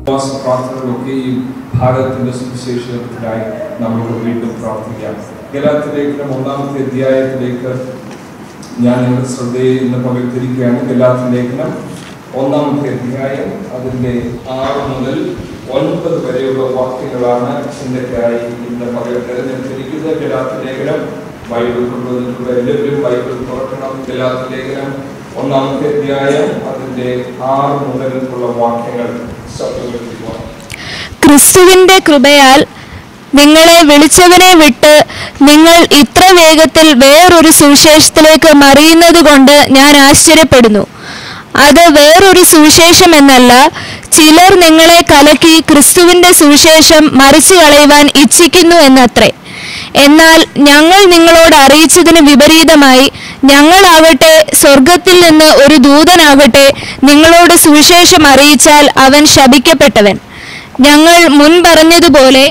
ഉപവാസ പ്രാർത്ഥനകളൊക്കെയും ഭാരതത്തിന്റെ സുവിശേഷത്തിനായി നമുക്ക് വീണ്ടും പ്രാർത്ഥിക്കാം ഗലാത്തിലേഖനം ഒന്നാമത്തെ അധ്യായത്തിലേക്ക് ഞാൻ നിങ്ങളുടെ ശ്രദ്ധയെ ഇന്ന് പകർത്തിരിക്കുകയാണ് ഗലാത്തി ലേഖനം ഒന്നാമത്തെ അധ്യായം അതിന്റെ ആറ് മുതൽ ഒൻപത് വരെയുള്ള വാക്യങ്ങളാണ് ചിന്തയ്ക്കായി ഇന്ന് പകൽ തിരഞ്ഞെടുത്തിരിക്കുന്നത് ഗലാത്തി ലേഖനം ബൈബിൾ കൊണ്ടുവന്നിട്ടുള്ള എല്ലാവരും ബൈബിൾ തുറക്കണം ഗലാത്തി ലേഖനം ഒന്നാമത്തെ അധ്യായം അതിന്റെ ആറ് മുതലുള്ള വാക്യങ്ങൾ ശബ്ദപ്പെടുത്തിക്കുക ക്രിസ്തുവിന്റെ കൃപയാൽ നിങ്ങളെ വിളിച്ചവനെ വിട്ട് നിങ്ങൾ ഇത്ര വേഗത്തിൽ വേറൊരു സുവിശേഷത്തിലേക്ക് മറിയുന്നത് കൊണ്ട് ഞാൻ ആശ്ചര്യപ്പെടുന്നു അത് വേറൊരു സുവിശേഷം എന്നല്ല ചിലർ നിങ്ങളെ കലക്കി ക്രിസ്തുവിന്റെ സുവിശേഷം മറിച്ചു കളയുവാൻ ഇച്ഛിക്കുന്നു എന്നത്രേ എന്നാൽ ഞങ്ങൾ നിങ്ങളോട് അറിയിച്ചതിന് വിപരീതമായി ഞങ്ങളാകട്ടെ സ്വർഗത്തിൽ നിന്ന് ഒരു ദൂതനാകട്ടെ നിങ്ങളോട് സുവിശേഷം അറിയിച്ചാൽ അവൻ ശപിക്കപ്പെട്ടവൻ ഞങ്ങൾ മുൻ പറഞ്ഞതുപോലെ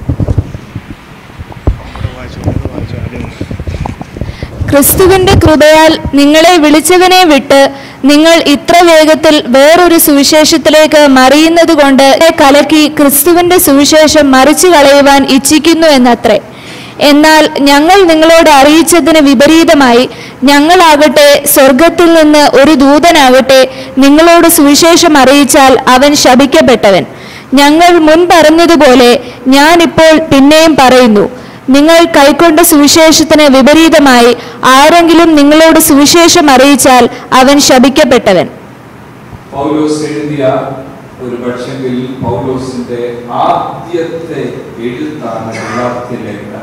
ക്രിസ്തുവിന്റെ കൃപയാൽ നിങ്ങളെ വിളിച്ചവനെ വിട്ട് നിങ്ങൾ ഇത്ര വേഗത്തിൽ വേറൊരു സുവിശേഷത്തിലേക്ക് മറിയുന്നത് കൊണ്ട് കലക്കി ക്രിസ്തുവിന്റെ സുവിശേഷം മറിച്ചു കളയുവാൻ ഇച്ഛിക്കുന്നു എന്നത്രേ എന്നാൽ ഞങ്ങൾ നിങ്ങളോട് അറിയിച്ചതിന് വിപരീതമായി ഞങ്ങളാകട്ടെ സ്വർഗത്തിൽ നിന്ന് ഒരു ദൂതനാകട്ടെ നിങ്ങളോട് സുവിശേഷം അറിയിച്ചാൽ അവൻ ശപിക്കപ്പെട്ടവൻ ഞങ്ങൾ മുൻ പറഞ്ഞതുപോലെ ഞാനിപ്പോൾ പിന്നെയും പറയുന്നു നിങ്ങൾ കൈക്കൊണ്ട സുവിശേഷത്തിന് വിപരീതമായി ആരെങ്കിലും നിങ്ങളോട് സുവിശേഷം അറിയിച്ചാൽ അവൻ ശപിക്കപ്പെട്ടവൻ പൗലോസ് എഴുതിയ ഒരു പക്ഷെങ്കിൽ പൗലോസിന്റെ ആദ്യത്തെ എഴുത്താണ് ഗലാത്യ ലേഖനം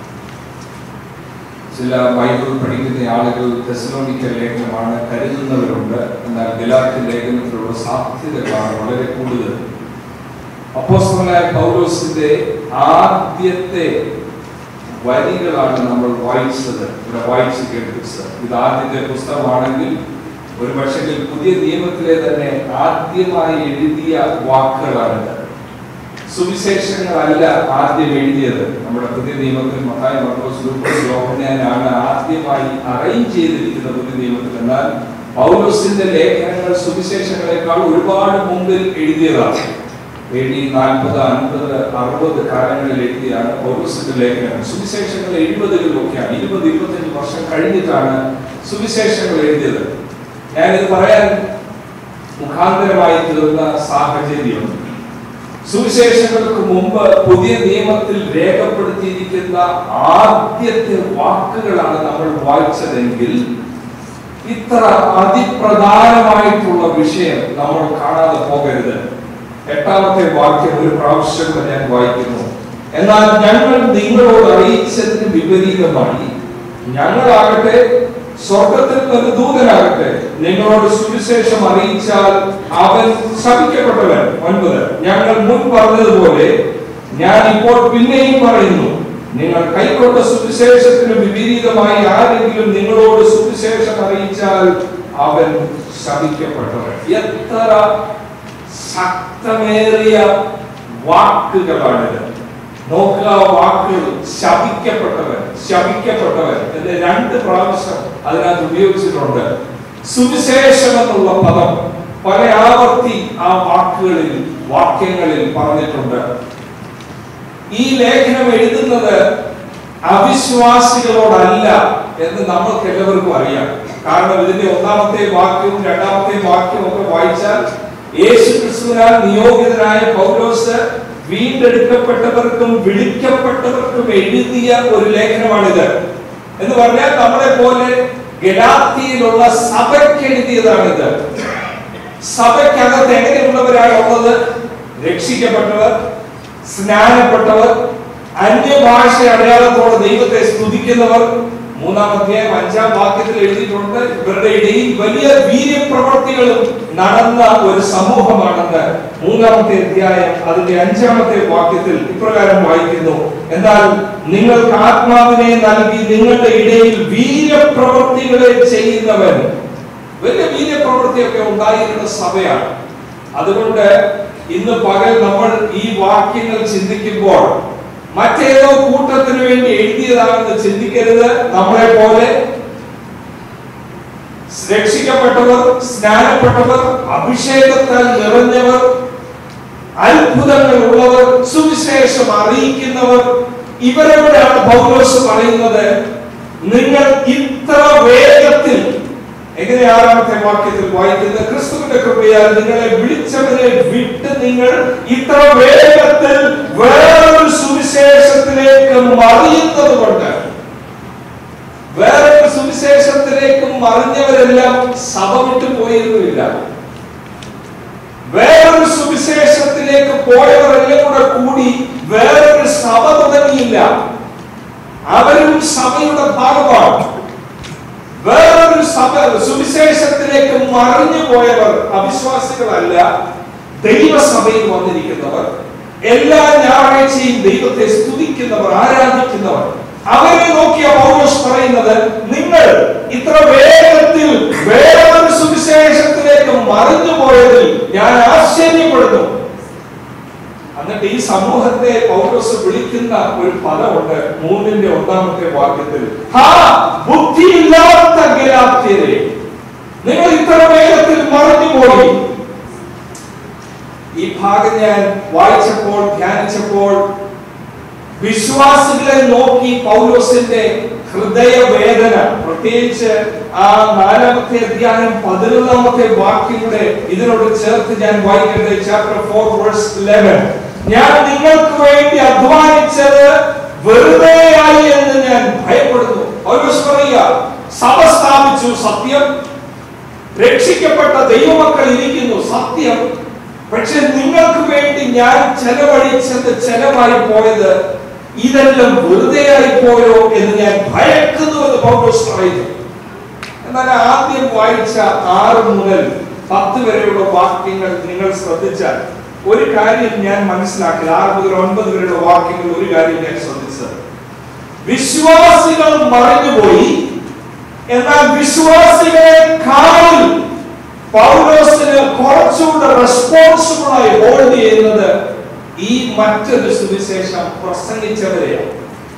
ചില ബൈബിൾ പഠിക്കുന്ന ആളുകൾ തെസലോണിക്ക ലേഖനമാണ് കരുതുന്നവരുണ്ട് എന്നാൽ ഗലാത്യ ലേഖനത്തിലുള്ള സാധ്യതകളാണ് വളരെ കൂടുതൽ അപ്പോസ്തലനായ പൗലോസിന്റെ ആദ്യത്തെ വരികളാണ് നമ്മൾ വായിച്ചത് ഇവിടെ വായിച്ച് കേൾപ്പിച്ചത് ഇത് ആദ്യത്തെ പുസ്തകമാണെങ്കിൽ ഒരു പക്ഷേ പുതിയ നിയമത്തിലെ തന്നെ ആദ്യമായി എഴുതിയ വാക്കുകളാണിത് സുവിശേഷങ്ങളല്ല ആദ്യം എഴുതിയത് നമ്മുടെ പുതിയ നിയമത്തിൽ മത്തായി മർക്കോസ് ലൂക്കോസ് യോഹന്നാനാണ് ആദ്യമായി അറേഞ്ച് ചെയ്തിരിക്കുന്ന പുതിയ നിയമത്തിൽ എന്നാൽ പൗലോസിന്റെ ലേഖനങ്ങൾ സുവിശേഷങ്ങളെക്കാൾ ഒരുപാട് മുമ്പിൽ എഴുതിയതാണ് എ ഡി നാൽപ്പത് അൻപത് അറുപത് കാലങ്ങളിൽ എഴുതിയാണ് പൗലോസിന്റെ ലേഖനം സുവിശേഷങ്ങൾ എഴുപതുകളിലൊക്കെയാണ് ഇരുപത് ഇരുപത്തഞ്ച് വർഷം കഴിഞ്ഞിട്ടാണ് സുവിശേഷങ്ങൾ എഴുതിയത് ഞാനിത് പറയാൻ മുഖാന്തരമായി തീർന്ന സാഹചര്യം സുവിശേഷങ്ങൾക്ക് മുമ്പ് പുതിയ നിയമത്തിൽ രേഖപ്പെടുത്തിയിരിക്കുന്ന ആദ്യത്തെ വാക്കുകളാണ് നമ്മൾ വായിച്ചതെങ്കിൽ ഇത്ര അതിപ്രധാനമായിട്ടുള്ള വിഷയം നമ്മൾ കാണാതെ പോകരുത് എട്ടാമത്തെ വാക്യം ഒരു പ്രാവശ്യം കൂടെ ഞാൻ വായിക്കുന്നു എന്നാൽ ഞങ്ങൾ നിങ്ങളോട് അറിയിച്ചതിന് വിപരീതമായി ഞങ്ങളാകട്ടെ സ്വർഗത്തിൽ നിന്ന് ദൂതനാകട്ടെ നിങ്ങളോട് സുവിശേഷം അറിയിച്ചാൽ അവൻ ശപിക്കപ്പെട്ടവൻ ഒൻപത് ഞങ്ങൾ മുൻ പറഞ്ഞതുപോലെ ഞാൻ ഇപ്പോൾ പിന്നെയും പറയുന്നു നിങ്ങൾ കൈക്കൊണ്ട സുവിശേഷത്തിന് വിപരീതമായി ആരെങ്കിലും നിങ്ങളോട് സുവിശേഷം അറിയിച്ചാൽ അവൻ ശപിക്കപ്പെട്ടവൻ എത്ര ശക്തമേറിയ വാക്കുകളാണിത് നോക്കുക വാക്കുകൾ ശപിക്കപ്പെട്ടവൻ ശപിക്കപ്പെട്ടവൻ എന്ന് രണ്ട് പ്രാവശ്യം അതിനകത്ത് ഉപയോഗിച്ചിട്ടുണ്ട് സുവിശേഷം എന്നുള്ള പദം പല ആവർത്തി ആ വാക്കുകളിൽ വാക്യങ്ങളിൽ പറഞ്ഞിട്ടുണ്ട് ഈ ലേഖനം എഴുതുന്നത് അവിശ്വാസികളോടല്ല എന്ന് നമ്മൾക്ക് എല്ലാവർക്കും അറിയാം കാരണം ഇതിന്റെ ഒന്നാമത്തെ വാക്യവും രണ്ടാമത്തെ വാക്യവും ഒക്കെ വായിച്ചാൽ യേശു ക്രിസ്തുവിനാൽ നിയോഗിതനായ പൗലോസ് വീണ്ടെടുക്കപ്പെട്ടവർക്കും വിളിക്കപ്പെട്ടവർക്കും എഴുതിയ ഒരു ലേഖനമാണിത് എന്ന് പറഞ്ഞാൽ നമ്മളെ പോലെ ഗലാത്തിയിലുള്ള സഭയ്ക്ക് എഴുതിയതാണിത് സഭയ്ക്കകത്ത് എങ്ങനെയുള്ളവരാണ് ഉള്ളത് രക്ഷിക്കപ്പെട്ടവർ സ്നാനപ്പെട്ടവർ അന്യഭാഷ അടയാളത്തോടെ ദൈവത്തെ സ്തുതിക്കുന്നവർ മൂന്നാം അധ്യായം അഞ്ചാം വാക്യത്തിൽ എഴുതിയിട്ടുണ്ട് ഇവരുടെ ഇടയിൽ വലിയ വീര്യപ്രവർത്തികളും നടന്ന ഒരു സമൂഹമാണെന്ന് മൂന്നാമത്തെ അധ്യായം അതിന്റെ അഞ്ചാമത്തെ വാക്യത്തിൽ ഇപ്രകാരം വായിക്കുന്നു എന്നാൽ നിങ്ങൾക്ക് ആത്മാവിനെ നൽകി നിങ്ങളുടെ ഇടയിൽ വീര്യപ്രവർത്തികളെ ചെയ്യുന്നവൻ വലിയ വീര്യപ്രവൃത്തിയൊക്കെ ഉണ്ടായിരുന്ന സഭയാണ് അതുകൊണ്ട് ഇന്ന് പകൽ നമ്മൾ ഈ വാക്യങ്ങൾ ചിന്തിക്കുമ്പോൾ മറ്റേതോ കൂട്ടത്തിന് വേണ്ടി എഴുതിയതാണെന്ന് ചിന്തിക്കരുത് നമ്മളെ പോലെ രക്ഷിക്കപ്പെട്ടവർ സ്നാനപ്പെട്ടവർ അഭിഷേകത്താൽ നിറഞ്ഞവർ അത്ഭുതങ്ങൾ ഉള്ളവർ സുവിശേഷം അറിയിക്കുന്നവർ ഇവരോടാണ് പൗലോസ് പറയുന്നത് നിങ്ങൾ ഇത്ര വേഗത്തിൽ എങ്ങനെ ആറാമത്തെ വാക്യത്തിൽ വായിക്കുന്നത് ക്രിസ്തുവിന്റെ കൃപയാൽ നിങ്ങളെ വിളിച്ചവരെ വിട്ട് നിങ്ങൾ ഇത്ര വേഗത്തിൽ വേറൊരു സുവിശേഷത്തിലേക്ക് മറിയുന്നത് കൊണ്ട് വേറൊരു സുവിശേഷത്തിലേക്ക് മറിഞ്ഞവരെല്ലാം സഭ വിട്ടു പോയിരുന്നില്ല വേറൊരു സുവിശേഷത്തിലേക്ക് പോയവരെല്ലാം കൂടെ കൂടി വേറൊരു സഭ തുടങ്ങിയില്ല അവരും സഭയുടെ ഭാഗമാണ് വേറൊരു സഭ സുവിശേഷത്തിലേക്ക് മറിഞ്ഞു പോയവർ അവിശ്വാസികളല്ല ദൈവസഭയിൽ വന്നിരിക്കുന്നവർ എല്ലാ ഞായറാഴ്ചയും ദൈവത്തെ സ്തുതിക്കുന്നവർ ആരാധിക്കുന്നവർ അവരെ നോക്കിയ പൗലോസ് പറയുന്നത് നിങ്ങൾ ഇത്ര വേഗത്തിൽ വേറൊരു സുവിശേഷത്തിലേക്ക് മറിഞ്ഞു പോയതിൽ ഞാൻ ആശ്ചര്യപ്പെടുന്നു എന്നിട്ട് ഈ സമൂഹത്തെ പൗലോസ് വിളിക്കുന്ന ഒരു പദമുണ്ട് മൂന്നിന്റെ ഒന്നാമത്തെ വാക്യത്തിൽ ഹാ ബുദ്ധിയില്ലാത്ത ഗലാത്യരെ നിങ്ങൾ ഇത്ര വേഗത്തിൽ മറിഞ്ഞുപോയി ഈ ഭാഗം ഞാൻ വായിച്ചപ്പോൾ ധ്യാനിച്ചപ്പോൾ വിശ്വാസികളെ നോക്കി പൗലോസിന്റെ ഹൃദയവേദന പ്രത്യേകിച്ച് ആ നാലാമത്തെ അധ്യായം പതിനൊന്നാമത്തെ വാക്യങ്ങളുടെ ഇതിനോട് ചേർത്ത് ഞാൻ വായിക്കട്ടെ ചാപ്റ്റർ ഫോർ വേഴ്സ് ഇലവൻ ഞാൻ നിങ്ങൾക്ക് വേണ്ടി അധ്വാനിച്ചത് വെറുതെയായി എന്ന് ഞാൻ ഭയപ്പെടുന്നു പൗലോസ് പറയുക സഭ സ്ഥാപിച്ചു സത്യം രക്ഷിക്കപ്പെട്ട ദൈവമക്കൾ ഇരിക്കുന്നു സത്യം പക്ഷെ നിങ്ങൾക്ക് വേണ്ടി ഞാൻ ചെലവഴിച്ചത് ചെലവായി പോയത് ഇതെല്ലാം വെറുതെയായി പോയോ എന്ന് ഞാൻ ഭയക്കുന്നു എന്ന് പൗലോസ് പറയുന്നു എന്നാൽ ആദ്യം വായിച്ച ആറ് മുതൽ പത്ത് വരെയുള്ള വാക്യങ്ങൾ നിങ്ങൾ ശ്രദ്ധിച്ചാൽ ഒരു കാര്യം ഞാൻ മനസ്സിലാക്കി ആറ് മുതൽ ഒൻപത് വരെയുള്ള വാക്യങ്ങൾ ഒരു കാര്യം ഞാൻ ശ്രദ്ധിച്ചത് വിശ്വാസികൾ മറഞ്ഞുപോയി എന്നാൽ വിശ്വാസികളെ കാലിൽ പൗലോസിന് കുറച്ചുകൂടെ റെസ്പോൺസിബിൾ ആയി ഹോൾഡ് ചെയ്യുന്നത് ഈ മറ്റൊരു സുവിശേഷം പ്രസംഗിച്ചവരെയാണ്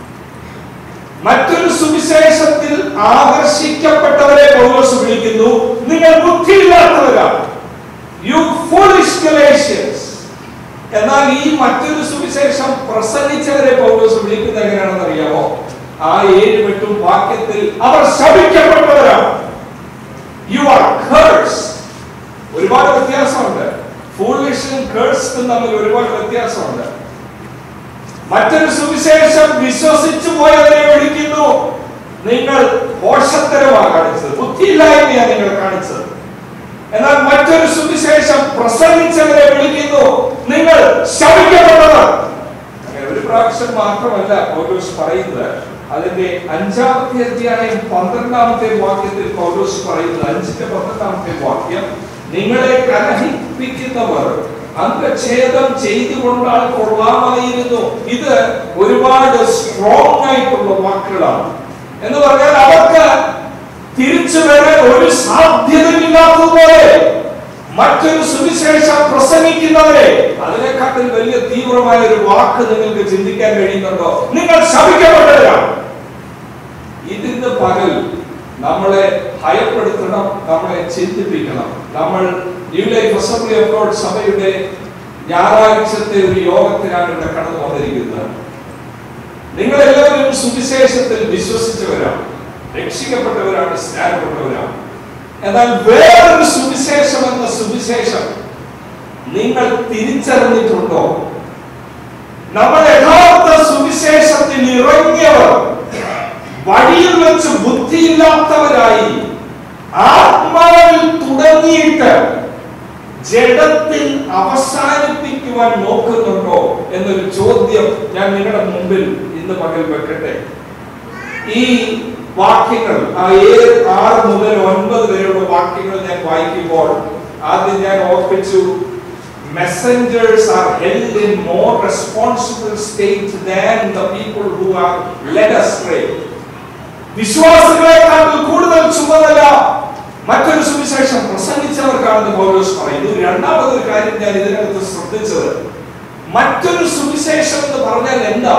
മറ്റൊരു സുവിശേഷത്തിൽ ആകർഷിക്കപ്പെട്ടവരെ പൗലോസ് വിളിക്കുന്നു നിങ്ങൾ ബുദ്ധിയില്ലാത്തവരാണ് യു foolish Galatians എന്നാൽ ഈ മറ്റൊരു സുവിശേഷം പ്രസംഗിച്ചവരെ പൗലോസ് വിളിക്കുന്നത് എങ്ങനെയാണെന്ന് അറിയാമോ ആ ഏഴ് എട്ടും വാക്യത്തിൽ അവർ ശപിക്കപ്പെട്ടവരാണ് യു ആർ കേഴ്സ് ഒരുപാട് വ്യത്യാസമുണ്ട് ഫൂളിഷും കേഴ്സും തമ്മിൽ ഒരുപാട് വ്യത്യാസമുണ്ട് മറ്റൊരു സുവിശേഷം വിശ്വസിച്ചു പോയവരെ വിളിക്കുന്നു നിങ്ങൾ മോശത്തരമാണ് കാണിച്ചത് ബുദ്ധിയില്ലായ്മയാണ് നിങ്ങൾ കാണിച്ചത് എന്നാൽ മറ്റൊരു സുവിശേഷം പ്രസംഗിച്ചവരെ വിളിക്കുന്നു നിങ്ങൾ ശപിക്കപ്പെട്ടവർ അങ്ങനെ ഒരു പ്രാവശ്യം മാത്രമല്ല പൗലോസ് പറയുന്നത് അതിന്റെ അഞ്ചാമത്തെ അധ്യായം പന്ത്രണ്ടാമത്തെ വാക്യത്തിൽ പൗലോസ് പറയുന്നത് അഞ്ചിന്റെ പന്ത്രണ്ടാമത്തെ വാക്യം നിങ്ങളെ കലഹിപ്പിക്കുന്നവർ അംഗഛേദം ചെയ്തുകൊണ്ടാൽ കൊള്ളാമായിരുന്നു ഇത് ഒരുപാട് സ്ട്രോങ് ആയിട്ടുള്ള വാക്കുകളാണ് എന്ന് പറഞ്ഞാൽ അവർക്ക് തിരിച്ചു വരാൻ ഒരു സാധ്യതയില്ലാത്തതുപോലെ മറ്റൊരു സുവിശേഷം പ്രസംഗിക്കുന്നവരെ അതിനെക്കാട്ടിൽ വലിയ തീവ്രമായ ഒരു വാക്ക് നിങ്ങൾക്ക് ചിന്തിക്കാൻ കഴിയുന്നുണ്ടോ നിങ്ങൾ ശപിക്കപ്പെട്ടവരാണ് ഇതിന്റെ പകൽ നമ്മളെ ഭയപ്പെടുത്തണം നമ്മളെ ചിന്തിപ്പിക്കണം നമ്മൾ new life assembly of God സഭയുടെ ഞായറാഴ്ചത്തെ ഒരു യോഗത്തിനാണ് ഇവിടെ കടന്നു വന്നിരിക്കുന്നത് നിങ്ങൾ എല്ലാവരും സുവിശേഷത്തിൽ വിശ്വസിച്ചവരാണ് രക്ഷിക്കപ്പെട്ടവരാണ് സ്നാനപ്പെട്ടവരാണ് എന്നാൽ വേറൊരു സുവിശേഷം എന്ന സുവിശേഷം നിങ്ങൾ തിരിച്ചറിഞ്ഞിട്ടുണ്ടോ നമ്മൾ യഥാർത്ഥ സുവിശേഷത്തിൽ ഇറങ്ങിയവർ വഴിയിൽ വെച്ച് ബുദ്ധിയില്ലാത്തവരായി ആത്മാവിൽ തുടങ്ങിയിട്ട് ജഡത്തിൽ അവസാനിപ്പിക്കുവാൻ നോക്കുന്നുണ്ടോ എന്നൊരു ചോദ്യം ഞാൻ നിങ്ങളുടെ മുമ്പിൽ ഇന്ന് പകൽ വെക്കട്ടെ ഈ വാക്യങ്ങൾ ആ ഏഴ് ആറ് മുതൽ ഒൻപത് വരെയുള്ള വാക്യങ്ങൾ ഞാൻ വായിക്കുമ്പോൾ ആദ്യം ഞാൻ ഓർപ്പിച്ചു messengers are held in more responsible state than the people who are led astray വിശ്വാസികളെക്കാൾ കൂടുതൽ ചുമതല മറ്റൊരു സുവിശേഷം പ്രസംഗിച്ചവർക്കാണെന്ന് പൗലോസ് പറയുന്നു രണ്ടാമതൊരു കാര്യം ഞാൻ ഇതിനകത്ത് ശ്രദ്ധിച്ചത് മറ്റൊരു സുവിശേഷം എന്ന് പറഞ്ഞാൽ എന്താ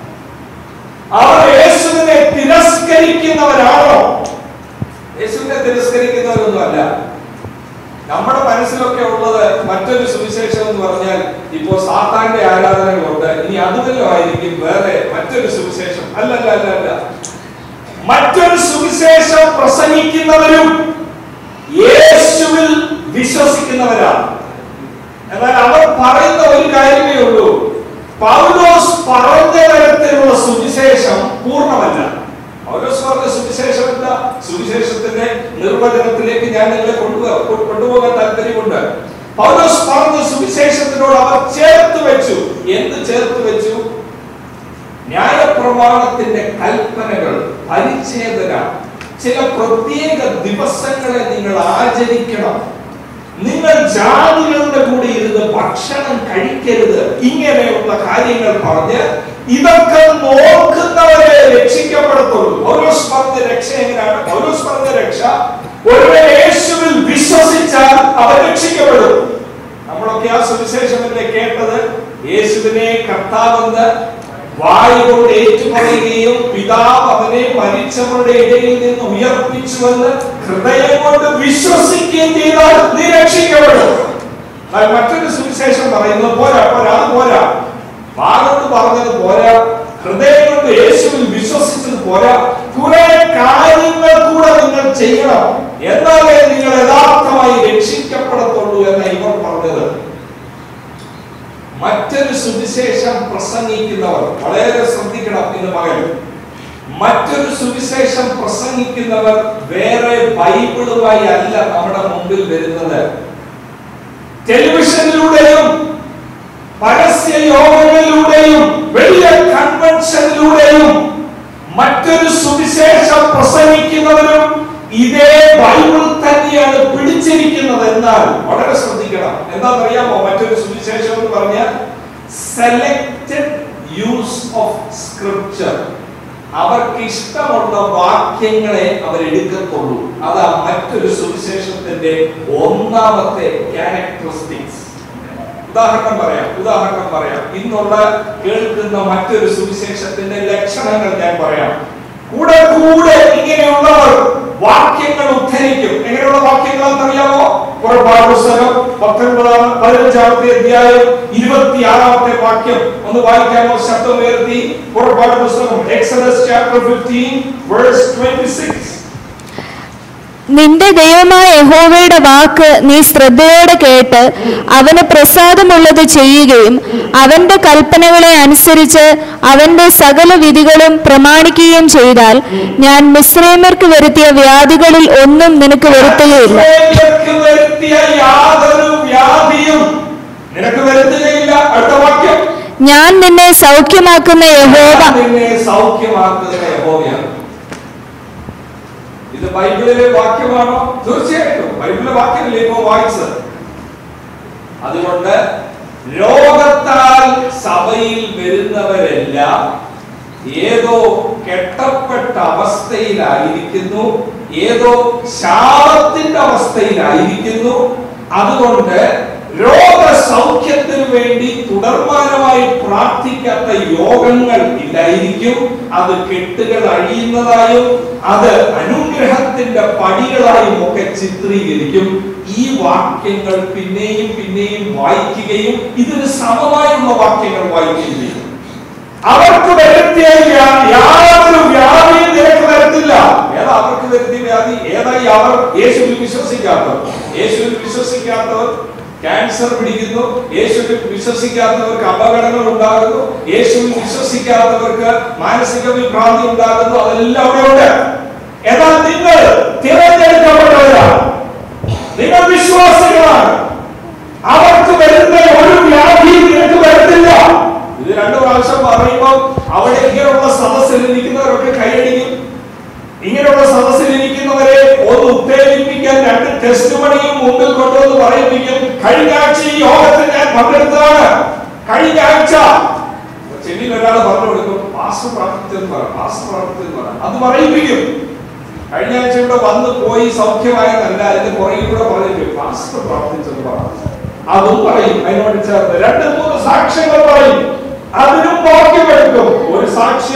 അവർ യേശുവിനെ തിരസ്കരിക്കുന്നവരാണോ യേശുവിനെ തിരസ്കരിക്കുന്നവരൊന്നും അല്ല നമ്മുടെ മനസ്സിലൊക്കെ ഉള്ളത് മറ്റൊരു സുവിശേഷം എന്ന് പറഞ്ഞാൽ ഇപ്പോ സാത്താന്റെ ആരാധനകളുണ്ട് ഇനി അതുവല്ലോ ആയിരിക്കും വേറെ മറ്റൊരു സുവിശേഷം അല്ലല്ല അല്ല അല്ല മറ്റൊരു സുവിശേഷം പ്രസംഗിക്കുന്നവരും യേശുവിൽ വിശ്വസിക്കുന്നവരാണ് എന്നാൽ അവർ പറയുന്ന ഒരു കാര്യമേ ഉള്ളൂ പൗലോസ് പറഞ്ഞ തരത്തിലുള്ള സുവിശേഷം പൂർണ്ണമല്ല പൗലോസ് പറഞ്ഞ സുവിശേഷം എന്താ സുവിശേഷത്തിന്റെ നിർവചനത്തിലേക്ക് ഞാൻ നിങ്ങളെ കൊണ്ടുപോ കൊണ്ടുപോകാൻ താല്പര്യമുണ്ട് പൗലോസ് പറഞ്ഞ സുവിശേഷത്തിനോട് അവർ ചേർത്ത് വെച്ചു എന്ത് ചേർത്ത് വെച്ചു ന്യായപ്രമാണത്തിന്റെ കൽപ്പനകൾ പരിച്ഛേദന ചില പ്രത്യേക ദിവസങ്ങളെ നിങ്ങൾ ആചരിക്കണം നിങ്ങൾ ജാതികളുടെ കൂടെ ഇരുന്ന് ഭക്ഷണം കഴിക്കരുത് ഇങ്ങനെയുള്ള കാര്യങ്ങൾ പറഞ്ഞ് ഇതൊക്കെ നോക്കുന്നവരെ രക്ഷിക്കപ്പെടത്തുള്ളൂ പൗലോസ് പറഞ്ഞ രക്ഷ എങ്ങനെയാണ് പൗലോസ് പറഞ്ഞ രക്ഷ ഒരുവൻ യേശുവിൽ വിശ്വസിച്ചാൽ അവൻ രക്ഷിക്കപ്പെടും നമ്മളൊക്കെ ആ സുവിശേഷമല്ലേ കേട്ടത് യേശുവിനെ കർത്താവെന്ന് വായു കൊണ്ട് ഏറ്റുപറയുകയും പിതാവ് അവനെ മരിച്ചവരുടെ ഇടയിൽ നിന്ന് ഉയർപ്പിച്ചുവെന്ന് ഹൃദയം കൊണ്ട് വിശ്വസിക്കുകയും ചെയ്താൽ നീ രക്ഷിക്കപ്പെടും എന്നാൽ മറ്റൊരു സുവിശേഷം പറയുന്നത് പോരാ പോരാ അത് പോരാ വാഗോട് പറഞ്ഞത് പോരാ ഹൃദയം കൊണ്ട് യേശുവിൽ വിശ്വസിച്ചത് പോരാ കുറെ കാര്യങ്ങൾ കൂടെ നിങ്ങൾ ചെയ്യണം എന്നാലേ നിങ്ങൾ യഥാർത്ഥമായി രക്ഷിക്കപ്പെടത്തുള്ളൂ എന്ന് ഇവർ പറഞ്ഞത് മറ്റൊരു സുവിശേഷം പ്രസംഗിക്കുന്നവർ വളരെ ശ്രദ്ധിക്കണം ഇന്ന് മകൻ മറ്റൊരു സുവിശേഷം പ്രസംഗിക്കുന്നവർ വേറെ ബൈബിളുമായി അല്ല നമ്മുടെ മുമ്പിൽ വരുന്നത് ടെലിവിഷനിലൂടെയും പരസ്യ യോഗങ്ങളിലൂടെയും വലിയ കൺവെൻഷനിലൂടെയും മറ്റൊരു സുവിശേഷം പ്രസംഗിക്കുന്നവരും ഇതേ ബൈബിൾ തന്നെയാണ് പിടിച്ചിരിക്കുന്നത് എന്നാൽ വളരെ ശ്രദ്ധിക്കണം എന്താണെന്നറിയാമോ മറ്റൊരു സുവിശേഷം എന്ന് പറഞ്ഞാൽ സെലക്റ്റഡ് യൂസ് ഓഫ് സ്ക്രിപ്ചർ അവർക്ക് ഇഷ്ടമുള്ള വാക്യങ്ങളെ അവർ എടുക്കത്തുള്ളൂ അതാ മറ്റൊരു സുവിശേഷത്തിന്റെ ഒന്നാമത്തെ ക്യാരക്ടറിസ്റ്റിക്സ് ഉദാഹരണം പറയാം ഉദാഹരണം പറയാം ഇന്നുള്ള കേൾക്കുന്ന മറ്റൊരു സുവിശേഷത്തിന്റെ ലക്ഷണങ്ങൾ ഞാൻ പറയാം കൂടെ കൂടെ ഇങ്ങനെയുള്ളവർ വാക്യങ്ങൾ ഉദ്ധരിക്കും എങ്ങനെയുള്ള വാക്യങ്ങൾ എന്നറിയാമോ പുറപ്പാട് പുസ്തകം പത്തൊൻപതാം പതിനഞ്ചാമത്തെ അധ്യായം ഇരുപത്തിയാറാമത്തെ വാക്യം ഒന്ന് വായിക്കാമോ ശബ്ദം ഉയർത്തി പുറപ്പാട് പുസ്തകം Exodus chapter fifteen verse twenty six നിന്റെ ദൈവമായ യഹോവയുടെ വാക്ക് നീ ശ്രദ്ധയോടെ കേട്ട് അവന് പ്രസാദമുള്ളത് ചെയ്യുകയും അവന്റെ കൽപ്പനകളെ അനുസരിച്ച് അവന്റെ സകല വിധികളും പ്രമാണിക്കുകയും ചെയ്താൽ ഞാൻ മിശ്രൈമർക്ക് വരുത്തിയ വ്യാധികളിൽ ഒന്നും നിനക്ക് വരുത്തുകയില്ല ഇസ്രായേല്യർക്ക് വരുത്തിയ യാതൊരു വ്യാധിയും നിനക്ക് വരുത്തുകയില്ല അടുത്ത വാക്യം ഞാൻ നിന്നെ സൗഖ്യമാക്കുന്ന യഹോവ ഞാൻ നിന്നെ സൗഖ്യമാക്കുന്ന യഹോവയാണ് ഇത് ബൈബിളിലെ വാക്യമാണോ തീർച്ചയായിട്ടും ബൈബിളിലെ വാക്യമല്ലേ ഇപ്പോ വായിച്ചത് അതുകൊണ്ട് രോഗത്താൽ സഭയിൽ വരുന്നവരെല്ലാം ഏതോ കെട്ടപ്പെട്ട അവസ്ഥയിലായിരിക്കുന്നു ഏതോ ശാപത്തിന്റെ അവസ്ഥയിലായിരിക്കുന്നു അതുകൊണ്ട് രോഗസൗഖ്യത്തിന് വേണ്ടി തുടർമാനമായി പ്രാർത്ഥിക്കാത്ത യോഗങ്ങൾ ഇല്ലായിരിക്കും അത് കെട്ടുകൾ അഴിയുന്നതായും അത് അനുഗ്രഹത്തിന്റെ പടികളായും ഒക്കെ ചിത്രീകരിക്കും ഈ വാക്യങ്ങൾ പിന്നെയും പിന്നെയും വായിക്കുകയും ഇതിന് സമമായുള്ള വാക്യങ്ങൾ വായിക്കുകയും ചെയ്യും അവർക്ക് വരുത്തിയ വ്യാ- യാതൊരു വ്യാധിയും നിനക്ക് വരത്തില്ല ഏതാ അവർക്ക് വരുത്തിയ വ്യാധി ഏതായി അവർ യേശുവിൽ വിശ്വസിക്കാത്തവർ യേശുവിൽ വിശ്വസിക്കാത്തവർ ക്യാൻസർ പിടിക്കുന്നു യേശുവിൽ വിശ്വസിക്കാത്തവർക്ക് അപകടങ്ങൾ ഉണ്ടാകുന്നു യേശുവിൽ വിശ്വസിക്കാത്തവർക്ക് മാനസിക വിഭ്രാന്തി ഉണ്ടാകുന്നു അതെല്ലാം അവിടെ ഉണ്ട് എന്നാൽ നിങ്ങൾ തിരഞ്ഞെടുക്കപ്പെട്ടവരാണ് നിങ്ങൾ വിശ്വാസികളാണ് അവർക്ക് വരുന്ന ഒരു വ്യാധിയും നിനക്ക് വരത്തില്ല ഇത് രണ്ടു പ്രാവശ്യം പറയുമ്പോൾ അവിടെ ഇങ്ങനെയുള്ള സദസ്സിൽ ഇരിക്കുന്നവരൊക്കെ കൈയടിക്കും ഇങ്ങനെയുള്ള സദസ്സിൽ ഇരിക്കുന്നവരെ ഒന്ന് ഉത്തേജിപ്പിക്കാൻ രണ്ട് ടെസ്റ്റ് മണിയും മുമ്പിൽ കൊണ്ടുവന്ന് പറയിപ്പിക്കും കഴിഞ്ഞ ആഴ്ച ഈ യോഗത്തിൽ ഞാൻ പങ്കെടുത്തതാണ് കഴിഞ്ഞ ആഴ്ച ചെല്ലിൽ ഒരാൾ പറഞ്ഞു കൊടുക്കും പാസ് പ്രാർത്ഥിച്ചെന്ന് പറ പാസ് പ്രാർത്ഥിച്ചെന്ന് പറ അത് പറയിപ്പിക്കും കഴിഞ്ഞ ആഴ്ച ഇവിടെ വന്ന് പോയി സൗഖ്യമായതല്ല അതിന്റെ പുറകിൽ കൂടെ പറഞ്ഞിട്ട് പാസ്റ്റർ പ്രാർത്ഥിച്ചെന്ന് പറ അതും പറയും അതിനോട് ചേർന്ന് രണ്ട് മൂന്ന് സാക്ഷ്യങ്ങൾ പറയും അതിനും വാക്യമെടുക്കും ഒരു സാക്ഷ്യം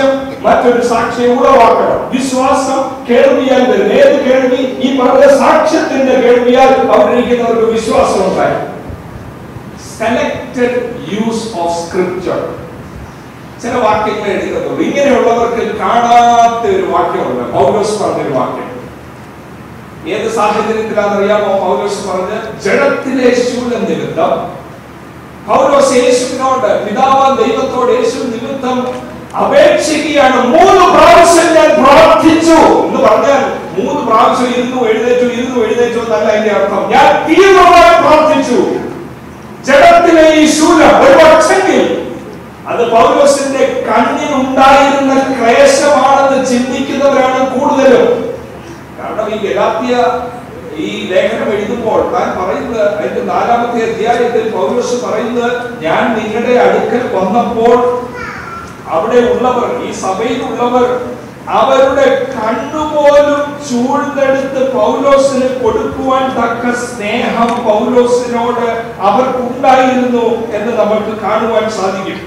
മറ്റൊരു സാക്ഷിയെ ഉളവാക്കണം വിശ്വാസം കേൾവിയാൽ വരും ഏത് കേൾവി ഈ പറഞ്ഞ സാക്ഷ്യത്തിന്റെ കേൾവിയാൽ അവരിരിക്കുന്നവർക്ക് വിശ്വാസം ഉണ്ടായി സെലക്ടഡ് യൂസ് ഓഫ് സ്ക്രിപ്ചർ ചില വാക്യങ്ങൾ എടുക്കുന്നുള്ളൂ ഇങ്ങനെയുള്ളവർക്ക് കാണാത്ത ഒരു വാക്യമുണ്ട് പൗലോസ് പറഞ്ഞൊരു വാക്യം ഏത് സാഹചര്യത്തിലാണെന്നറിയാമോ പൗലോസ് പറഞ്ഞ് ജഡത്തിലെ ശൂലം നിമിത്തം പൗലോസ് യേശുവിനോട് പിതാവ് ദൈവത്തോട് യേശു നിമിത്തം അപേക്ഷിക്കുകയാണ് മൂന്ന് പ്രാവശ്യം ഞാൻ പ്രാർത്ഥിച്ചു എന്ന് പറഞ്ഞാൽ മൂന്ന് പ്രാവശ്യം ഇരുന്നു എഴുന്നേറ്റു ഇരുന്നു എഴുന്നേറ്റു എന്നല്ല അതിന്റെ അർത്ഥം ഞാൻ തീവ്രമായി പ്രാർത്ഥിച്ചു ജഡത്തിലെ ഈ ശൂലം ഒരു പക്ഷെങ്കിൽ അത് പൗലോസിന്റെ കണ്ണിനുണ്ടായിരുന്ന ക്ലേശമാണെന്ന് ചിന്തിക്കുന്നവരാണ് കൂടുതലും കാരണം ഈ ഗലാത്യ ഈ ലേഖനം എഴുതുമ്പോൾ താൻ പറയുന്നത് അതിന്റെ നാലാമത്തെ അധ്യായത്തിൽ പൗലോസ് പറയുന്നത് ഞാൻ നിങ്ങളുടെ അടുക്കൽ വന്നപ്പോൾ അവിടെ ഉള്ളവർ ഈ സഭയിലുള്ളവർ അവരുടെ കണ്ണുപോലും ചൂഴ്ന്നെടുത്ത് പൗലോസിന് കൊടുക്കുവാൻ തക്ക സ്നേഹം പൗലോസിനോട് അവർക്കുണ്ടായിരുന്നു എന്ന് നമുക്ക് കാണുവാൻ സാധിക്കും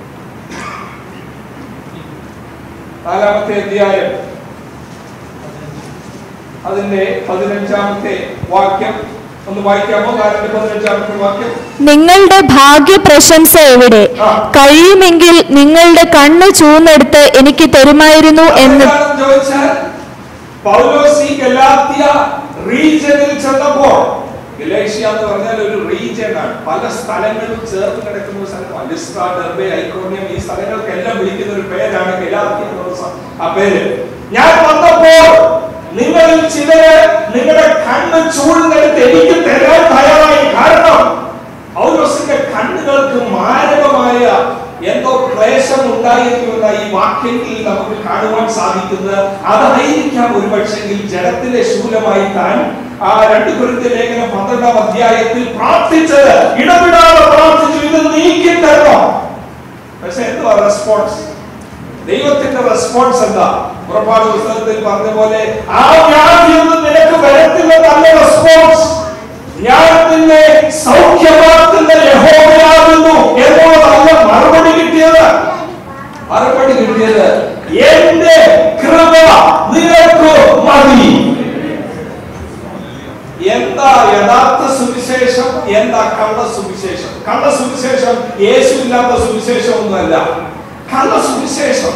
നാലാമത്തെ അധ്യായം അതിന്റെ പതിനഞ്ചാമത്തെ വാക്യം ഒന്ന് വായിക്കാമോ നാലിന്റെ പതിനഞ്ചാമത്തെ വാക്യം നിങ്ങളുടെ ഭാഗ്യ പ്രശംസ എവിടെ ആ. കഴിയുമെങ്കിൽ നിങ്ങളുടെ കണ്ണ് ചൂന്നെടുത്ത് എനിക്ക് തരുമായിരുന്നു എന്ന് എന്താണെന്ന് ചോദിച്ചാൽ പൗലോസ് ഈ ഗലാത്യ റീജിയനിൽ ചെന്നപ്പോൾ ഗലേഷ്യ എന്ന് പറഞ്ഞാൽ ഒരു റീജിയൻ ആണ് പല സ്ഥലങ്ങളും ചേർന്ന് കിടക്കുന്ന ഒരു സ്ഥലമാണ് ലിസ്ട്ര ഡെർബെ ഐക്കോണിയം ഈ സ്ഥലങ്ങൾക്കെല്ലാം വിളിക്കുന്ന ഒരു പേരാണ് ഗലാത്യ എന്നുള്ള സ- ആ പേര് ഞാൻ വന്നപ്പോൾ നിങ്ങളിൽ ചിലര് നിങ്ങളുടെ കണ്ണ് ചൂഴ്ന്നെടുത്ത് എനിക്ക് തരാൻ തയ്യാറായി കാരണം പൗലോസിന്റെ കണ്ണുകൾക്ക് മാരകമായ എന്തോ ക്ലേശം ഉണ്ടായിരിക്കുമെന്ന ഈ വാക്യത്തിൽ നമുക്ക് കാണുവാൻ സാധിക്കുന്നത് അതായിരിക്കാം ഒരുപക്ഷെങ്കിൽ ജഡത്തിലെ ശൂലമായി താൻ ആ രണ്ട് കുരുത്തെ ലേഖനം പന്ത്രണ്ടാം അധ്യായത്തിൽ പ്രാർത്ഥിച്ചത് ഇടപെടാതെ പ്രാർത്ഥിച്ചു ഇത് നീക്കി തരണം പക്ഷെ എന്തുവാ റെസ്പോൺസ് ദൈവത്തിന്റെ റെസ്പോൺസ് എന്താ പുറപ്പാട് പുസ്തകത്തിൽ പറഞ്ഞ പോലെ ആ വ്യാധിയൊന്നും നിനക്ക് വരത്തില്ലെന്നല്ല റെസ്പോൺസ് ഞാൻ നിന്നെ സൗഖ്യമാക്കുന്ന യഹോവയാകുന്നു എന്നുള്ളതല്ല മറുപടി കിട്ടിയത് മറുപടി കിട്ടിയത് എന്റെ കൃപ നിനക്ക് മതി എന്താ യഥാർത്ഥ സുവിശേഷം എന്താ കള്ള സുവിശേഷം കള്ള സുവിശേഷം യേശു ഇല്ലാത്ത സുവിശേഷം ഒന്നുമല്ല കള്ള സുവിശേഷം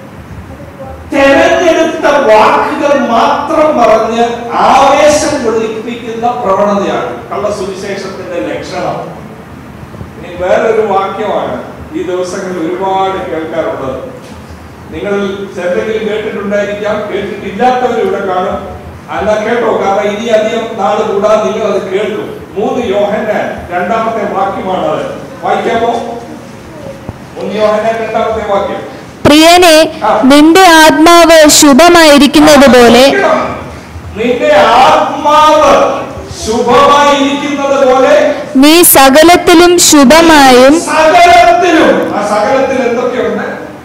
തെരഞ്ഞെടുത്ത വാക്കുകൾ മാത്രം പറഞ്ഞ് ആവേശം കൊള്ളിപ്പിക്കുന്ന പ്രവണതയാണ് കള്ള സുവിശേഷത്തിന്റെ ലക്ഷണം ഇനി വേറൊരു വാക്യമാണ് ഈ ദിവസങ്ങളിൽ ഒരുപാട് കേൾക്കാറുള്ളത് നിങ്ങൾ ചിലരെങ്കിലും കേട്ടിട്ടുണ്ടായിരിക്കാം കേട്ടിട്ടില്ലാത്തവർ ഇവിടെ കാണും അല്ല കേട്ടോ കാരണം ഇനി അധികം നാള് കൂടാതെ നിങ്ങൾ അത് കേൾക്കും മൂന്ന് യോഹന്നാൻ രണ്ടാമത്തെ വാക്യമാണ് അത് വായിക്കാമോ മൂന്ന് യോഹന്നാൻ രണ്ടാമത്തെ വാക്യം പ്രിയനെ നിന്റെ ആത്മാവ് ശുഭമായിരിക്കുന്നത് പോലെ നിന്റെ ആത്മാവ് ശുഭമായിരിക്കുന്നത് പോലെ നീ സകലത്തിലും ശുഭമായും സകലത്തിലും ആ സകലത്തിൽ എന്തൊക്കെയുണ്ട്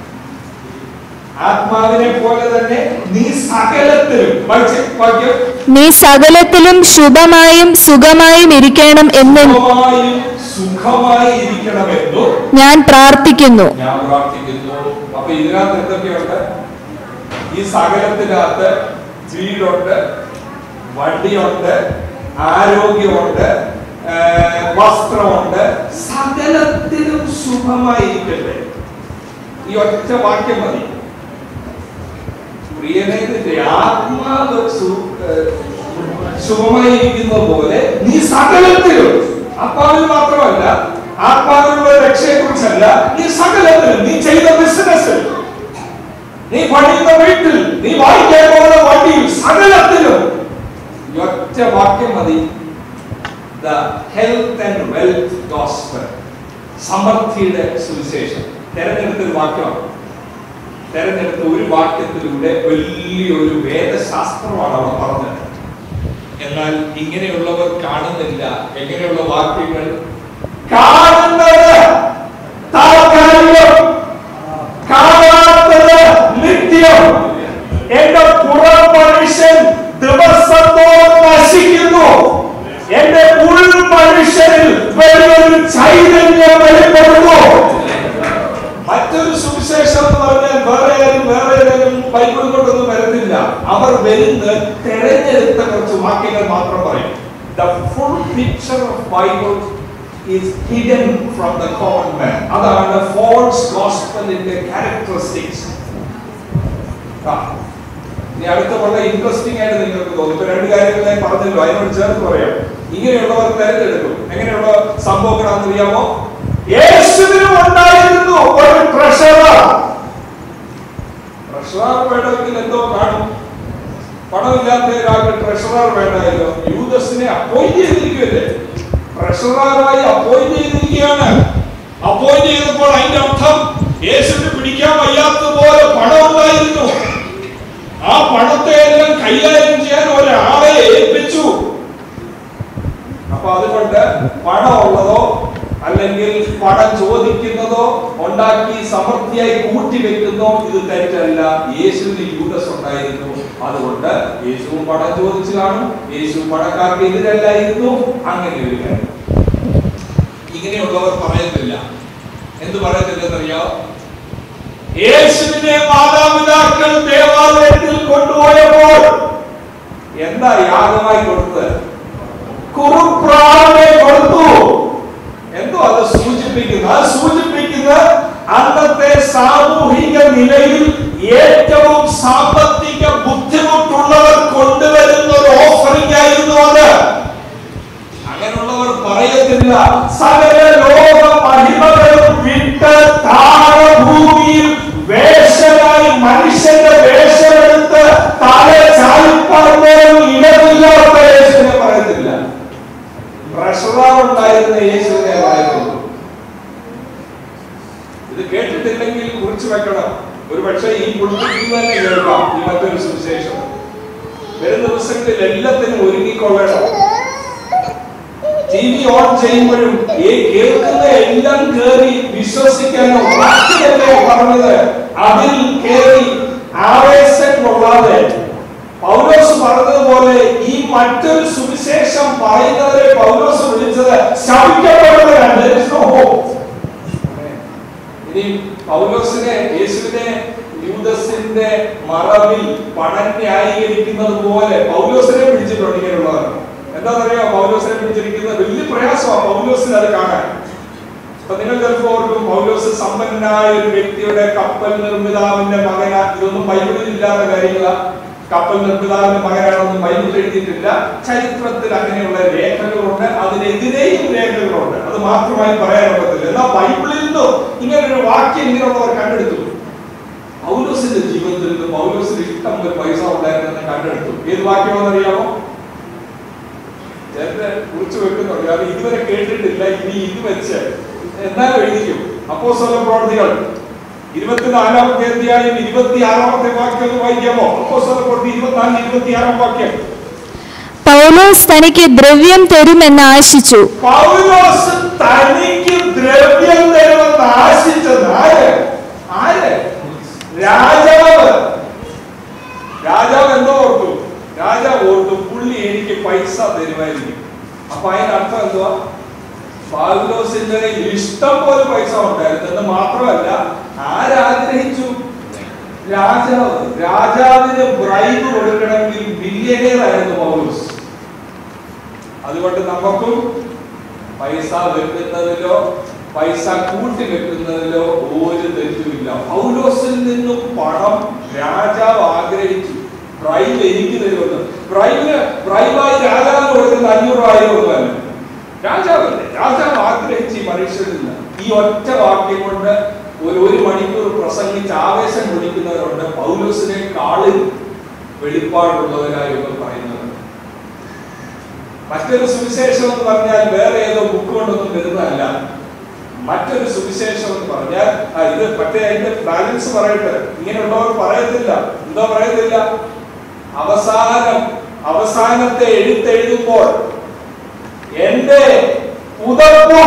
ആത്മാവിനെ പോലെ തന്നെ നീ സകലത്തിലും വായിച്ചേ, വാക്യം നീ സകലത്തിലും ശുഭമായും സുഖമായും ഇരിക്കണം എന്ന് സുഖമായും സുഖമായി ഇരിക്കണമെന്നു ഞാൻ പ്രാർത്ഥിക്കുന്നു ഞാൻ പ്രാർത്ഥിക്കുന്നു അപ്പൊ ഇതിനകത്ത് എന്തൊക്കെയുണ്ട് ഈ സകലത്തിനകത്ത് വീടുണ്ട് വണ്ടിയുണ്ട് ആരോഗ്യമുണ്ട് ആ, വസ്ത്രമുണ്ട് സകലത്തിലും സുഖമായിരിക്കട്ടെ ഈ ഒറ്റ വാക്യം മതി പ്രിയനേതിന്റെ ആത്മാവ് സു- ഏ, സുഖമായിരിക്കുന്നത് പോലെ നീ സകലത്തിലും ആത്മാവിൽ മാത്രമല്ല ആത്മാവിലുള്ള രക്ഷയെ കുറിച്ചല്ല നീ സകലത്തിലും നീ ചെയ്ത ബിസിനസ്സിൽ നീ പണിയുന്ന വീട്ടിൽ നീ വായിക്കാൻ പോകുന്ന വണ്ടിയിൽ സകലത്തിലും ഈ ഒറ്റ വാക്യം മതി the health and wealth gospel സമൃദ്ധിയുടെ സുവിശേഷം തെരഞ്ഞെടുത്തൊരു വാക്യമാണ് തെരഞ്ഞെടുത്ത ഒരു വാക്യത്തിലൂടെ വലിയൊരു വേദശാസ്ത്രമാണ് അവർ പറഞ്ഞത് എന്നാൽ ഇങ്ങനെയുള്ളവർ കാണുന്നില്ല എങ്ങനെയുള്ള വാക്യങ്ങൾ കാണുന്നത് താൽക്കാലികം കാണാത്തത് നിത്യം എന്റെ പുറം മനുഷ്യൻ ദിവസത്തോളം നശിക്കുന്നു എന്റെ ഉൾ മനുഷ്യനിൽ വലിയൊരു ചൈതന്യം വെളിപ്പെടുന്നു മറ്റൊരു സുവിശേഷം എന്ന് പറഞ്ഞാൽ വേറെ ആരും വേറെ ബൈബിൾ കൊണ്ടൊന്നും വരത്തില്ല അവർ വരുന്ന തെരഞ്ഞെടുത്ത കുറച്ച് വാക്യങ്ങൾ മാത്രം പറയും the full picture of Bible is hidden from the common man അതാണ് ഫോൾസ് ഗോസ്പലിന്റെ ക്യാരക്ടറിസ്റ്റിക്സ് ഇനി അടുത്ത വളരെ ഇൻട്രസ്റ്റിംഗ് ആയിട്ട് നിങ്ങൾക്ക് തോന്നും ഇപ്പൊ രണ്ട് കാര്യങ്ങൾ ഞാൻ പറഞ്ഞല്ലോ അതിനോട് ചേർത്ത് പറയാം ഇങ്ങനെയുള്ളവർ തെരഞ്ഞെടുക്കും എങ്ങനെയുള്ള സംഭവങ്ങളാണെന്ന് അറിയാമോ യേശുവിനും ഉണ്ടായിരുന്നു ഒരു ട്രഷറർ ട്രഷറർ വേണമെങ്കിൽ എന്തോ കാണും പണമില്ലാത്ത ഒരാൾക്ക് ട്രഷറർ വേണമല്ലോ യൂദസിനെ അപ്പോയിന്റ് ചെയ്തിരിക്കുമല്ലേ ട്രഷററായി അപ്പോയിന്റ് ചെയ്തിരിക്കുകയാണ് അപ്പോയിന്റ് ചെയ്തപ്പോൾ അതിന്റെ അർത്ഥം യേശുവിന് പിടിക്കാൻ വയ്യാത്തതുപോലെ പണം ഉണ്ടായിരുന്നു ആ പണത്തെ എല്ലാം കൈകാര്യം ചെയ്യാൻ ഒരാളെ ഏൽപ്പിച്ചു അപ്പൊ അതുകൊണ്ട് പണമുള്ളതോ അല്ലെങ്കിൽ പണം ചോദിക്കുന്നതോ ഉണ്ടാക്കി സമൃദ്ധിയായി കൂട്ടി വെക്കുന്നോ ഇത് തെറ്റല്ല യേശുവിന് യൂദസ് ഉണ്ടായിരുന്നു അതുകൊണ്ട് യേശുവും പണം ചോദിച്ചു കാണും യേശു പണക്കാർക്ക് എതിരല്ലായിരുന്നു അങ്ങനെ ഒരു കാര്യം ഇങ്ങനെയുള്ളവർ പറയത്തില്ല എന്ത് പറയത്തില്ലെന്നറിയാം യേശുവിനെ മാതാപിതാക്കൾ ദേവാലയത്തിൽ കൊണ്ടുപോയപ്പോൾ എന്താ യാഗമായി കൊടുത്തത് കുറുപ്രാവിനെ കൊടുത്തു എന്തോ അത് സൂചിപ്പിക്കുന്നു അത് സൂചിപ്പിക്കുന്നത് അന്നത്തെ സാമൂഹിക നിലയിൽ ഏറ്റവും സാമ്പത്തിക ബുദ്ധിമുട്ടുള്ളവർ കൊണ്ടുവരുന്ന ഒരു ഓഫറിംഗ് ആയിരുന്നു അത് അങ്ങനെയുള്ളവർ പറയത്തില്ല സകല ലോക മഹിമകളും വിട്ട് താഴഭൂമിയിൽ വേഷനായി മനുഷ്യന്റെ വേഷമെടുത്ത് തല ചാലിപ്പറഞ്ഞാലും ഇടമില്ലാത്ത യേശുവിനെ പറയത്തില്ല ട്രഷറർ ഉണ്ടായിരുന്ന യേശുവിനെ പറയുന്നു ഇത് കേട്ടിട്ടില്ലെങ്കിൽ കുറിച്ച് വെക്കണം ഒരു പക്ഷേ ഈ പുള്ളിക്ക് തന്നെ കേൾക്കാം ഈ മറ്റൊരു സുവിശേഷം വരും ദിവസങ്ങളിൽ എല്ലാത്തിനും ഒരുങ്ങിക്കൊള്ളണം ടി വി ഓൺ ചെയ്യുമ്പോഴും ഈ കേൾക്കുന്ന എല്ലാം കേറി വിശ്വസിക്കാനോ വാക്യമല്ലേ പറഞ്ഞത് അതിൽ കേറി ആവേശം കൊള്ളാതെ പൗലോസ് പറഞ്ഞതുപോലെ ഈ മറ്റൊരു സുവിശേഷം പറയുന്നവരെ പൗലോസ് വിളിച്ചത് ശപിക്കപ്പെട്ടവരാണ് There is no hope. ഇനി പൗലോസിനെ യേശുവിനെ യൂദസിന്റെ മറവിൽ പണം ന്യായീകരിക്കുന്നത് പോലെ പൗലോസിനെ പിടിച്ചിട്ടുണ്ട് ഇങ്ങനെയുള്ളവർ എന്താണെന്നറിയോ പൗലോസിനെ പിടിച്ചിരിക്കുന്നത് വലിയ പ്രയാസമാണ് പൗലോസിന് അത് കാണാൻ അപ്പൊ നിങ്ങൾ ചിലപ്പോ ഓർക്കും പൗലോസ് സമ്പന്നനായ ഒരു വ്യക്തിയുടെ കപ്പൽ നിർമ്മിതാവിന്റെ മകനാ ഇതൊന്നും ബൈബിളിൽ ഇല്ലാത്ത കാര്യങ്ങളാ കപ്പൽ നിർമ്മിതാവിന്റെ മകനാണെന്നും ബൈബിളിൽ എഴുതിയിട്ടില്ല ചരിത്രത്തിൽ അങ്ങനെയുള്ള രേഖകളുണ്ട് അതിനെതിരെയും രേഖകളുണ്ട് അത് മാത്രമായി പറയാൻ പറ്റില്ല എന്നാൽ ബൈബിളിൽ നിന്നും ഇങ്ങനെ ഒരു വാക്യം ഇങ്ങനെയുള്ളവർ കണ്ടെടുത്തു പൗലോസിന്റെ ജീവിതത്തിൽ നിന്ന് പൗലോസിന് ഇഷ്ടം ഒരു പൈസ ഉണ്ടായിരുന്നെന്ന് കണ്ടെടുത്തു ഏത് വാക്യമാണെന്ന് അറിയാമോ ചേട്ടനെ കുറിച്ച് വെക്കുന്നുണ്ട് അത് ഇതുവരെ കേട്ടിട്ടില്ല ഇനി ഇത് വെച്ച് എന്നാലും എഴുതിക്കും അപ്പോസ്തല പ്രവർത്തികൾ ഇരുപത്തിനാലാമത്തെ അധ്യായം ഇരുപത്തിയാറാമത്തെ വാക്യം ഒന്ന് വായിക്കാമോ അപ്പോസ്തല പ്രവർത്തി ഇരുപത്തിനാല് ഇരുപത്തിയാറാം വാക്യം പൗലോസ് തനിക്ക് ദ്രവ്യം തരുമെന്ന് ആശിച്ചു പൗലോസ് തനിക്ക് ദ്രവ്യം തരുമെന്ന് ആശിച്ചത് ആര് ആര് രാജാവ് രാജാവ് എന്തോ ഓർത്തു രാജാവ് ഓർത്തു പുള്ളി എനിക്ക് പൈസ തരുമായിരിക്കും അപ്പൊ അതിന്റെ അർത്ഥം എന്തുവാ പൗലോസിന്റെ കയ്യിൽ ഇഷ്ടം പോലെ പൈസ ഉണ്ടായിരുന്നു എന്ന് മാത്രമല്ല ആരാഗ്രഹിച്ചു രാജാവ് രാജാവിന് ബ്രൈബ് കൊടുക്കണമെങ്കിൽ ബില്യനേർ ആയിരുന്നു പൗലോസ് അതുകൊണ്ട് നമുക്കും പൈസ വെക്കുന്നതിലോ പൈസ കൂട്ടി വെക്കുന്നതിലോ ഒരു തെറ്റുമില്ല പൗലോസിൽ നിന്നും പണം രാജാവ് ആഗ്രഹിച്ചു ബ്രൈബ് എനിക്ക് തരുമെന്ന് ബ്രൈബിന് ബ്രൈബായി രാജാവിന് കൊടുക്കുന്ന അഞ്ഞൂറ് ആയിരം ഒന്നുമല്ല രാജാവല്ലേ രാജാവ് ആഗ്രഹിച്ച് ഈ മനുഷ്യരിൽ നിന്ന് ഈ ഒറ്റ വാക്യം കൊണ്ട് ഒരു ഒരു മണിക്കൂർ പ്രസംഗിച്ച് ആവേശം കൊള്ളിക്കുന്നവരുണ്ട് പൗലോസിനെ കാളിൽ വെളിപ്പാടുള്ളവരായി ഇവർ പറയുന്നത് മറ്റൊരു സുവിശേഷം എന്ന് പറഞ്ഞാൽ വേറെ ഏതോ ബുക്ക് കൊണ്ടൊന്നും വരുന്നതല്ല മറ്റൊരു സുവിശേഷം എന്ന് പറഞ്ഞാൽ ആ, ഇത് മറ്റേ അതിന്റെ ബാലൻസ് പറയട്ടെ ഇങ്ങനെയുള്ളവർ പറയത്തില്ല എന്തോ പറയത്തില്ല അവസാനം അവസാനത്തെ എഴുത്തെഴുതുമ്പോൾ എന്റെ പുതപ്പും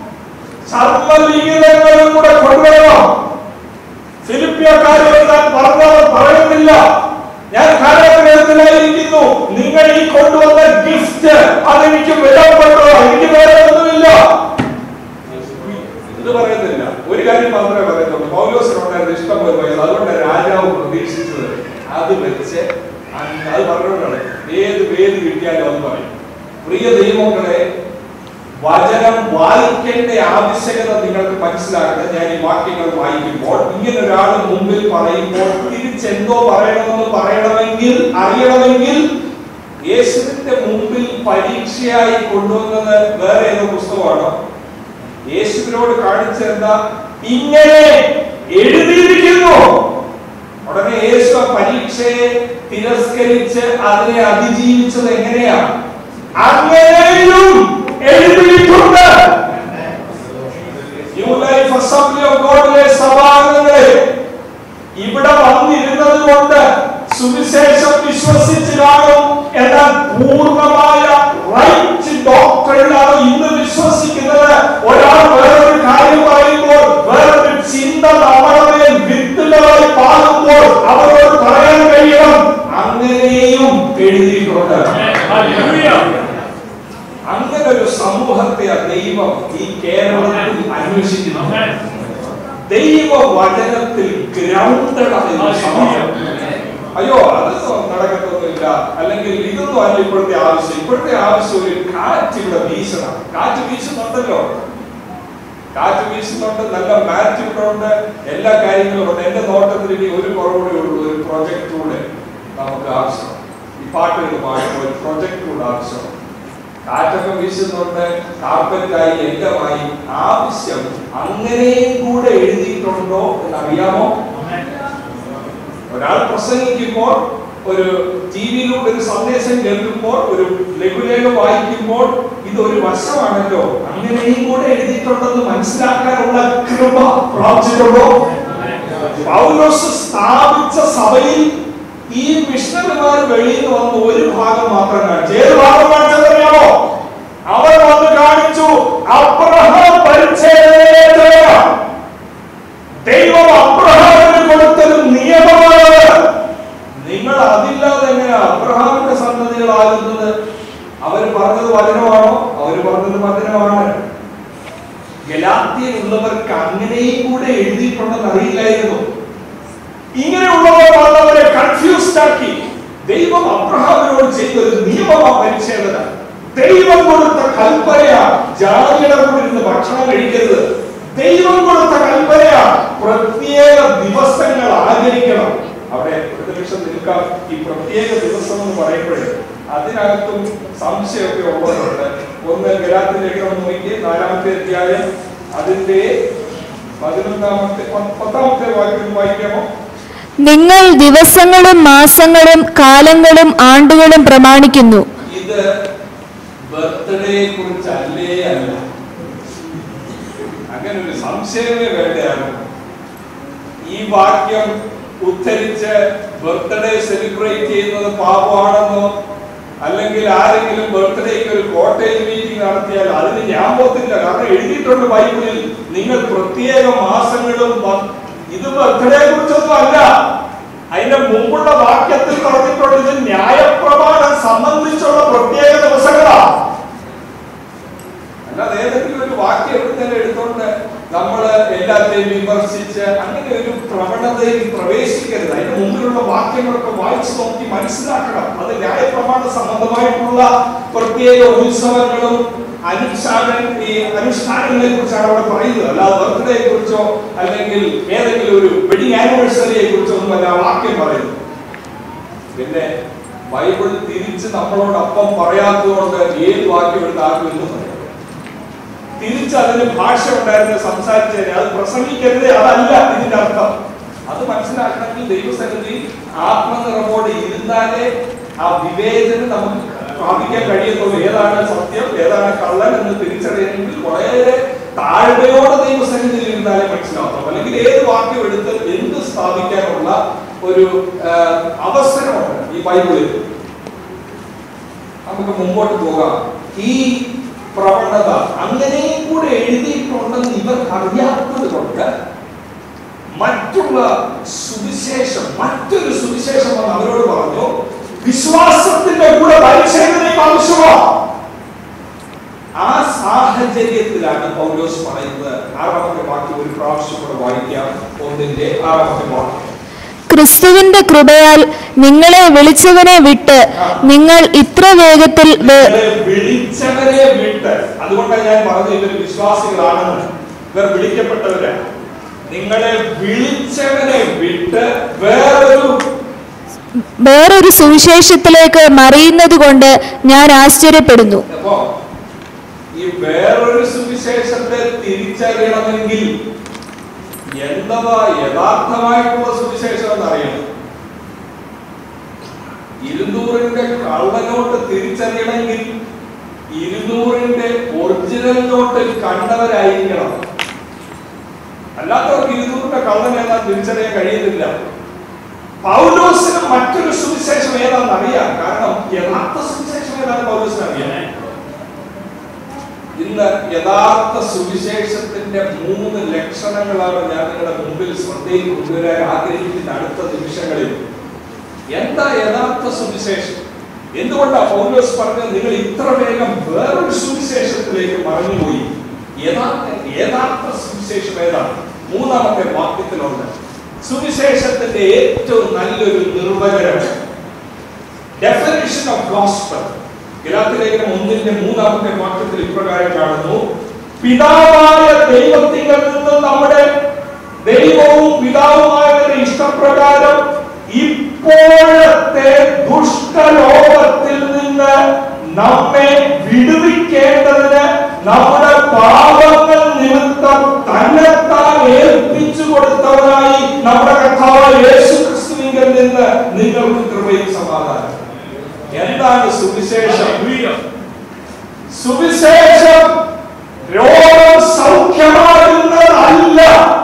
ചർമ്മലിഖിതങ്ങളും കൂടെ കൊണ്ടുവരണം ഫിലിപ്പിയക്കാരോട് ഞാൻ പറഞ്ഞവർ പറയുന്നില്ല ഞാൻ കാലത്തിനകത്തിലായിരിക്കുന്നു നിങ്ങൾ ഈ കൊണ്ടുവന്ന ഗിഫ്റ്റ് അതെനിക്ക് വിലപ്പെട്ടതോ എനിക്ക് വേറെ ഒന്നുമില്ല ഇത് പറയുന്നില്ല ഒരു കാര്യം മാത്രമേ പറയുന്നുള്ളൂ പൗലോസിനുണ്ടായിരുന്ന ഇഷ്ടം പോലെ പൈസ അതുകൊണ്ട് രാജാവ് പ്രതീക്ഷിച്ചത് അത് വെച്ച് അങ്ങ് അത് പറഞ്ഞുകൊണ്ടാണ് ഏത് വേദി കിട്ടിയാലും അത് പറയും പ്രിയ ദൈവങ്ങളെ വചനം വായിക്കേണ്ട ആവശ്യകത നിങ്ങൾക്ക് മനസ്സിലാക്കുന്നത് ഞാൻ ഈ വാക്യങ്ങൾ വായിക്കുമ്പോൾ ഇങ്ങനെ ഒരാൾ മുമ്പിൽ പറയുമ്പോൾ തിരിച്ചെന്തോ പറയണമെന്ന് പറയണമെങ്കിൽ അറിയണമെങ്കിൽ യേശുവിന്റെ മുമ്പിൽ പരീക്ഷയായി കൊണ്ടുവന്നത് വേറെ ഏതോ പുസ്തകമാണോ യേശുവിനോട് കാണിച്ചെന്താ ഇങ്ങനെ എഴുതിയിരിക്കുന്നു ഉടനെ യേശു ആ പരീക്ഷയെ തിരസ്കരിച്ച് അതിനെ അതിജീവിച്ചത് എങ്ങനെയാ അങ്ങനെയും എഴുതിയിട്ടുണ്ട് ന്യൂ ലൈഫ് അസംബ്ലി ഓഫ് ഗോഡിലെ സഭാംഗങ്ങളെ ഇവിടെ വന്നിരുന്നത് കൊണ്ട് സുവിശേഷം വിശ്വസിച്ച് കാണും എന്നാൽ പൂർണ്ണമായ റൈറ്റ് ഡോക്ടറിലാണ് ഇന്ന് വിശ്വസിക്കുന്നത് ഒരാൾ വേറൊരു കാര്യം പറയുമ്പോൾ വേറൊരു ചിന്ത നമ്മുടെ മേൽ വിത്തുകളായി പാകുമ്പോൾ അവരോട് പറയാൻ കഴിയണം അങ്ങനെയും എഴുതിയിട്ടുണ്ട് അങ്ങനെ ഒരു സമൂഹത്തെ ആ ദൈവം ഈ കേരളത്തിൽ അന്വേഷിക്കുന്നു ദൈവ വചനത്തിൽ ഗ്രൗണ്ടഡ് ആയ സമൂഹം അയ്യോ അതൊന്നും നടക്കത്തൊന്നുമില്ല അല്ലെങ്കിൽ ഇതൊന്നും അല്ല ഇപ്പോഴത്തെ ആവശ്യം ഇപ്പോഴത്തെ ആവശ്യം ഒരു കാറ്റ് ഇവിടെ വീശണം കാറ്റ് വീശുന്നുണ്ടല്ലോ കാറ്റ് വീശുന്നുണ്ട് നല്ല മാറ്റ് ഇവിടെ ഉണ്ട് എല്ലാ കാര്യങ്ങളും ഉണ്ട് എന്റെ നോട്ടത്തിൽ ഇനി ഒരു കുറവുകൂടെ ഉള്ളൂ ഒരു പ്രൊജക്ട് കൂടെ നമുക്ക് ആവശ്യം ഈ പാട്ടുകൾ പാടുമ്പോൾ ഒരു പ്രൊജക്ട് കൂടെ ആവശ്യം കാറ്റൊക്കെ വീശുന്നുണ്ട് കാർപ്പറ്റായി എല്ലാമായി ആവശ്യം അങ്ങനെയും കൂടെ എഴുതിയിട്ടുണ്ടോ എന്നറിയാമോ ഒരാൾ പ്രസംഗിക്കുമ്പോൾ ഒരു ടി വിയിലൂടെ ഒരു സന്ദേശം കേൾക്കുമ്പോൾ ഒരു ലഘുലേഖ വായിക്കുമ്പോൾ ഇത് ഒരു വശമാണല്ലോ അങ്ങനെയും കൂടെ എഴുതിയിട്ടുണ്ടെന്ന് മനസ്സിലാക്കാനുള്ള കൃപ പ്രാപിച്ചിട്ടുണ്ടോ പൗലോസ് സ്ഥാപിച്ച സഭയിൽ ഈ മിഷണറിമാർ വെളിയിൽ നിന്ന് വന്ന് ഒരു ഭാഗം മാത്രം കാണിച്ചു ഏത് ഭാഗം കാണിച്ചതറിയാമോ അവർ വന്ന് കാണിച്ചു അബ്രഹാം പരിച്ഛേദന ദൈവം അബ്രഹാമിന് കൊടുത്തൊരു നിയമമാണ് നിങ്ങൾ അതില്ലാതെ എങ്ങനെ അബ്രഹാമിന്റെ സന്തതികളാകുന്നത് അവർ പറഞ്ഞത് വചനമാണോ അവർ പറഞ്ഞത് വചനമാണ് ഗലാത്തിയിലുള്ളവർക്ക് അങ്ങനെയും കൂടെ എഴുതിയിട്ടുണ്ടെന്ന് അറിയില്ലായിരുന്നു ഇങ്ങനെയുള്ളവർ വന്നവരെ കൺഫ്യൂസ്ഡ് ആക്കി ദൈവം അബ്രഹാമിനോട് ചെയ്ത ഒരു നിയമമാ പരിച്ഛേദന ദൈവം കൊടുത്ത കൽപ്പനയാ ജാതിയുടെ കൂടെ ഇരുന്ന് ഭക്ഷണം കഴിക്കരുത് ദൈവം കൊടുത്ത കൽപ്പനയാ പ്രത്യേക ദിവസങ്ങൾ ആചരിക്കണം അവിടെ ഒരു നിമിഷം നിൽക്കാം ഈ പ്രത്യേക ദിവസം എന്ന് പറയുമ്പോഴേ അതിനകത്തും സംശയമൊക്കെ ഉള്ളതുണ്ട് ഒന്ന് ഗലാത്തിലേക്ക് ഒന്ന് നോക്കി നാലാമത്തെ അധ്യായം അതിന്റെ പതിനൊന്നാമത്തെ പ- പത്താമത്തെ വാക്യം വായിക്കാമോ നിങ്ങൾ ദിവസങ്ങളും മാസങ്ങളും കാലങ്ങളും ആണ്ടുകളും പ്രമാണിക്കുന്നു ഇത് ബർത്ത്ഡേയെ കുറിച്ചല്ലേ അല്ല അങ്ങനെ ഒരു സംശയമേ വേണ്ടയാണ് ഈ വാക്യം ഉദ്ധരിച്ച് ബർത്ത്ഡേ സെലിബ്രേറ്റ് ചെയ്യുന്നത് പാപമാണെന്നോ അല്ലെങ്കിൽ ആരെങ്കിലും ബർത്ത്ഡേക്ക് ഒരു കോട്ടേജ് മീറ്റിംഗ് നടത്തിയാൽ അതിന് ഞാൻ പോത്തില്ല കാരണം എഴുതിയിട്ടുണ്ട് ബൈബിളിൽ നിങ്ങൾ പ്രത്യേക മാസങ്ങളും വ- ഇത് ബർത്ത്ഡേ കുറിച്ചൊന്നും അല്ല അതിന്റെ മുമ്പുള്ള വാക്യത്തിൽ പറഞ്ഞിട്ടുണ്ട് ഇത് ന്യായപ്രമാണം സംബന്ധിച്ചുള്ള പ്രത്യേക ദിവസങ്ങളാ അല്ലാതെ ഏതെങ്കിലും ഒരു വാക്യം എടുത്തന്നെ എടുത്തോണ്ട് നമ്മൾ എല്ലാത്തെയും വിമർശിച്ച് അങ്ങനെ ഒരു പ്രവണതയിൽ പ്രവേശിക്കരുത് അതിന് മുമ്പിലുള്ള വാക്യങ്ങളൊക്കെ വായിച്ചു നോക്കി മനസ്സിലാക്കണം അത് ന്യായപ്രമാണ സംബന്ധമായിട്ടുള്ള പ്രത്യേക ഉത്സവങ്ങളും അനുഷ്ഠാന ഈ അനുഷ്ഠാനങ്ങളെ കുറിച്ചാണ് അവിടെ പറയുന്നത് അല്ലാതെ ബർത്ത്ഡേയെ കുറിച്ചോ അല്ലെങ്കിൽ ഏതെങ്കിലും ഒരു വെഡിങ് ആനിവേഴ്സറിയെ കുറിച്ചോ ഒന്നും അല്ല ആ വാക്യം പറയുന്നത് പിന്നെ ബൈബിൾ തിരിച്ച് നമ്മളോടൊപ്പം പറയാത്തതുകൊണ്ട് ഏത് വാക്യം എടുത്ത് ആർക്കും എന്ന് പറയാം തിരിച്ച് അതിന് ഭാഷ ഉണ്ടായിരുന്നു സംസാരിച്ചതിന് അത് പ്രസംഗിക്കരുത് അതല്ല ഇതിന്റെ അർത്ഥം അത് മനസ്സിലാക്കണമെങ്കിൽ ദൈവസന്നിധി ആത്മനിറവോടെ ഇരുന്നാലേ ആ വിവേചനം നമുക്ക് പ്രാപിക്കാൻ കഴിയത്തുള്ളൂ ഏതാണ് സത്യം ഏതാണ് കള്ളൻ എന്ന് തിരിച്ചറിയണമെങ്കിൽ വളരെ താഴ്മയോടെ ദൈവസന്നിധിയിൽ ഇരുന്നാലേ മനസ്സിലാവത്തുള്ളൂ അല്ലെങ്കിൽ ഏത് വാക്യം എടുത്ത് എന്ത് സ്ഥാപിക്കാനുള്ള ഒരു ആ, അവസരമുണ്ട് ഈ ബൈബിളിൽ നമുക്ക് മുമ്പോട്ട് പോകാം ഈ പ്രവണത അങ്ങനെയും കൂടെ എഴുതിയിട്ടുണ്ടെന്ന് ഇവർക്ക് അറിയാത്തത് കൊണ്ട് മറ്റുള്ള സുവിശേഷം മറ്റൊരു സുവിശേഷം എന്ന് അവരോട് പറഞ്ഞു വിശ്വാസത്തിന്റെ കൂടെ പരിച്ഛേദനയും ആവശ്യമാണ് ആ സാഹചര്യത്തിലാണ് പൗലോസ് പറയുന്നത് ആറാമത്തെ വാക്യം ഒരു പ്രാവശ്യം കൂടെ വായിക്കാം ഒന്നിന്റെ ആറാമത്തെ വാക്യം ക്രിസ്തുവിന്റെ കൃപയാൽ നിങ്ങളെ വിളിച്ചവനെ വിട്ട് നിങ്ങൾ ഇത്ര വേഗത്തിൽ വേ- നിങ്ങളെ വിളിച്ചവരെ വിട്ട് അതുകൊണ്ടാണ് ഞാൻ പറഞ്ഞത് ഇവർ വിശ്വാസികളാണെന്ന് ഇവർ വിളിക്കപ്പെട്ടവരാണ് നിങ്ങളെ വിളിച്ചവനെ വിട്ട് വേറൊരു വേറൊരു സുവിശേഷത്തിലേക്ക് മറിയുന്നത് കൊണ്ട് ഞാൻ ആശ്ചര്യപ്പെടുന്നു അപ്പോ ഈ വേറൊരു സുവിശേഷത്തെ തിരിച്ചറിയണമെങ്കിൽ എന്താണ് യഥാർത്ഥമായിട്ടുള്ള സുവിശേഷം എന്നറിയണം ഇരുന്നൂറിന്റെ കള്ളനോട്ട് തിരിച്ചറിയണമെങ്കിൽ ഇരുന്നൂറിന്റെ ഒറിജിനൽ നോട്ട് കണ്ടവരായിരിക്കണം അല്ലാത്തവർക്ക് ഇരുന്നൂറിന്റെ കള്ളൻ ഏതാ തിരിച്ചറിയാൻ കഴിയുന്നില്ല പൗലോസിന് മറ്റൊരു സുവിശേഷം ഏതാണെന്ന് അറിയാം കാരണം യഥാർത്ഥ സുവിശേഷം ഏതാണ് പൗലോസിന് അറിയാം ഇന്ന് യഥാർത്ഥ സുവിശേഷത്തിന്റെ മൂന്ന് ലക്ഷണങ്ങളാണ് ഞാൻ നിങ്ങളുടെ മുമ്പിൽ ശ്രദ്ധയിൽ കൊണ്ടുവരാൻ ആഗ്രഹിക്കുന്ന അടുത്ത നിമിഷങ്ങളിൽ എന്താ യഥാർത്ഥ സുവിശേഷം എന്തുകൊണ്ടാ പൗലോസ് പറഞ്ഞത് നിങ്ങൾ ഇത്ര വേഗം വേറൊരു സുവിശേഷത്തിലേക്ക് മറന്നുപോയി യഥാർത്ഥ യഥാർത്ഥ സുവിശേഷം ഏതാണ് മൂന്നാമത്തെ വാക്യത്തിലുണ്ട് സുവിശേഷത്തിന്റെ ഏറ്റവും നല്ലൊരു നിർവചനം ഡെഫിനിഷൻ ഓഫ് ഗോസ്പൽ ഗലാത്തിലേഖനം ഒന്നിന്റെ മൂന്നാമത്തെ വാക്യത്തിൽ ഇപ്രകാരം കാണുന്നു പിതാവായ ദൈവത്തിൽ നിന്ന് നമ്മുടെ ദൈവവും പിതാവുമായവരുടെ ഇഷ്ടപ്രകാരം ഇപ്പോഴത്തെ ദുഷ്ടലോകത്തിൽ നിന്ന് നമ്മെ വിടുവിക്കേണ്ടതിന് നമ്മുടെ പാപങ്ങൾ നിമിത്തം തന്നെത്താൻ ഏൽപ്പിച്ചു കൊടുത്തവനായി നമ്മുടെ കർത്താവ് യേശു ക്രിസ്തുവിങ്കിൽ നിന്ന് നിങ്ങൾക്ക് കൃപയും സമാധാനം എന്താണ് സുവിശേഷം സുവിശേഷം രോഗം സൗഖ്യമാകുന്നതല്ല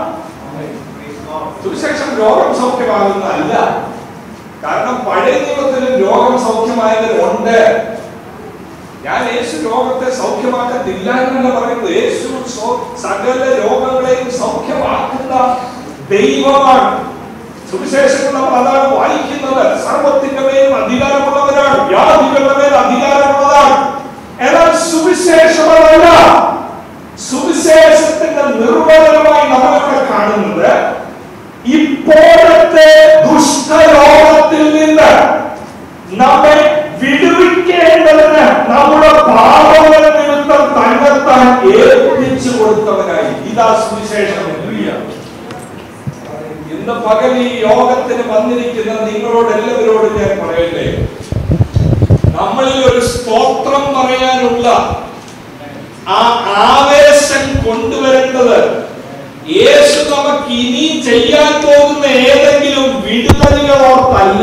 സുവിശേഷം രോഗം സൗഖ്യമാകുന്നതല്ല കാരണം പഴയ നിയമത്തിലും രോഗം സൗഖ്യമായവരുണ്ട് ഞാൻ യേശു രോഗത്തെ സൗഖ്യമാക്കത്തില്ല എന്നല്ല പറയുന്നത് യേശു സോ- സകല രോഗങ്ങളെയും സൗഖ്യമാക്കുന്ന ദൈവമാണ് സുവിശേഷത്തിൽ നമ്മൾ അതാണ് വായിക്കുന്നത് സർവത്തിന്റെ മേൽ അധികാരമുള്ളവരാണ് വ്യാധികളുടെ മേൽ അധികാരമുള്ളതാണ് എന്നാൽ സുവിശേഷമല്ല സുവിശേഷത്തിന്റെ നിർവചനമായി നമ്മളിവിടെ കാണുന്നത് ഇപ്പോഴത്തെ ദുഷ്ടലോകത്തിൽ നിന്ന് നമ്മെ വിടുവിക്കേണ്ടതിന് നമ്മുടെ പാപങ്ങൾ നിമിത്തം തന്നെത്താൻ ഏൽപ്പിച്ചു കൊടുത്തവനായി ഇതാ സുവിശേഷം ഹല്ലേലൂയ. ഇന്ന് പകൽ ഈ യോഗത്തിന് വന്നിരിക്കുന്ന നിങ്ങളോട് എല്ലാവരോടും ഞാൻ പറയട്ടെ നമ്മളിൽ ഒരു സ്തോത്രം പറയാനുള്ള ആ ആവേശം കൊണ്ടുവരേണ്ടത് യേശു നമുക്ക് ഇനി ചെയ്യാൻ പോകുന്ന ഏതെങ്കിലും വിടുതലുകളോർത്തല്ല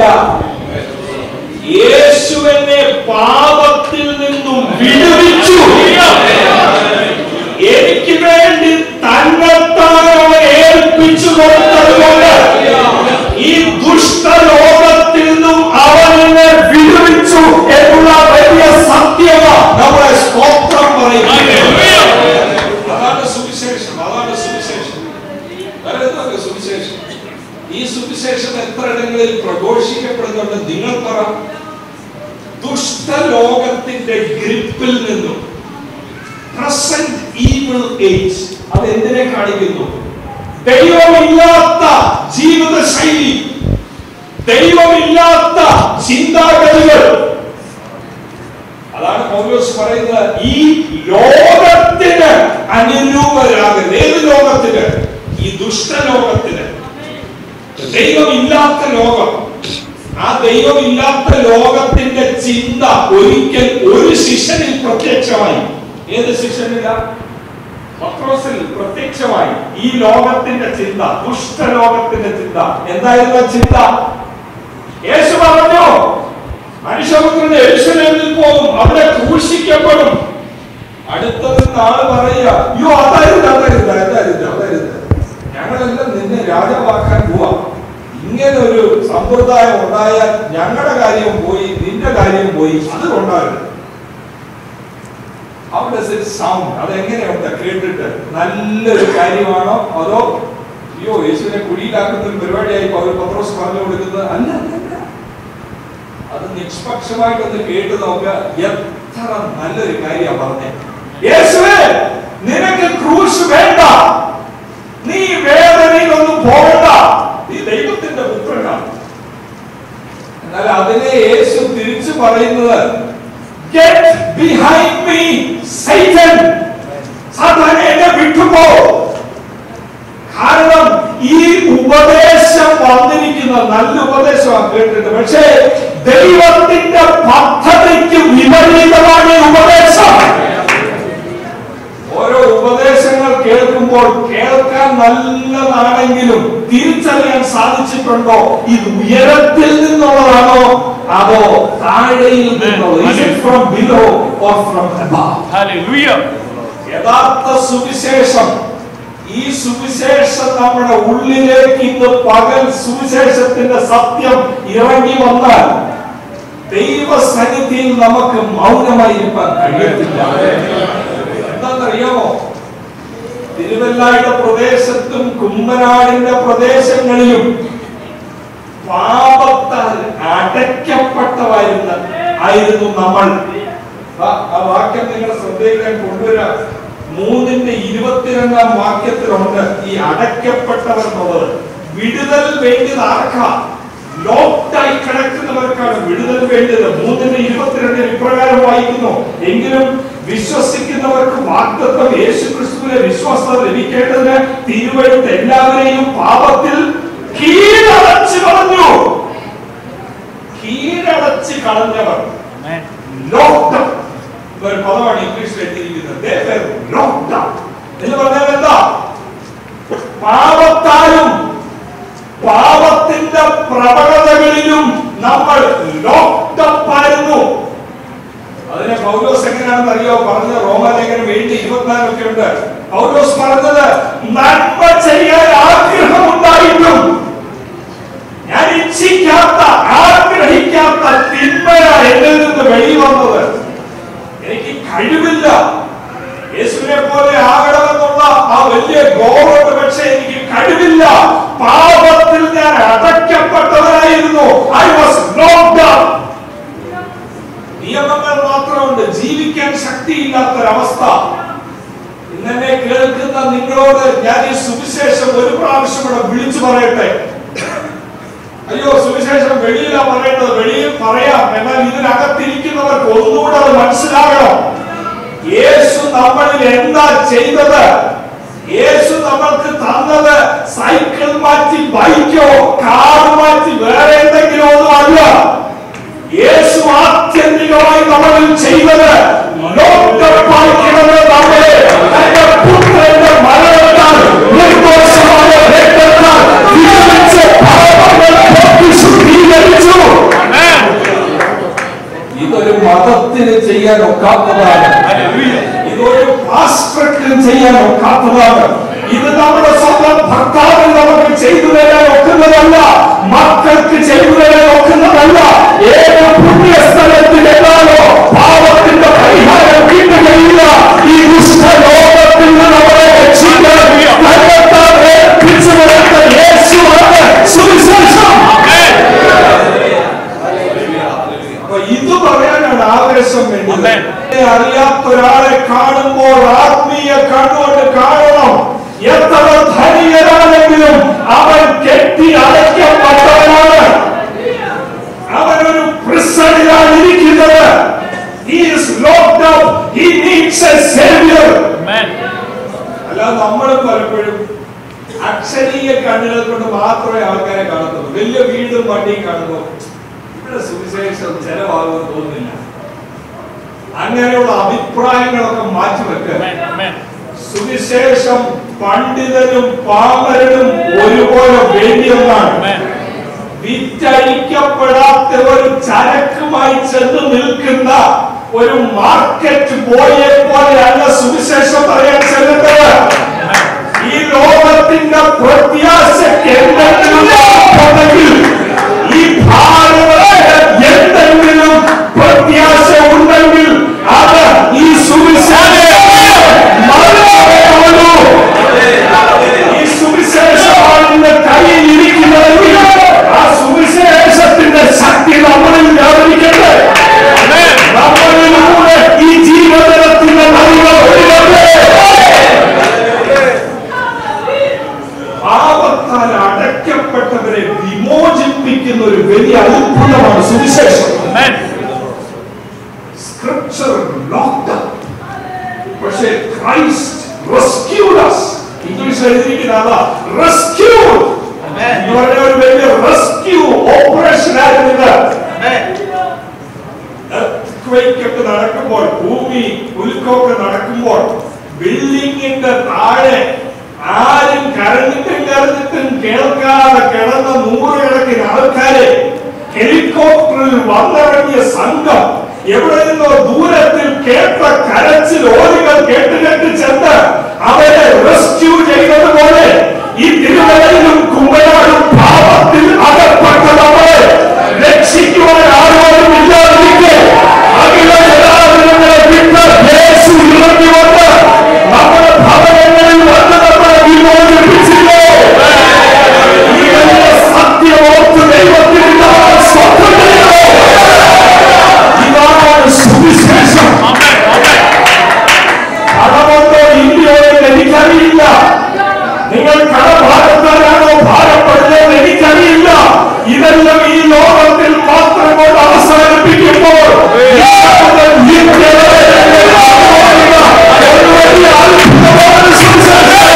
യേശു എന്നെ പാപത്തിൽ നിന്നും വിടുവിച്ചു എനിക്ക് വേണ്ടി തന്നെത്താൻ അവൻ ഏൽപ്പിച്ചു കൊടുത്തതുകൊണ്ട് ഈ ദുഷ്ടലോകത്തിൽ നിന്നും അവൻ എന്നെ വിടുവിച്ചു എന്നുള്ള വലിയ സത്യത നമ്മളെ സ്തോത്രം പറയുന്നു അതാണ് സുവിശേഷം അതാണ് സുവിശേഷം വേറെ എന്താണ് സുവിശേഷം ഈ സുവിശേഷം എത്ര ഇടങ്ങളിൽ പ്രഘോഷിക്കപ്പെടുന്നുണ്ട് നിങ്ങൾ പറ ദുഷ്ടലോകത്തിന്റെ ഗ്രിപ്പിൽ നിന്നും പ്രസന്റ് ഈവിൾ ഏജ് അത് എന്തിനെ കാണിക്കുന്നു ദൈവമില്ലാത്ത ജീവിത ശൈലി ദൈവമില്ലാത്ത ചിന്താഗതികൾ അതാണ് പൗലോസ് പറയുന്നത് ഈ ലോകത്തിന് അനുരൂപരാകരുത് ഏത് ലോകത്തിന് ഈ ദുഷ്ടലോകത്തിന് ദൈവമില്ലാത്ത ലോകം ആ ദൈവമില്ലാത്ത ലോകത്തിന്റെ ചിന്ത ഒരിക്കൽ ഒരു ശിഷ്യനിൽ പ്രത്യക്ഷമായി ഏത് ശിഷ്യനില പത്രോസിൽ പ്രത്യക്ഷമായി ഈ ലോകത്തിന്റെ ചിന്ത ദുഷ്ടലോകത്തിന്റെ ചിന്ത എന്തായിരുന്നു ആ ചിന്ത യേശു പറഞ്ഞു മനുഷ്യപുത്രൻ യെരൂശലേമിൽ പോകും അവിടെ ക്രൂശിക്കപ്പെടും അടുത്തത് ആള് പറയുക അയ്യോ അതായിരുന്നു അതായിരുന്നു അതായിരുന്നു അതായിരുന്നു ഞങ്ങളെല്ലാം നിന്നെ രാജാവാക്കാൻ പോവാ ഇങ്ങനെ ഒരു സമ്പ്രദായം ഉണ്ടായാൽ ഞങ്ങളുടെ കാര്യം പോയി നിന്റെ കാര്യം പോയി അത് കൊണ്ടായിരുന്നു How does it sound? അതെങ്ങനെയുണ്ട് കേട്ടിട്ട് നല്ലൊരു കാര്യമാണോ അതോ അയ്യോ യേശുവിനെ കുടിയിലാക്കുന്ന ഒരു പരിപാടിയായി പൗര പത്രോസ് പറഞ്ഞു കൊടുക്കുന്നത് അല്ല അല്ല, അല്ല. അത് നിഷ്പക്ഷമായിട്ടൊന്ന് കേട്ട് നോക്കുക എത്ര നല്ലൊരു കാര്യമാണ് പറഞ്ഞത് യേശുവേ നിനക്ക് ക്രൂശ് വേണ്ട നീ വേദനയിലൊന്നും പോകണ്ട നീ ദൈവത്തിന്റെ പുത്രനാണ് എന്നാൽ അതിനെ യേശു തിരിച്ചു പറയുന്നത് ഗെറ്റ് ബിഹൈൻഡ് മീ സൈറ്റൻ സാധാരണ എന്നെ വിട്ടുപോ കാരണം ഈ ഉപദേശം വന്നിരിക്കുന്ന നല്ല ഉപദേശമാണ് കേട്ടിട്ട് പക്ഷേ ദൈവത്തിന്റെ പദ്ധതിക്ക് വിപരീതമാണ് ഈ ഉപദേശം ഓരോ ഉപദേശങ്ങൾ കേൾക്കുമ്പോൾ കേൾക്കാൻ നല്ലതാണെങ്കിലും തിരിച്ചറിയാൻ സാധിച്ചിട്ടുണ്ടോ ഇത് ഉയരത്തിൽ നിന്നുള്ളതാണോ അതോ താഴെയിൽ നിന്നുള്ളതോ from below or from above Hallelujah. യഥാർത്ഥ സുവിശേഷം ഈ സുവിശേഷം നമ്മുടെ ഉള്ളിലേക്ക് ഇന്ന് പകൽ സുവിശേഷത്തിന്റെ സത്യം ഇറങ്ങി വന്നാൽ ദൈവസന്നിധിയിൽ നമുക്ക് മൗനമായിരിക്കാൻ കഴിയത്തില്ല എന്താണെന്നറിയാമോ തിരുവല്ലായുടെ പ്രദേശത്തും കുമ്പനാടിന്റെ പ്രദേശങ്ങളിലും പാപത്താൽ അടയ്ക്കപ്പെട്ടവായിരുന്ന ആയിരുന്നു നമ്മൾ ആ ആ വാക്യം നിങ്ങളുടെ ശ്രദ്ധയിലേക്ക് കൊണ്ടുവരാം മൂന്നിന്റെ ഇരുപത്തിരണ്ടാം വാക്യത്തിലുണ്ട് ഈ അടയ്ക്കപ്പെട്ടവർ എന്നുള്ളത് വിടുതൽ വേണ്ടിയത് ആർക്കാ ലോക്ക്ഡായി കിടക്കുന്നവർക്കാണ് വിടുതൽ വേണ്ടത് മൂന്നിന്റെ ഇരുപത്തിരണ്ടിൽ ഇപ്രകാരം വായിക്കുന്നു എങ്കിലും വിശ്വസിക്കുന്നവർക്ക് വാഗ്ദത്വം യേശു ക്രിസ്തുവിലെ വിശ്വാസത ലഭിക്കേണ്ടതിന് തിരുവഴുത്ത് എല്ലാവരെയും പാപത്തിൽ കീഴടച്ച് കളഞ്ഞു കീഴടച്ച് കളഞ്ഞവർ Amen. ലോക്ക്ഡൗൺ ഒരു പദമാണ് ഇംഗ്ലീഷിൽ എഴുതിയിരിക്കുന്നത് They were locked down. എന്ന് പറഞ്ഞാൽ എന്താ പാപത്താലും പാപത്തിന്റെ പ്രവണതകളിലും നമ്മൾ ലോക്ക്ഡപ്പ് ആയിരുന്നു അതിനെ പൗലോസ് എങ്ങനെയാണെന്ന് അറിയോ പറഞ്ഞ റോമാലേഖനം എഴുതി ഇരുപത്തിനാലൊക്കെ ഉണ്ട് പൗലോസ് പറഞ്ഞത് നന്മ ചെയ്യാൻ ആഗ്രഹമുണ്ടായിട്ടും ഞാൻ ഇച്ഛിക്കാത്ത ആഗ്രഹിക്കാത്ത തിന്മയ എന്നിൽ നിന്ന് വെളി വന്നത് എനിക്ക് കഴിവില്ല യേശുവിനെ പോലെ ആകണമെന്നുള്ള ആ വലിയ ഗോളുണ്ട് പക്ഷെ എനിക്ക് കഴിവില്ല പാപത്തിൽ ഞാൻ അടയ്ക്കപ്പെട്ടവനായിരുന്നു ഐ വാസ് ലോക്ക്ഡ് നിയമങ്ങൾ മാത്രമുണ്ട് ജീവിക്കാൻ ശക്തിയില്ലാത്തൊരവസ്ഥ ഇന്നെ കേൾക്കുന്ന നിങ്ങളോട് ഞാൻ ഈ സുവിശേഷം ഒരു പ്രാവശ്യം കൂടെ വിളിച്ചു പറയട്ടെ അയ്യോ സുവിശേഷം വെളിയിലാ പറയേണ്ടത് വെളിയിൽ പറയാം എന്നാൽ ഇതിനകത്തിരിക്കുന്നവർക്ക് ഒന്നുകൂടെ അത് മനസ്സിലാകണം യേശു നമ്മളിൽ എന്താ ചെയ്തത് യേശു നമ്മൾക്ക് തന്നത് സൈക്കിൾ മാറ്റി ബൈക്കോ കാർ മാറ്റി വേറെ എന്തെങ്കിലും ഒന്നും അല്ല യേശു ആത്യന്തികമായി നമ്മളിൽ ചെയ്തത് ലോകപ്പായിക്കുന്നത് നമ്മളെ തന്റെ പുത്രന്റെ മരണത്താൽ നിർദോഷമായ രക്തത്താൽ വിജയിച്ച് പാപങ്ങൾ പോക്കി ശുദ്ധീകരിച്ചു Amen. ഇതൊരു മതത്തിന് ചെയ്യാൻ ഒക്കാത്തതാണ് Hallelujah. ഇതൊരു പാസ്റ്റർക്കും ചെയ്യാൻ ഒക്കാത്തതാണ് ഇത് നമ്മുടെ സ്വന്തം ഭർത്താവിന് നമുക്ക് ചെയ്തു തരാൻ ഒക്കുന്നതല്ല മക്കൾക്ക് ചെയ്തു തരാൻ ഒക്കുന്നതല്ല ഏത് പുണ്യസ്ഥലത്തിൽ എന്നാലോ പാപത്തിന്റെ പരിഹാരം കിട്ടുകയില്ല ഈ ദുഷ്ടലോകത്തിൽ നിന്ന് നമ്മളെ രക്ഷിക്കാൻ തന്നെത്താൻ ഏൽപ്പിച്ചു കൊടുത്ത യേശുവാണ് സുവിശേഷം അപ്പൊ ഇത് പറയാനാണ് ആവേശം വേണ്ടത് Amen. എന്നെ അറിയാത്ത ഒരാളെ കാണുമ്പോൾ ആത്മീയ കണ്ണുകൊണ്ട് കാണണം എത്ര ധനികരാണെങ്കിലും അവൻ കെട്ടി അടയ്ക്കപ്പെട്ടവനാണ് അവനൊരു പ്രിസണിലാണ് ഇരിക്കുന്നത് He is locked up. He needs a savior. Amen. അല്ലാതെ നമ്മളും പലപ്പോഴും അക്ഷരീയ കണ്ണുകൾ കൊണ്ട് മാത്രമേ ആൾക്കാരെ കാണത്തുള്ളൂ വലിയ വീടും വണ്ടിയും കാണുമ്പോൾ ഇവിടെ സുവിശേഷം ചെലവാകുമെന്ന് തോന്നുന്നില്ല അങ്ങനെയുള്ള അഭിപ്രായങ്ങളൊക്കെ മാറ്റിവെക്കുക Amen. Amen. സുവിശേഷം പണ്ഡിതനും പാമരനും ഒരുപോലെ വേണ്ടിയൊന്നാണ് Amen. വിറ്റഴിക്കപ്പെടാത്ത ഒരു ചരക്കുമായി ചെന്ന് നിൽക്കുന്ന ഒരു മാർക്കറ്റ് ബോയെ പോലെയല്ല സുവിശേഷം പറയാൻ ചെല്ലുന്നത് ഈ ലോകത്തിന്റെ പ്രത്യാശയ്ക്ക് എന്തെങ്കിലും ഉണ്ടെങ്കിൽ ഈ ഭാരതത്തിന് എന്തെങ്കിലും പ്രത്യാശ ഉണ്ടെങ്കിൽ അത് ഈ സുവിശേഷം മാത്രമേ ഉള്ളൂ ഈ സുവിശേഷമാണ് ഇന്ന് കയ്യിൽ ഇരിക്കുന്നതെങ്കിൽ ആ സുവിശേഷത്തിന്റെ ശക്തി നമ്മളിൽ വ്യാപരിക്കട്ടെ Amen. നമ്മളിലൂടെ ഈ ജീവജലത്തിന്റെ നദികൾ പാപത്താൽ അടയ്ക്കപ്പെട്ടവരെ വിമോചിപ്പിക്കുന്ന ഒരു വലിയ അത്ഭുതമാണ് സുവിശേഷം സ്ക്രിപ്ചർ ലോക്ക്ഡ് പക്ഷേ ക്രൈസ്റ്റ് റെസ്ക്യൂഡ് us ഇംഗ്ലീഷ് എഴുതിയിരിക്കുന്ന അതാ റെസ്ക്യൂ എന്ന് പറഞ്ഞ ഒരു വലിയ റെസ്ക്യൂ ഓപ്പറേഷൻ ആയിരുന്നു ഇത് earthquake ഒക്കെ നടക്കുമ്പോൾ ഭൂമി ഉൽക്കമൊക്കെ നടക്കുമ്പോൾ ബിൽഡിങ്ങിന്റെ താഴെ ആരും കരഞ്ഞിട്ടും കരഞ്ഞിട്ടും കേൾക്കാതെ കിടന്ന നൂറുകണക്കിന് ആൾക്കാരെ ഹെലികോപ്റ്ററിൽ വന്നിറങ്ങിയ സംഘം എവിടെ നിന്നോ ദൂരത്തിൽ കേട്ട കരച്ചിൽ ഓരുകൾ കേട്ട് കേട്ട് ചെന്ന് അവരെ റെസ്ക്യൂ ചെയ്തതുപോലെ ഈ തിരുവനന്തപുരം കുമ്പനാടും പാപത്തിൽ അകപ്പെട്ട നമ്മളെ രക്ഷിക്കുവാൻ ആരോരും ഇല്ലാതിരിക്കെ അഖില ജനാധിപത്യങ്ങളെ വിട്ട് യേശു ഇറങ്ങി വന്ന് നമ്മുടെ ഭവനങ്ങളിൽ വന്ന് നമ്മളെ വിമോചിപ്പിച്ചില്ലേ ഈ വലിയ സത്യമോർത്ത് ദൈവത്തിന് നാം സ്വന്തം ചെയ്യണോ? ഇതാണ് സുവിശേഷം കടമുണ്ടോ ഇല്ലയോ എന്ന് എനിക്കറിയില്ല നിങ്ങൾ കടഭാരത്താലാണോ ഭാരപ്പെടുന്നത് എനിക്കറിയില്ല ഇതെല്ലാം ഈ ലോകത്തിൽ മാത്രം കൊണ്ട് അവസാനിപ്പിക്കുമ്പോൾ യേശുവിന്റെ നിത്യതയെ അനുഭവിക്കുക. ഒരു വലിയ അത്ഭുതമാണ് സുവിശേഷം.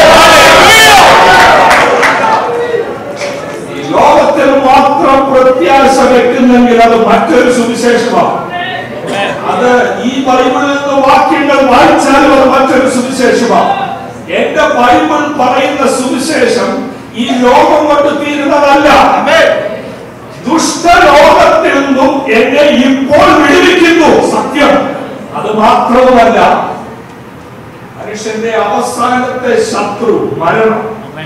ഈ ലോകത്തിൽ മാത്രം പ്രത്യാശ വെക്കുന്നെങ്കിൽ അത് മറ്റൊരു സുവിശേഷമാണ് അത് ഈ ബൈബിളിൽ നിന്ന് വാക്യങ്ങൾ വായിച്ചാലും അത് മറ്റൊരു സുവിശേഷമാണ് എന്റെ ബൈബിൾ പറയുന്ന സുവിശേഷം ഈ ലോകം കൊണ്ട് തീരുന്നതല്ല ദുഷ്ടലോകത്തിൽ നിന്നും എന്നെ ഇപ്പോൾ വിടുവിക്കുന്നു സത്യം അത് മാത്രവുമല്ല മനുഷ്യന്റെ അവസാനത്തെ ശത്രു മരണം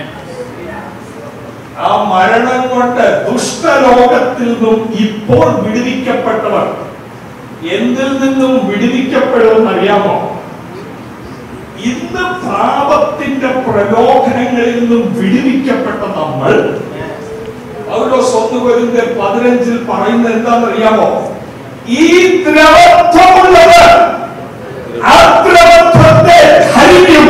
ആ മരണം കൊണ്ട് ദുഷ്ടലോകത്തിൽ നിന്നും ഇപ്പോൾ വിടുവിക്കപ്പെട്ടവർ എന്തിൽ നിന്നും വിടുവിക്കപ്പെടുമെന്ന് അറിയാമോ ഇന്ന് പാപത്തിന്റെ പ്രലോഭനങ്ങളിൽ നിന്നും വിടുവിക്കപ്പെട്ട നമ്മൾ പൗലോസ് ഒന്ന് വരുന്ന പതിനഞ്ചിൽ പറയുന്നത് എന്താണെന്നറിയാമോ ഈ ദ്രവത്വമുള്ളത് ആ ദ്രവത്വത്തെ ധരിക്കും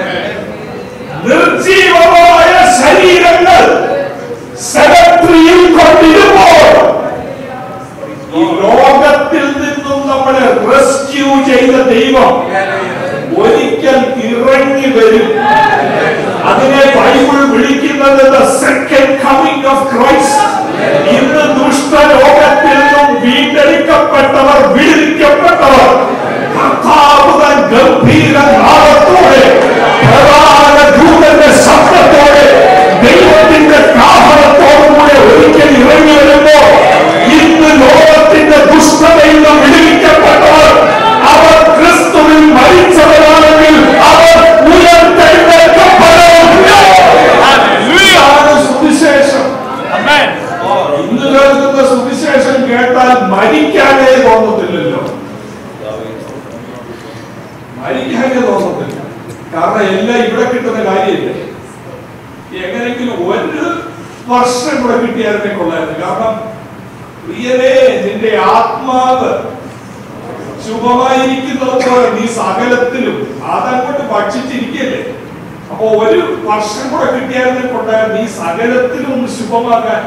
നിർജീവമായ ശരീരങ്ങൾ സെക്രട്ടറിയിൽ കൊണ്ടിരുമ്പോൾ ഈ ലോകത്തിൽ നിന്നും നമ്മളെ റെസ്ക്യൂ ചെയ്ത ദൈവം ഒരിക്കൽ ഇറങ്ങി വരും അതിനെ ബൈബിൾ വിളിക്കുന്നത് സെക്കൻഡ് കമ്മിങ് ഓഫ് ക്രൈസ്റ്റ് ഇന്ന് ദുഷ്ടലോകത്തിൽ നിന്നും വീണ്ടെടുക്കപ്പെട്ടവർ വിടുവിക്കപ്പെട്ടവർ കർത്താവ് തൻ ഗംഭീര നാളത്തോടെ പ്രധാന ദൂതന്റെ ശബ്ദത്തോടെ ദൈവത്തിന്റെ കാഹളത്തോടുകൂടെ ഒരിക്കൽ ഇറങ്ങി വരുമ്പോൾ ഇന്ന് ലോകത്തിന്റെ ദുഷ്ടതയിൽ നിന്ന് വിടുവിക്കപ്പെട്ടവർ അവർ ക്രിസ്തുവിൽ മരിച്ചവരാണെങ്കിൽ അവർ ഉയർത്തെഴുന്നേൽക്കപ്പെടും ഇതാണ് സുവിശേഷം ഇന്ന് കേൾക്കുന്ന സുവിശേഷം കേട്ടാൽ മരിക്കാനേ തോന്നത്തില്ലല്ലോ മരിക്കാനേ തോന്നത്തില്ല കാരണം എല്ലാം ഇവിടെ കിട്ടുന്ന കാര്യമില്ലേ എങ്ങനെയെങ്കിലും ഒരു വർഷം കൂടെ കിട്ടിയായിരുന്നേ കൊള്ളായിരുന്നു കാരണം പ്രിയരേ നിന്റെ ആത്മാവ് ശുഭമായിരിക്കുന്നത് പോലെ നീ സകലത്തിലും അതങ്ങോട്ട് ഭക്ഷിച്ചിരിക്കല്ലേ അപ്പൊ ഒരു വർഷം കൂടെ കിട്ടിയായിരുന്നെ കൊണ്ടായിരുന്നു നീ സകലത്തിലും ഒന്ന് ശുഭമാകാൻ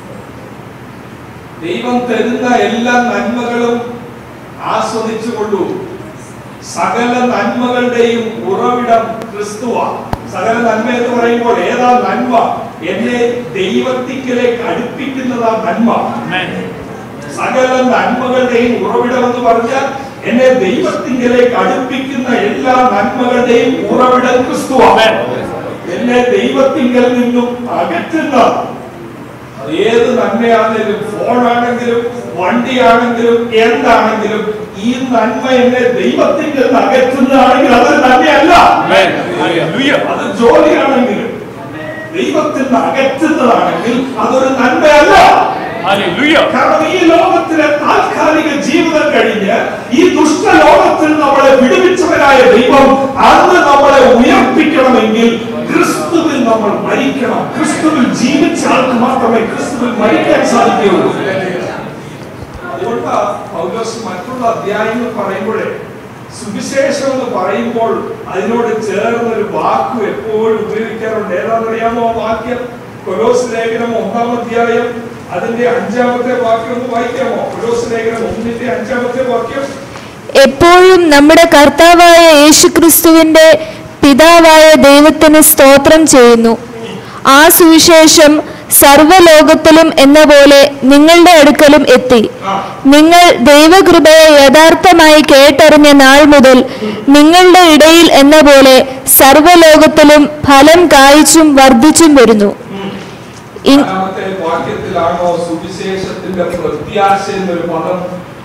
ദൈവം തരുന്ന എല്ലാ നന്മകളും ആസ്വദിച്ചുകൊള്ളൂ സകല നന്മകളുടെയും ഉറവിടം ക്രിസ്തുവാ സകല നന്മ എന്ന് പറയുമ്പോൾ ഏതാ നന്മ എന്നെ ദൈവത്തിക്കലേക്ക് അടുപ്പിക്കുന്നതാ നന്മ സകല നന്മകളുടെയും ഉറവിടം എന്ന് പറഞ്ഞാൽ എന്നെ ദൈവത്തിങ്കലേക്ക് അടുപ്പിക്കുന്ന എല്ലാ നന്മകളുടെയും ഉറവിടം ക്രിസ്തുവാണ് എന്നെ ദൈവത്തിങ്കൽ നിന്നും അകറ്റുന്ന അത് ഏത് നന്മയാണെങ്കിലും ഫോണാണെങ്കിലും വണ്ടിയാണെങ്കിലും എന്താണെങ്കിലും ഈ നന്മ എന്നെ ദൈവത്തിന്റെ നിന്ന് അകറ്റുന്നതാണെങ്കിൽ അതൊരു നന്മയല്ല അത് ജോലിയാണെങ്കിലും ദൈവത്തിൽ നിന്ന് അകറ്റുന്നതാണെങ്കിൽ അതൊരു നന്മയല്ല കാരണം ഈ ലോകത്തിലെ താൽക്കാലിക ജീവിതം കഴിഞ്ഞ് ഈ ദുഷ്ടലോകത്തിൽ നമ്മളെ വിടുവിച്ചവരായ ദൈവം അന്ന് നമ്മളെ ഉയർപ്പിക്കണമെങ്കിൽ ക്രിസ്തുവിൽ നമ്മൾ മരിക്കണം ക്രിസ്തുവിൽ ജീവിച്ച ആൾക്ക് മാത്രമേ ക്രിസ്തുവിൽ മരിക്കാൻ സാധിക്കുകയുള്ളൂ അതുകൊണ്ട് പൗലോസ് മറ്റുള്ള അധ്യായങ്ങൾ പറയുമ്പോഴേ സുവിശേഷം എന്ന് പറയുമ്പോൾ അതിനോട് ചേർന്ന ഒരു വാക്ക് എപ്പോഴും ഉപയോഗിക്കാറുണ്ട് ഏതാണെന്നറിയാമോ ആ വാക്യം കൊലോസ് ലേഖനം ഒന്നാം അധ്യായം അതിന്റെ അഞ്ചാമത്തെ വാക്യം ഒന്ന് വായിക്കാമോ കൊലോസ് ലേഖനം ഒന്നിന്റെ അഞ്ചാമത്തെ വാക്യം എപ്പോഴും നമ്മുടെ കർത്താവായ യേശുക്രിസ്തുവിന്റെ പിതാവായ ദൈവത്തിന് സ്തോത്രം ചെയ്യുന്നു ആ സുവിശേഷം സർവ്വലോകത്തിലും എന്ന പോലെ നിങ്ങളുടെ അടുക്കലും എത്തി ആ നിങ്ങൾ ദൈവകൃപയെ യഥാർത്ഥമായി കേട്ടറിഞ്ഞ നാൾ മുതൽ നിങ്ങളുടെ ഇടയിൽ എന്ന പോലെ സർവ്വലോകത്തിലും ഫലം കായ്ച്ചും വർദ്ധിച്ചും വരുന്നു ഇ- നാലാമത്തെ വാക്യത്തിലാണോ സുവിശേഷത്തിന്റെ പ്രത്യാശ എന്നൊരു പദം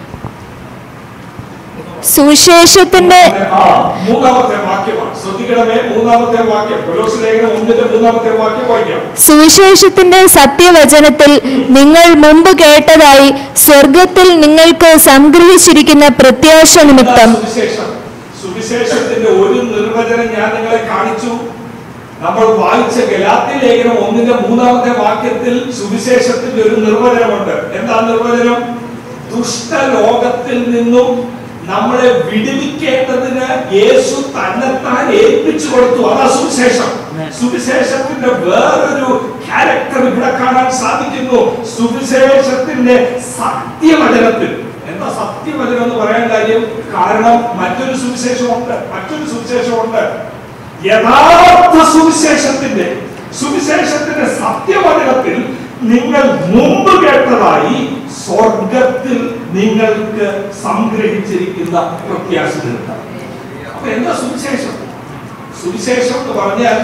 സുവിശേഷത്തിന്റെ ആ മൂന്നാമത്തെ വാക്യമാണ് ശ്രദ്ധിക്കണമേ മൂന്നാമത്തെ വാക്യം കൊലോസ് ലേഖനം ഒന്നിന്റെ മൂന്നാമത്തെ വാക്യം വായിക്കാം സുവിശേഷത്തിന്റെ സത്യവചനത്തിൽ നിങ്ങൾ മുമ്പ് കേട്ടതായി സ്വർഗത്തിൽ നിങ്ങൾക്ക് സംഗ്രഹിച്ചിരിക്കുന്ന പ്രത്യാശ നിമിത്തം സുവിശേഷം സുവിശേഷത്തിന്റെ ഒരു നിർവചനം ഞാൻ നിങ്ങളെ കാണിച്ചു നമ്മൾ വായിച്ച ഗലാത്തി ലേഖനം ഒന്നിന്റെ മൂന്നാമത്തെ വാക്യത്തിൽ സുവിശേഷത്തിന്റെ ഒരു നിർവചനമുണ്ട് എന്താ നിർവചനം ദുഷ്ടലോകത്തിൽ നിന്നും നമ്മളെ വിടുവിക്കേണ്ടതിന് യേശു തന്നെത്താൻ ഏൽപ്പിച്ചു കൊടുത്തു അതാ സുവിശേഷം സുവിശേഷത്തിന്റെ വേറൊരു ക്യാരക്ടർ ഇവിടെ കാണാൻ സാധിക്കുന്നു സുവിശേഷത്തിന്റെ സത്യവചനത്തിൽ എന്താ സത്യവചനം എന്ന് പറയാൻ കാര്യം കാരണം മറ്റൊരു സുവിശേഷമുണ്ട് മറ്റൊരു സുവിശേഷമുണ്ട് യഥാർത്ഥ സുവിശേഷത്തിന്റെ സുവിശേഷത്തിന്റെ സത്യവചനത്തിൽ നിങ്ങൾ മുമ്പ് കേട്ടതായി സ്വർഗത്തിൽ നിങ്ങൾക്ക് സംഗ്രഹിച്ചിരിക്കുന്ന പ്രത്യാശ നിർത്താം അപ്പൊ എന്താ സുവിശേഷം സുവിശേഷം എന്ന് പറഞ്ഞാൽ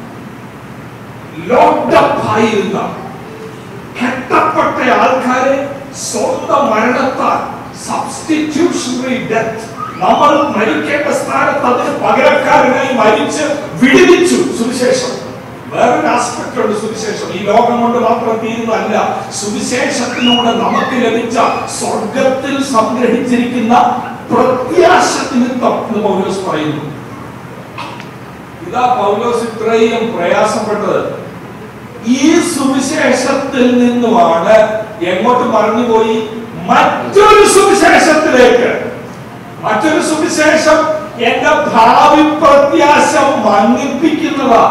ലോക്ക്ഡപ്പ് ആയിരുന്ന കെട്ടപ്പെട്ട ആൾക്കാരെ സ്വന്തം മരണത്താൽ സബ്സ്റ്റിറ്റ്യൂഷണറി ഡെത്ത് നമ്മൾ മരിക്കേണ്ട സ്ഥാനത്ത് അതിന് പകരക്കാരനായി മരിച്ച് വിടുവിച്ചു സുവിശേഷം വേറൊരു ആസ്പെക്ട് ഉണ്ട് സുവിശേഷം ഈ ലോകം കൊണ്ട് മാത്രം തീരുന്നതല്ല സുവിശേഷത്തിലൂടെ നമുക്ക് ലഭിച്ച സ്വർഗത്തിൽ സംഗ്രഹിച്ചിരിക്കുന്ന പ്രത്യാശ നിമിത്തം എന്ന് പൗലോസ് പറയുന്നു ഇതാ പൗലോസ് ഇത്രയും പ്രയാസപ്പെട്ടത് ഈ സുവിശേഷത്തിൽ നിന്നുമാണ് എങ്ങോട്ട് മറിഞ്ഞുപോയി മറ്റൊരു സുവിശേഷത്തിലേക്ക് മറ്റൊരു സുവിശേഷം എന്റെ ഭാവി പ്രത്യാശ മങ്ങിപ്പിക്കുന്നതാ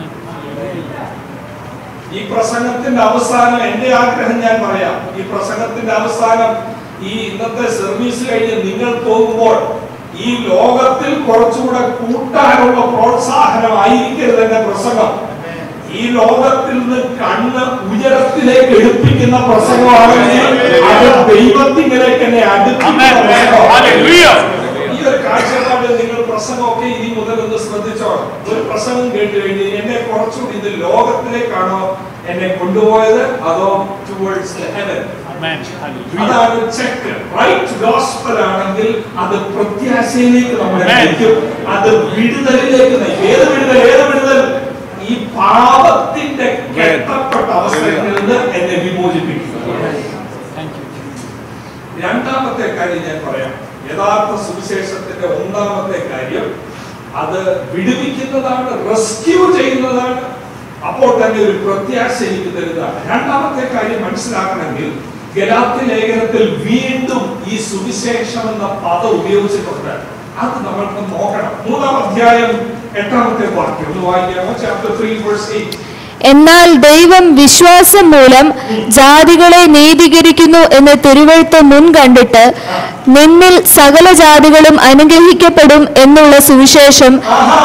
ഈ പ്രസംഗത്തിന്റെ അവസാനം എന്റെ ആഗ്രഹം ഞാൻ പറയാം ഈ പ്രസംഗത്തിന്റെ അവസാനം ഈ ഇന്നത്തെ സർവീസ് കഴിഞ്ഞ് നിങ്ങൾ പോകുമ്പോൾ ഈ ലോകത്തിൽ കുറച്ചുകൂടെ കൂട്ടാനുള്ള പ്രോത്സാഹനമായിരിക്കരുത് എന്റെ പ്രസംഗം ഈ ലോകത്തിൽ നിന്ന് കണ്ണ് ഉയരത്തിലേക്ക് എടുപ്പിക്കുന്ന പ്രസംഗമാണെങ്കിൽ അത് ദൈവത്തിലേക്ക് എന്നെ അടുപ്പിക്കുന്ന Amen. പ്രസംഗമാണ്. Hallelujah. ഈ ഒരു കാഴ്ചപ്പാട് നിങ്ങൾ പ്രസംഗമൊക്കെ ഇനി മുതൽ ഒന്ന് ശ്രദ്ധിച്ചോണം ഒരു പ്രസംഗം കേട്ട് കഴിഞ്ഞ് എന്നെ കുറച്ചുകൂടി ഇത് ലോകത്തിലേക്കാണോ എന്നെ കൊണ്ടുപോയത് അതോ ടുവേർഡ്സ് ഹെവൻ Amen. Hallelujah. അതാണ് ചെക്ക് റൈറ്റ് ഗോസ്പൽ ആണെങ്കിൽ അത് പ്രത്യാശയിലേക്ക് നമ്മളെ Amen. നയിക്കും അത് വിടുതലിലേക്ക് നയിക്കും ഏത് വിടുതൽ ഏത് വിടുതൽ ഈ പാപത്തിന്റെ കെട്ടപ്പെട്ട അവസ്ഥയിൽ നിന്ന് എന്നെ വിമോചിപ്പിക്കും Thank you. രണ്ടാമത്തെ കാര്യം ഞാൻ പറയാം യഥാർത്ഥ സുവിശേഷത്തിന്റെ ഒന്നാമത്തെ കാര്യം അത് വിടുവിക്കുന്നതാണ് റെസ്ക്യൂ ചെയ്യുന്നതാണ് അപ്പോൾ തന്നെ ഒരു പ്രത്യാശ എനിക്ക് തരുന്നതാണ് രണ്ടാമത്തെ കാര്യം മനസ്സിലാക്കണമെങ്കിൽ ഗലാത്തി ലേഖനത്തിൽ വീണ്ടും ഈ സുവിശേഷം എന്ന പദം ഉപയോഗിച്ചിട്ടുണ്ട് അത് നമ്മൾക്ക് നോക്കണം മൂന്നാം അധ്യായം എട്ടാമത്തെ വാക്യം ഒന്ന് വായിക്കാമോ ചാപ്റ്റർ ത്രീ വേഴ്സ് എയ്റ്റ് എന്നാൽ ദൈവം വിശ്വാസം മൂലം ജാതികളെ നീതീകരിക്കുന്നു എന്ന് തിരുവഴുത്ത് മുൻ കണ്ടിട്ട് നിന്നിൽ സകല ജാതികളും അനുഗ്രഹിക്കപ്പെടും എന്നുള്ള സുവിശേഷം ആഹാ.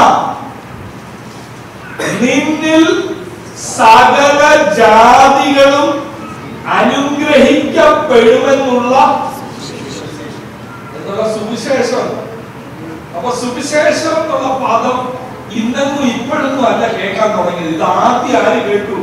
നിന്നിൽ സകല ജാതികളും അനുഗ്രഹിക്കപ്പെടുമെന്നുള്ള എന്നുള്ള സുവിശേഷം അപ്പൊ സുവിശേഷം എന്നുള്ള പദം ഇന്നെന്നും ഇപ്പോഴൊന്നും അല്ല കേൾക്കാൻ തുടങ്ങിയത് ഇത് ആദ്യം ആര് കേട്ടു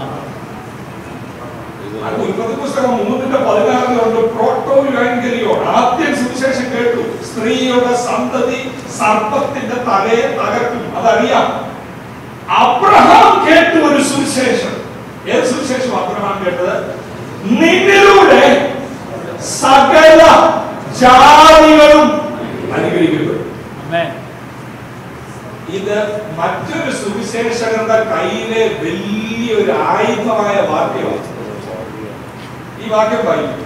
അത് ഉൽപ്പത്തി പുസ്തകം മൂന്നിന്റെ പതിനാറിലുണ്ട് പ്രോട്ടോ യുവാൻഗലിയോ ആദ്യം സുവിശേഷം കേട്ടു സ്ത്രീയുടെ സന്തതി സർപ്പത്തിന്റെ തലയെ തകർക്കും അതറിയാം അബ്രഹാം കേട്ടു ഒരു സുവിശേഷം ഏത് സുവിശേഷം അബ്രഹാം കേട്ടത് നിന്നിലൂടെ സകല ജാതികളും അനുഗ്രഹിക്കപ്പെടും Amen. ഇത് മറ്റൊരു സുവിശേഷകരുടെ കയ്യിലെ വലിയൊരു ആയുധമായ വാക്യമാണ് ഈ വാക്യം വായിക്കും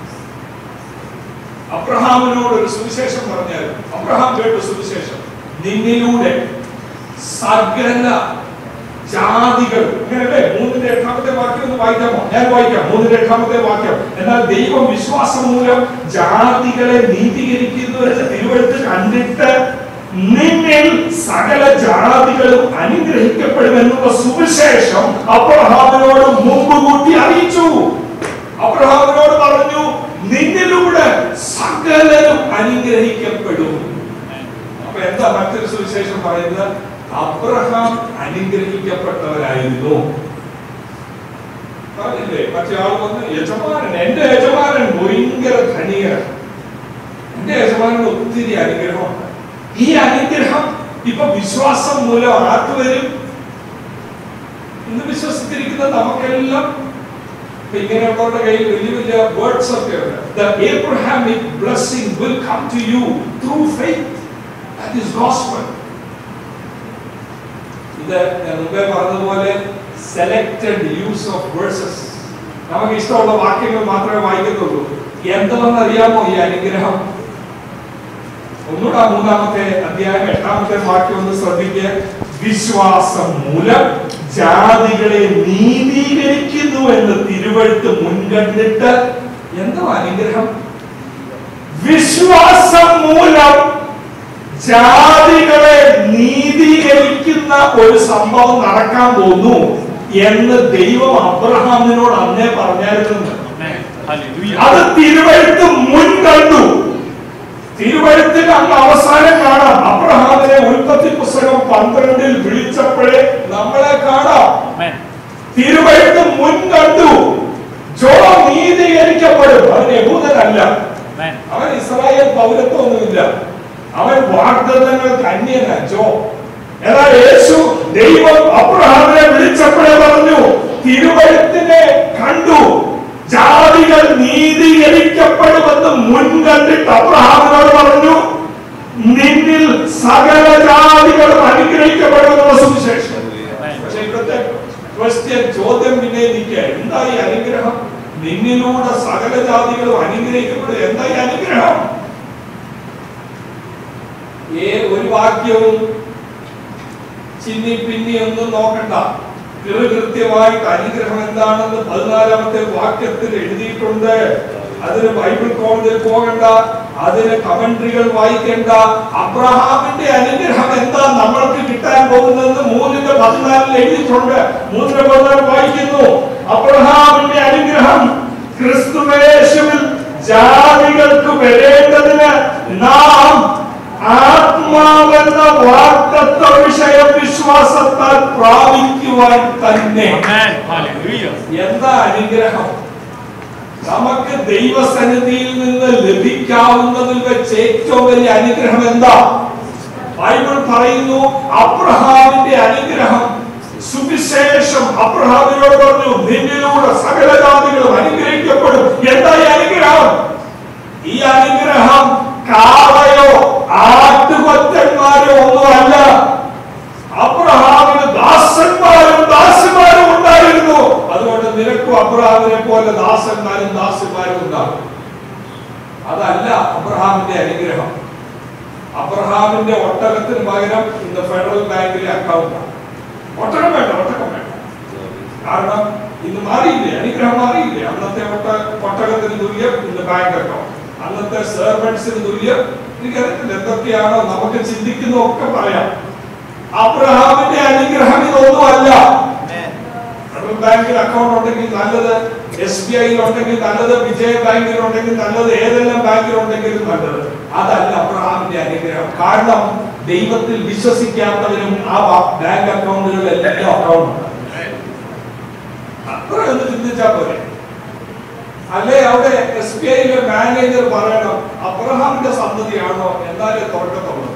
അബ്രഹാമിനോട് ഒരു സുവിശേഷം പറഞ്ഞാൽ അബ്രഹാം കേട്ടു സുവിശേഷം നിന്നിലൂടെ സകല ജാതികൾ ഇങ്ങനല്ലേ മൂന്നിന്റെ എട്ടാമത്തെ വാക്യം ഒന്ന് വായിക്കാമോ ഞാൻ വായിക്കാം മൂന്നിന്റെ എട്ടാമത്തെ വാക്യം എന്നാൽ ദൈവം വിശ്വാസം മൂലം ജാതികളെ നീതീകരിക്കുന്നു എന്ന് തിരുവഴുത്ത് കണ്ടിട്ട് നിന്നിൽ സകല ജാതികളും അനുഗ്രഹിക്കപ്പെടുമെന്നുള്ള സുവിശേഷം അബ്രഹാമിനോട് മുമ്പ് കൂട്ടി അറിയിച്ചു അബ്രഹാമിനോട് പറഞ്ഞു നിന്നിലൂടെ സകലരും അനുഗ്രഹിക്കപ്പെടും അപ്പൊ എന്താ മറ്റൊരു സുവിശേഷം പറയുന്നത് അബ്രഹാം അനുഗ്രഹിക്കപ്പെട്ടവരായിരുന്നു പറഞ്ഞില്ലേ മറ്റേ ആൾ വന്ന് യജമാനൻ എന്റെ യജമാനൻ ഭയങ്കര ധനികൻ എന്റെ യജമാനൻ ഒത്തിരി അനുഗ്രഹമുണ്ട് ഈ അനുഗ്രഹം ഇപ്പൊ വിശ്വാസം മൂലം ആർക്ക് വരും ഇന്ന് വിശ്വസിച്ചിരിക്കുന്ന നമുക്കെല്ലാം ഇപ്പൊ ഇങ്ങനെയുള്ളവരുടെ കയ്യിൽ വലിയ വലിയ വേർഡ്സ് ഒക്കെ ഉണ്ട് the Abrahamic blessing will come to you through faith that is gospel ഇത് ഞാൻ മുമ്പേ പറഞ്ഞതുപോലെ സെലക്ടഡ് യൂസ് ഓഫ് വേഴ്സസ് നമുക്ക് ഇഷ്ടമുള്ള വാക്യങ്ങൾ മാത്രമേ വായിക്കത്തുള്ളൂ എന്താണെന്ന് അറിയാമോ ഈ അനുഗ്രഹം ഒന്നുകൂടെ ആ മൂന്നാമത്തെ അധ്യായം എട്ടാമത്തെ വാക്യം ഒന്ന് ശ്രദ്ധിക്കുക വിശ്വാസം മൂലം ജാതികളെ നീതീകരിക്കുന്നു എന്ന് തിരുവഴുത്ത് മുൻകണ്ടിട്ട് എന്തോ അനുഗ്രഹം വിശ്വാസം മൂലം ജാതികളെ നീതീകരിക്കുന്ന ഒരു സംഭവം നടക്കാൻ പോകുന്നു എന്ന് ദൈവം അബ്രഹാമിനോട് അന്നേ പറഞ്ഞായിരുന്നു Amen. Hallelujah. അത് തിരുവഴുത്ത് മുൻകണ്ടു തിരുവഴുത്തിൽ അങ്ങ് അവസാനം കാണാം അബ്രഹാമിനെ ഉൽപ്പത്തി പുസ്തകം പന്ത്രണ്ടിൽ വിളിച്ചപ്പോഴേ നമ്മളെ കാണാം Amen. തിരുവഴുത്ത് മുൻകണ്ടു ജോ നീതീകരിക്കപ്പെടും അവൻ യഹൂദനല്ല Amen. അവൻ ഇസ്രായേൽ പൗരത്വമൊന്നുമില്ല അവൻ വാഗ്ദത്തങ്ങൾ കന്യന ജോ എന്നാൽ യേശു ദൈവം അബ്രഹാമിനെ വിളിച്ചപ്പോഴേ പറഞ്ഞു തിരുവഴുത്തിനെ കണ്ടു ജാതികൾ നീതീകരിക്കപ്പെടുമെന്ന് മുൻകണ്ടിട്ട് അബ്രഹാമിനോട് പറഞ്ഞു നിന്നിൽ സകല ജാതികളും അനുഗ്രഹിക്കപ്പെടുമെന്നുള്ള സുവിശേഷം പക്ഷെ ഇവിടുത്തെ ക്വസ്റ്റ്യൻ ചോദ്യം പിന്നെ നിൽക്കുക എന്താ ഈ അനുഗ്രഹം നിന്നിലൂടെ സകല ജാതികളും അനുഗ്രഹിക്കപ്പെടും എന്താ ഈ അനുഗ്രഹം ഏ ഒരു വാക്യവും ചിന്നി പിന്നി ഒന്നും നോക്കണ്ട കൃത്യമായിട്ട് അനുഗ്രഹം എന്താണെന്ന് പതിനാലാമത്തെ വാക്യത്തിൽ എഴുതിയിട്ടുണ്ട് അതിന് ബൈബിൾ കോളേജിൽ പോകണ്ട അതിന് കമന്ററികൾ വായിക്കണ്ട അബ്രഹാമിന്റെ അനുഗ്രഹം എന്താ നമ്മൾക്ക് കിട്ടാൻ പോകുന്നത് മൂന്നിന്റെ പതിനാലിൽ എഴുതിയിട്ടുണ്ട് മൂന്നിന്റെ പതിനാല് വായിക്കുന്നു അബ്രഹാമിന്റെ അനുഗ്രഹം ക്രിസ്തുവേശുവിൽ ജാതികൾക്ക് വരേണ്ടതിന് നാം ആത്മാവെന്ന വാർത്തത്വ വിഷയം വിശ്വാസത്താൽ പ്രാപിക്കുവാൻ തന്നെ Amen. Hallelujah. എന്താ അനുഗ്രഹം നമുക്ക് ദൈവസന്നിധിയിൽ നിന്ന് ലഭിക്കാവുന്നതിൽ വെച്ച് ഏറ്റവും വലിയ അനുഗ്രഹം എന്താ ബൈബിൾ പറയുന്നു അബ്രഹാമിന്റെ അനുഗ്രഹം സുവിശേഷം അബ്രഹാമിനോട് പറഞ്ഞു നിന്നിലൂടെ സകല ജാതികളും അനുഗ്രഹിക്കപ്പെടും എന്താ ഈ അനുഗ്രഹം ഈ അനുഗ്രഹം കാളയോ ആട്ടുകൊറ്റന്മാരോ ഒന്നുമല്ല അബ്രഹാമിന് ദാസന്മാരും ദാസിമാരും ഉണ്ടായിരുന്നു അതുകൊണ്ട് നിനക്കും അബ്രഹാമിനെ പോലെ ദാസന്മാരും ദാസിമാരും ഉണ്ടാകും അതല്ല അബ്രഹാമിന്റെ അനുഗ്രഹം അബ്രഹാമിന്റെ ഒട്ടകത്തിന് പകരം ഇന്ന് ഫെഡറൽ ബാങ്കിലെ അക്കൗണ്ട് ഒട്ടകം വേണ്ട ഒട്ടകം വേണ്ട കാരണം ഇന്ന് മാറിയില്ലേ അനുഗ്രഹം മാറിയില്ലേ അന്നത്തെ ഒട്ട ഒട്ടകത്തിന് തുല്യം ഇന്ന് ബാങ്ക് അക്കൗണ്ട് അന്നത്തെ സെർവൻസിന് തുല്യം എനിക്കറിയത്തില്ല എന്തൊക്കെയാണോ നമുക്ക് ചിന്തിക്കുന്നതൊക്കെ പറയാം അബ്രഹാമിന്റെ അനുഗ്രഹം ഇതൊന്നുമല്ല ഫെഡറൽ ബാങ്കിൽ അക്കൗണ്ട് ഉണ്ടെങ്കിൽ നല്ലത് എസ് ബി ഐയിൽ ഉണ്ടെങ്കിൽ നല്ലത് വിജയ ബാങ്കിൽ ഉണ്ടെങ്കിൽ നല്ലത് ഏതെല്ലാം ബാങ്കിൽ ഉണ്ടെങ്കിലും നല്ലത് അതല്ല അബ്രഹാമിന്റെ അനുഗ്രഹം കാരണം ദൈവത്തിൽ വിശ്വസിക്കാത്തവരും ആ ബാങ്ക് അക്കൗണ്ടുകളിലെല്ലാം അക്കൗണ്ട് ഉണ്ട് അത്ര ഒന്ന് ചിന്തിച്ചാ പോരെ അല്ലെ അവിടെ എസ് ബി ഐയിലെ മാനേജർ പറയണം അബ്രഹാമിന്റെ സന്തതിയാണോ എന്നാലേ തുറക്കത്തുള്ളൂ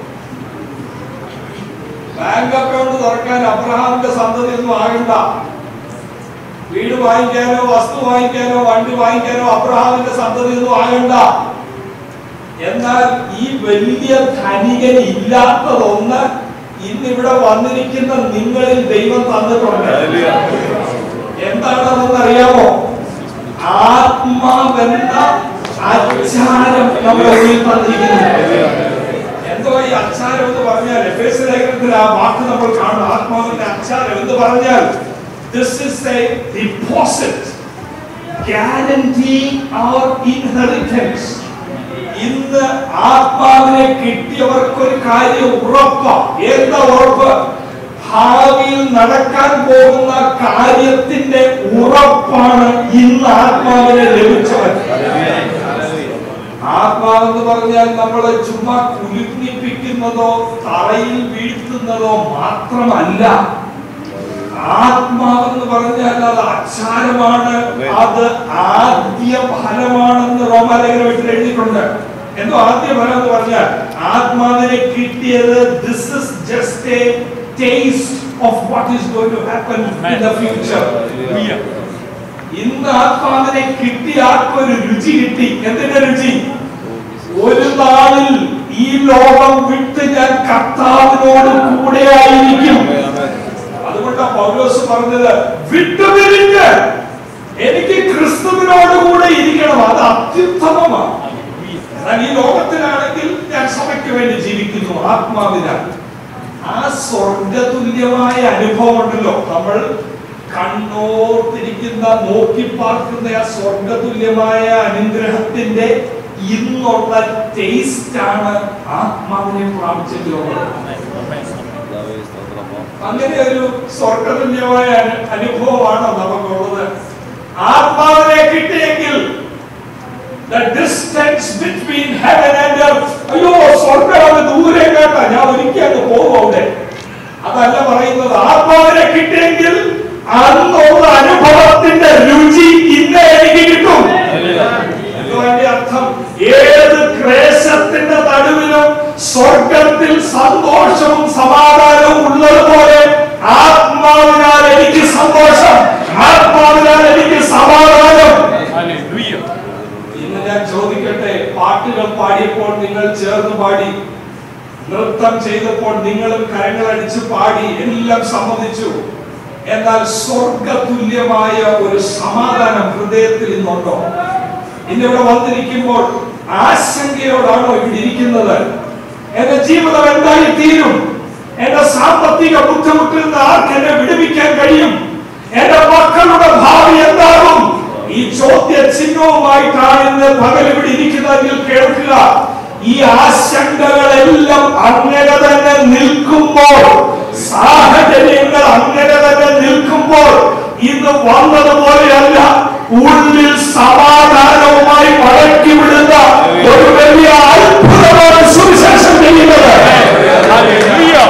ബാങ്ക് അക്കൗണ്ട് തുറക്കാൻ അബ്രഹാമിന്റെ സന്തതി ഒന്നും ആകണ്ട വീട് വാങ്ങിക്കാനോ വസ്തു വാങ്ങിക്കാനോ വണ്ടി വാങ്ങിക്കാനോ അബ്രഹാമിന്റെ സന്തതി ഒന്നും ആകണ്ട എന്നാൽ ഈ വലിയ ധനികൻ ഇല്ലാത്തതൊന്ന് ഇന്നിവിടെ വന്നിരിക്കുന്ന നിങ്ങളിൽ ദൈവം തന്നിട്ടുണ്ട് എന്താണെന്ന് അറിയാമോ ആത്മാവെന്ന അച്ചാരം നമ്മുടെ ഉള്ളിൽ തന്നിരിക്കുന്നു എന്തോ ഈ ഈ അച്ചാരം എന്ന് പറഞ്ഞാൽ എഫേസ് ലേഖനത്തിൽ ആ വാക്ക് നമ്മൾ കാണും ആത്മാവിന്റെ അച്ചാരം എന്ന് പറഞ്ഞാൽ this is a deposit guarantee our inheritance ഇന്ന് ആത്മാവിനെ കിട്ടിയവർക്കൊരു കാര്യം ഉറപ്പ എന്താ ഉറപ്പ് ഭാവിയിൽ നടക്കാൻ പോകുന്ന കാര്യത്തിന്റെ ഉറപ്പാണ് ഇന്ന് ആത്മാവിനെ ലഭിച്ചവൻ ആത്മാവെന്ന് പറഞ്ഞാൽ നമ്മളെ ചുമ്മാ കുലുങ്ങിപ്പിക്കുന്നതോ തറയിൽ വീഴ്ത്തുന്നതോ മാത്രമല്ല ആത്മാവെന്ന് പറഞ്ഞാൽ അത് അച്ചാരമാണ് അത് ആദ്യ ഫലമാണെന്ന് റോമാലേഖനം എട്ടിൽ എഴുതിയിട്ടുണ്ട് എന്തോ ആദ്യ ഫലം എന്ന് പറഞ്ഞാൽ ആത്മാവിനെ കിട്ടിയത് this is just a taste of what is going to happen in the future Hallelujah. ഇന്ന് ആത്മാവിനെ കിട്ടി ആത്മൊരു രുചി കിട്ടി എന്തിന്റെ രുചി ഒരു നാളിൽ ഈ ലോകം വിട്ട് ഞാൻ കർത്താവിനോട് കൂടെ ആയിരിക്കും അതുകൊണ്ടാ പൗലോസ് പറഞ്ഞത് വിട്ടുപിരിഞ്ഞ് എനിക്ക് ക്രിസ്തുവിനോട് കൂടെ ഇരിക്കണം അത് അത്യുത്തമമാണ് എന്നാൽ ഈ ലോകത്തിലാണെങ്കിൽ ഞാൻ സഭയ്ക്ക് വേണ്ടി ജീവിക്കുന്നു ആത്മാവിനാൽ ആ സ്വർഗതുല്യമായ അനുഭവം ഉണ്ടല്ലോ നമ്മൾ കണ്ണോർത്തിരിക്കുന്ന നോക്കി പാർക്കുന്ന ആ സ്വർഗതുല്യമായ അനുഗ്രഹത്തിന്റെ ഇന്നുള്ള ടേസ്റ്റ് ആണ് ആത്മാവിനെ പ്രാപിച്ചെങ്കിലുള്ളത് അങ്ങനെ ഒരു സ്വർഗതുല്യമായ അനു- അനുഭവമാണ് നമുക്കുള്ളത് ആത്മാവിനെ കിട്ടിയെങ്കിൽ the distance between heaven and earth അയ്യോ സ്വർഗം അത് ദൂരെ കേട്ട ഞാൻ ഒരിക്കൽ അങ്ങ് പോകും അവിടെ അതല്ല പറയുന്നത് ആത്മാവിനെ കിട്ടിയെങ്കിൽ അന്നുള്ള അനുഭവത്തിന്റെ രുചി ഇന്ന് എനിക്ക് കിട്ടും എന്തോ അതിന്റെ അർത്ഥം ഏത് ക്ലേശത്തിന്റെ നടുവിലും സ്വർഗത്തിൽ സന്തോഷവും സമാധാനവും ഉള്ളതുപോലെ ആത്മാവിനാൽ എനിക്ക് സന്തോഷം ആത്മാവിനാൽ എനിക്ക് സമാധാനം Hallelujah. ഇന്ന് ഞാൻ ചോദിക്കട്ടെ പാട്ടുകൾ പാടിയപ്പോൾ നിങ്ങൾ ചേർന്ന് പാടി നൃത്തം ചെയ്തപ്പോൾ നിങ്ങളും കരങ്ങളടിച്ച് പാടി എല്ലാം സമ്മതിച്ചു എന്നാൽ സ്വർഗതുല്യമായ ഒരു സമാധാനം ഹൃദയത്തിൽ ഇന്നുണ്ടോ ഇന്നിവിടെ വന്നിരിക്കുമ്പോൾ ആശങ്കയോടാണോ ഇവിടെ ഇരിക്കുന്നത് എന്റെ ജീവിതം എന്തായി തീരും എന്റെ സാമ്പത്തിക ബുദ്ധിമുട്ടിൽ നിന്ന് ആർക്ക് എന്നെ വിടുവിക്കാൻ കഴിയും എന്റെ മക്കളുടെ ഭാവി എന്താകും ഈ ചോദ്യ ചിഹ്നവുമായിട്ടാണ് ഇന്ന് പകൽ ഇവിടെ ഇരിക്കുന്നതെങ്കിൽ കേൾക്കുക ഈ ആശങ്കകളെല്ലാം അങ്ങനെ തന്നെ നിൽക്കുമ്പോൾ സാഹചര്യങ്ങൾ അങ്ങനെ തന്നെ നിൽക്കുമ്പോൾ ഇത് വന്നതുപോലെയല്ല ഉള്ളിൽ സമാധാനവുമായി മടക്കി വിടുന്ന ഒരു വലിയ അത്ഭുതമാണ് സുവിശേഷം ചെയ്യുന്നത് Hallelujah.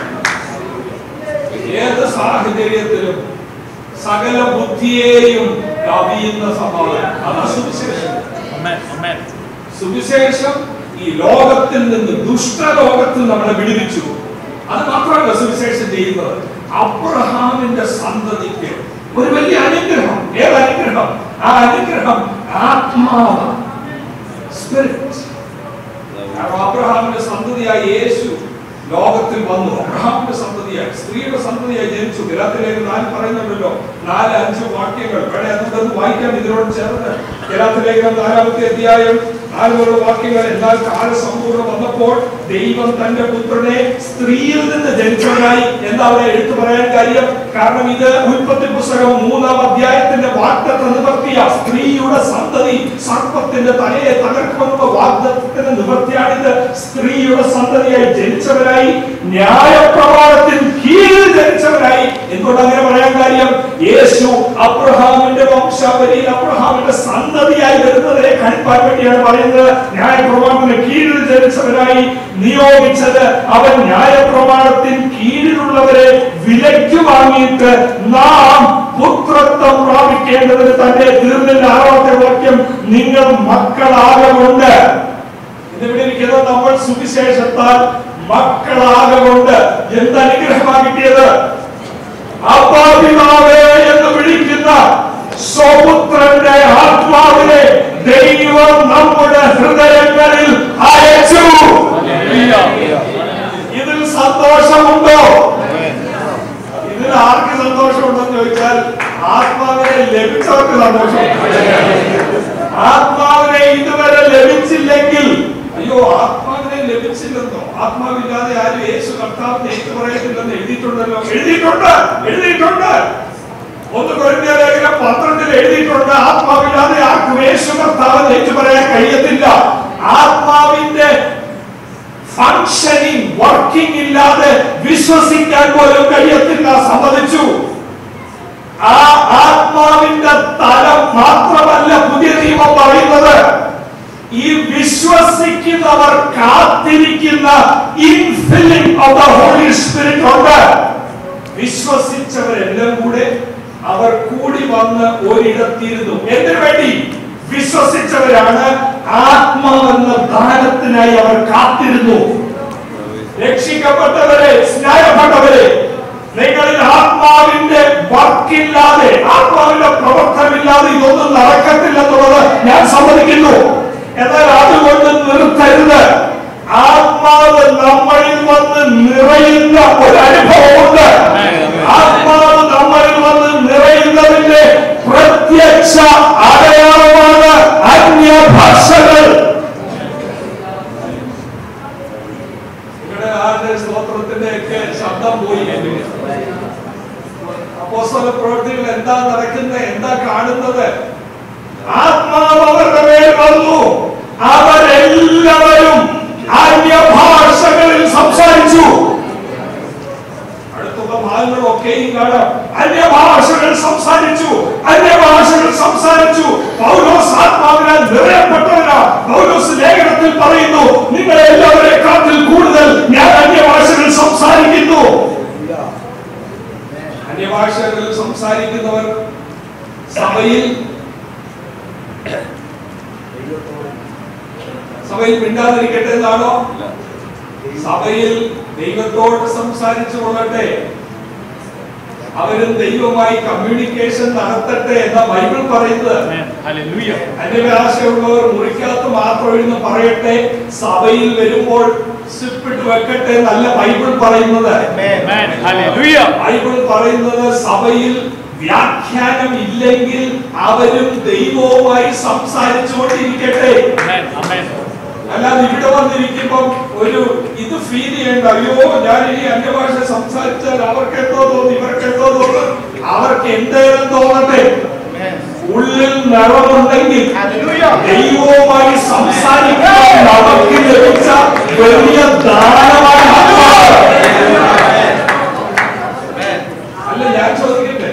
ഏത് സാഹചര്യത്തിലും സകല ബുദ്ധിയെയും കവിയുന്ന സമാധാനം അതാണ് സുവിശേഷം Amen. Amen. സുവിശേഷം ഈ ലോകത്തിൽ നിന്ന് ദുഷ്ടലോകത്തിൽ നമ്മളെ വിടുവിച്ചു അത് മാത്രമല്ല സുവിശേഷം ചെയ്യുന്നത് അബ്രഹാമിന്റെ സന്തതിക്ക് ഒരു വലിയ അനുഗ്രഹം ഏത് അനുഗ്രഹം ആ അനുഗ്രഹം ആത്മാവ് സ്പിരിറ്റ് കാരണം അബ്രഹാമിന്റെ സന്തതിയായ യേശു ലോകത്തിൽ വന്നു അബ്രഹാമിന്റെ സന്തതിയായി സ്ത്രീയുടെ സന്തതിയായി ജനിച്ചു ഗലാത്തിലേക്ക് നാല് പറയുന്നുണ്ടല്ലോ നാല് അഞ്ച് വാക്യങ്ങൾ വേണേ അതുകൊണ്ടൊന്ന് വായിക്കാം ഇതിനോട് ചേർന്ന് ഗലാത്തിലേക്ക് നാലാമത്തെ അധ്യായം നാലുകളുടെ വാക്യങ്ങൾ എന്നാൽ കാലസമ്പൂർണ്ണം വന്നപ്പോൾ ദൈവം തന്റെ പുത്രനെ സ്ത്രീയിൽ നിന്ന് ജനിച്ചവനായി എന്താ അവിടെ എടുത്തു പറയാൻ കാര്യം കാരണം ഇത് ഉൽപ്പത്തി പുസ്തകം മൂന്നാം അധ്യായത്തിന്റെ വാഗ്ദത്ത നിവർത്തിയ സ്ത്രീയുടെ സന്തതി സർപ്പത്തിന്റെ തലയെ തകർക്കുമെന്നുള്ള വാഗ്ദത്തത്തിന്റെ നിവർത്തിയാണിത് സ്ത്രീയുടെ സന്തതിയായി ജനിച്ചവരായി ന്യായപ്രമാണത്തിൽ കീഴിൽ ജനിച്ചവരായി എന്തുകൊണ്ട് അങ്ങനെ പറയാൻ കാര്യം യേശു അബ്രഹാമിന്റെ വംശാവലിയിൽ അബ്രഹാമിന്റെ സന്തതിയായി വരുന്നതിനെ കാണിപ്പാൻ വേണ്ടിയാണ് പറയുന്നത് ന്യായപ്രമാണത്തിന് കീഴിൽ ജനിച്ചവരായി നിയോഗിച്ചത് അവൻ ന്യായപ്രമാണത്തിന് കീഴിലുള്ളവരെ വിലയ്ക്ക് വാങ്ങിയിട്ട് നാം പുത്രത്വം പ്രാപിക്കേണ്ടതിന് തന്റെ തീർന്നിന്റെ ആറാമത്തെ വാക്യം നിങ്ങൾ മക്കളാകമുണ്ട് ഇതിവിടെ ഇരിക്കുന്നത് നമ്മൾ സുവിശേഷത്താൽ മക്കളാകൊണ്ട് എന്ത് അനുഗ്രഹമാണ് കിട്ടിയത് അപ്പാപിതാവേ എന്ന് വിളിക്കുന്ന സ്വപുത്രന്റെ ആത്മാവിനെ ദൈവം നമ്മുടെ ഹൃദയങ്ങളിൽ അയച്ചു Hallelujah. ഇതിൽ സന്തോഷമുണ്ടോ ഇതിൽ ആർക്ക് സന്തോഷമുണ്ടെന്ന് ചോദിച്ചാൽ ആത്മാവിനെ ലഭിച്ചവർക്ക് സന്തോഷമുണ്ട് ആത്മാവിനെ ഇതുവരെ ലഭിച്ചില്ലെങ്കിൽ അയ്യോ ആത്മാവിനെ ആത്മാവിനെ ലഭിച്ചില്ലെന്നോ ആത്മാവില്ലാതെ ആരും യേശു കർത്താവിനെ ഏറ്റു പറയത്തില്ലെന്ന് എഴുതിയിട്ടുണ്ടല്ലോ എഴുതിയിട്ടുണ്ട് എഴുതിയിട്ടുണ്ട് ഒന്ന് കുറഞ്ഞ ലേഖനം പന്ത്രണ്ടിൽ എഴുതിയിട്ടുണ്ട് ആത്മാവില്ലാതെ ആർക്കും യേശു കർത്താവിനെ ഏറ്റു പറയാൻ കഴിയത്തില്ല ആത്മാവിന്റെ ഫങ്ഷനിങ് വർക്കിംഗ് ഇല്ലാതെ വിശ്വസിക്കാൻ പോലും കഴിയത്തില്ല സമ്മതിച്ചു ആ ആത്മാവിന്റെ തലം മാത്രമല്ല പുതിയ നിയമം പറയുന്നത് ഈ വിശ്വസിക്കുന്നവർ കാത്തിരിക്കുന്ന infilling of the holy spirit ഉണ്ട് വിശ്വസിച്ചവരെല്ലാം കൂടെ അവർ കൂടി വന്ന് ഒരിടത്തിരുന്നു എന്തിനു വേണ്ടി വിശ്വസിച്ചവരാണ് ആത്മാവെന്ന ദാനത്തിനായി അവർ കാത്തിരുന്നു രക്ഷിക്കപ്പെട്ടവരെ സ്നാനപ്പെട്ടവരെ നിങ്ങളിൽ ആത്മാവിന്റെ വർക്കില്ലാതെ ആത്മാവിന്റെ പ്രവർത്തനമില്ലാതെ ഇതൊന്നും നടക്കത്തില്ലെന്നുള്ളത് ഞാൻ സമ്മതിക്കുന്നു എന്നാൽ അതുകൊണ്ട് നിർത്തരുത് ആത്മാവ് നമ്മളിൽ വന്ന് നിറയുന്ന ഒരു അനുഭവമുണ്ട് ആത്മാവ് നമ്മളിൽ വന്ന് നിറയുന്നതിന്റെ പ്രത്യക്ഷ അടയാളമാണ് അന്യഭാഷകൾ നിങ്ങളുടെ ആരുടെ സ്തോത്രത്തിന്റെ ഒക്കെ ശബ്ദം പോയി അപ്പോസ്തല പ്രവൃത്തികൾ എന്താ നടക്കുന്നത് എന്താ കാണുന്നത് ആത്മാവ് അവരുടെ മേൽ വന്നു അവരെല്ലാവരും അന്യഭാഷകളിൽ സംസാരിച്ചു അടുത്തുള്ള ഭാഗങ്ങളൊക്കെയും കാണാം അന്യഭാഷകൾ സംസാരിച്ചു അന്യഭാഷകൾ സംസാരിച്ചു പൗലോസ് ആത്മാവിനാൽ നിറയപ്പെട്ടവരാ പൗലോസ് ലേഖനത്തിൽ പറയുന്നു നിങ്ങളെ എല്ലാവരെ കാട്ടിൽ കൂടുതൽ ഞാൻ അന്യഭാഷകൾ സംസാരിക്കുന്നു അന്യഭാഷകൾ സംസാരിക്കുന്നവർ സഭയിൽ സഭയിൽ മിണ്ടാതിരിക്കട്ടെ എന്നാണോ സഭയിൽ ദൈവത്തോട് സംസാരിച്ചു കൊള്ളട്ടെ അവരും ദൈവമായി കമ്മ്യൂണിക്കേഷൻ നടത്തട്ടെ എന്ന ബൈബിൾ പറയുന്നത് Amen. Hallelujah. അന്യഭാഷയുള്ളവർ മുറിക്കകത്ത് മാത്രം ഇരുന്ന് പറയട്ടെ സഭയിൽ വരുമ്പോൾ സിപ്പിട്ട് വെക്കട്ടെ എന്നല്ല ബൈബിൾ പറയുന്നത് Amen. Hallelujah. ബൈബിൾ പറയുന്നത് സഭയിൽ വ്യാഖ്യാനം ഇല്ലെങ്കിൽ അവരും ദൈവവുമായി സംസാരിച്ചുകൊണ്ടിരിക്കട്ടെ Amen. Amen. അല്ലാതെ ഇവിടെ വന്നിരിക്കുമ്പം ഒരു ഇത് ഫീൽ ചെയ്യേണ്ട അയ്യോ ഞാൻ ഇനി അന്യഭാഷ സംസാരിച്ചാൽ അവർക്ക് എന്തോ തോന്നി ഇവർക്ക് എന്തോ തോന്നും അവർക്ക് എന്തേലും തോന്നട്ടെ ഉള്ളിൽ നിറമുണ്ടെങ്കിൽ ദൈവവുമായി സംസാരിക്കാൻ നമുക്ക് ലഭിച്ച വലിയ ദാനമായ ആത്മാവ്. അല്ല ഞാൻ ചോദിക്കട്ടെ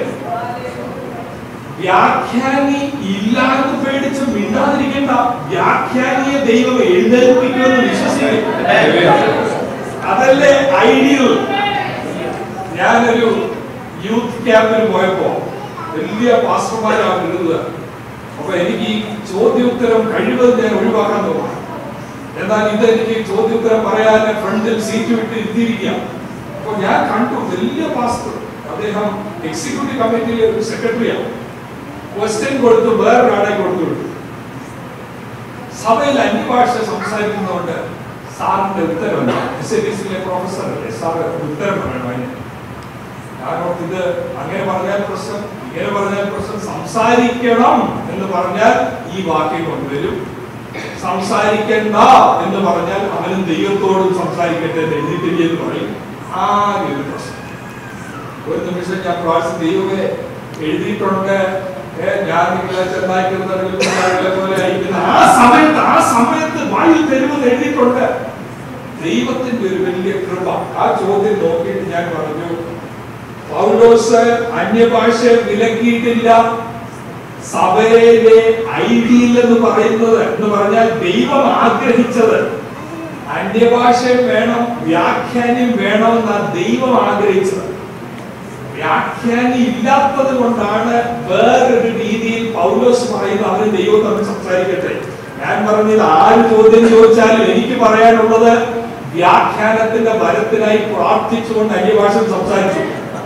വ്യാഖ്യാനി ഇല്ലാന്ന് പേടിച്ച് മിണ്ടാതിരിക്കേണ്ട വ്യാഖ്യാനിയെ ദൈവം എഴുന്നേൽപ്പിക്കുമെന്ന് വിശ്വസിക്കും അതല്ലേ ഐഡിയൽ ഞാനൊരു യൂത്ത് ക്യാമ്പിന് പോയപ്പോ വലിയ പാസ്റ്റർമാരാണ് ഇരുന്നത് അപ്പൊ എനിക്ക് ഈ ചോദ്യോത്തരം കഴിവത് ഞാൻ ഒഴിവാക്കാൻ തോന്നുന്നു എന്നാൽ ഇതെനിക്ക് ചോദ്യോത്തരം പറയാൻ ഫ്രണ്ടിൽ സീറ്റ് വിട്ട് ഇരുത്തിയിരിക്കുക അപ്പൊ ഞാൻ കണ്ടു വലിയ പാസ്റ്റർ അദ്ദേഹം എക്സിക്യൂട്ടീവ് കമ്മിറ്റിയിലെ ഒരു സെക്രട്ടറിയാണ് ക്വസ്റ്റ്യൻ കൊടുത്തു വേറൊരാളെ കൊടുത്തു വിട്ടു സഭയിൽ അന്യഭാഷ സംസാരിക്കുന്നതുകൊണ്ട് സാറിന്റെ ഉത്തരവല്ല എസ് എ ബി സിയിലെ പ്രൊഫസർ അല്ലേ സാറ് ഉത്തരം പറയണം അതിന് കാരണം ഇത് അങ്ങനെ പറഞ്ഞാൽ പ്രശ്നം ഇങ്ങനെ പറഞ്ഞാൽ പ്രശ്നം സംസാരിക്കണം എന്ന് പറഞ്ഞാൽ ഈ വാക്യം കൊണ്ടുവരും സംസാരിക്കണ്ട എന്ന് പറഞ്ഞാൽ അവനും ദൈവത്തോടും സംസാരിക്കട്ടെ എന്ന് എഴുതിത്തിരി എന്ന് പറയും ആകെ ഒരു പ്രശ്നം ഒരു നിമിഷം ഞാൻ പ്രാർത്ഥിച്ചു ദൈവമേ എഴുതിയിട്ടുണ്ട് ഏ, ഞാൻ നിങ്ങളെ ചെന്നായിക്കുന്ന പോലെ അയക്കുന്ന ആ സമയത്ത് ആ സമയത്ത് വായിൽ തരുമെന്ന് എഴുതിയിട്ടുണ്ട് ദൈവത്തിന്റെ ഒരു വലിയ കൃപ ആ ചോദ്യം നോക്കിയിട്ട് ഞാൻ പറഞ്ഞു പൗലോസ് അന്യഭാഷ വിലക്കിയിട്ടില്ല സഭയിലെ ഐഡിയൽ എന്ന് പറയുന്നത് എന്ന് പറഞ്ഞാൽ ദൈവം ആഗ്രഹിച്ചത് അന്യഭാഷയും വേണം വ്യാഖ്യാനം വേണമെന്നാണ് ദൈവം ആഗ്രഹിച്ചത് വ്യാഖ്യാനി ഇല്ലാത്തത് കൊണ്ടാണ് വേറൊരു രീതിയിൽ പൗലോസ് പറയുന്നത് അവര് ദൈവം തമ്മിൽ സംസാരിക്കട്ടെ ഞാൻ പറഞ്ഞത് ആര് ചോദ്യം ചോദിച്ചാലും എനിക്ക് പറയാനുള്ളത് വ്യാഖ്യാനത്തിന്റെ വരത്തിനായി പ്രാർത്ഥിച്ചുകൊണ്ട് അന്യഭാഷ സംസാരിച്ചു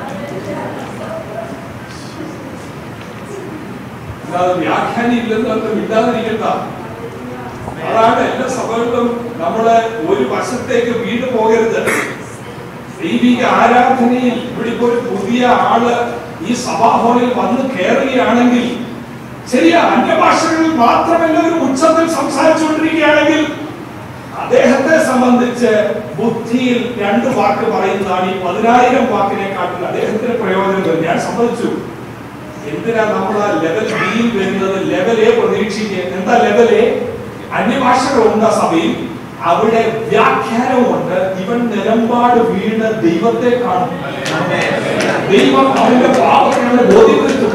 അല്ലാതെ വ്യാഖ്യാനം ഇല്ലെന്ന് പറഞ്ഞ് മിണ്ടാതിരിക്കണ്ട അതാണ് എല്ലാ സഭകളിലും നമ്മള് ഒരു വശത്തേക്ക് വീണ് പോകരുത് ദൈവിക ആരാധനയിൽ ഇവിടെ ഇപ്പോ ഒരു പുതിയ ആള് ഈ സഭാഹോളിൽ വന്ന് കയറുകയാണെങ്കിൽ ശരിയാ അന്യഭാഷകളിൽ മാത്രമല്ല ഒരു ഉച്ചത്തിൽ സംസാരിച്ചുകൊണ്ടിരിക്കുകയാണെങ്കിൽ അദ്ദേഹത്തെ സംബന്ധിച്ച് ബുദ്ധിയിൽ രണ്ട് വാക്ക് പറയുന്നതാണ് ഈ പതിനായിരം വാക്കിനെക്കാട്ടിൽ അദ്ദേഹത്തിന് പ്രയോജനം ഞാൻ സമ്മതിച്ചു എന്തിനാ നമ്മൾ ആ ലെവൽ ബിയിൽ വരുന്നത് ലെവൽ എ പ്രതീക്ഷിക്കുക എന്താ ലെവൽ എ അന്യഭാഷകളുണ്ട് ആ സഭയിൽ അവിടെ വ്യാഖ്യാനവുമുണ്ട് ഇവൻ നിലമ്പാട് വീണ് ദൈവത്തെ കാണും ദൈവം അവന്റെ പാപങ്ങളെ ബോധ്യപ്പെടുത്തും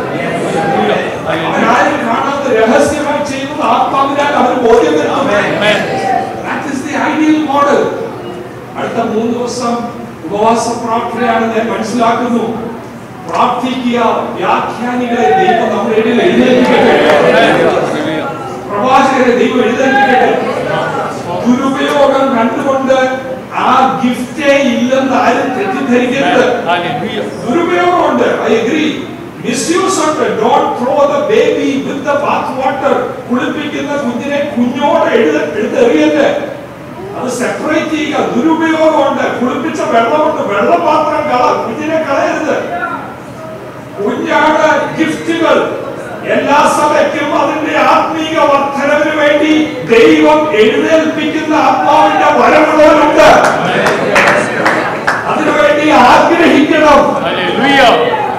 അവനാരും കാണാത്ത രഹസ്യമായി ചെയ്യുന്നത് ആത്മാവിനാൽ അവർ ബോധ്യപ്പെടുത്തും That is the ideal model. അടുത്ത മൂന്ന് ദിവസം ഉപവാസ പ്രാർത്ഥനയാണ് ഞാൻ മനസ്സിലാക്കുന്നു പ്രാർത്ഥിക്കുക വ്യാഖ്യാനികളെ ദൈവം നമ്മുടെ ഇടയിൽ എഴുന്നേൽപ്പിക്കട്ടെ പ്രവാചകരെ ദൈവം എഴുന്നേൽപ്പിക്കട്ടെ ദുരുപയോഗം കണ്ടുകൊണ്ട് ആ ഗിഫ്റ്റേ ഇല്ലെന്ന് ആരും തെറ്റിദ്ധരിക്കരുത് Hallelujah. ദുരുപയോഗമുണ്ട് ഐ അഗ്രി മിസ്യൂസ് ഉണ്ട് don't throw the baby with the bath water കുളിപ്പിക്കുന്ന കുഞ്ഞിനെ കുഞ്ഞോടെ എഴുത എടുത്തെറിയല്ലേ അത് സെപ്പറേറ്റ് ചെയ്യുക ദുരുപയോഗമുണ്ട് കുളിപ്പിച്ച വെള്ളമുണ്ട് വെള്ളപാത്രം കള കുഞ്ഞിനെ കളയരുത് കുഞ്ഞാണ് ഗിഫ്റ്റുകൾ എല്ലാ സഭയ്ക്കും അതിന്റെ ആത്മീക വർധനവിന് വേണ്ടി ദൈവം എഴുന്നേൽപ്പിക്കുന്ന ആത്മാവിന്റെ വരവുള്ളവരുണ്ട് അതിനുവേണ്ടി ആഗ്രഹിക്കണം Hallelujah.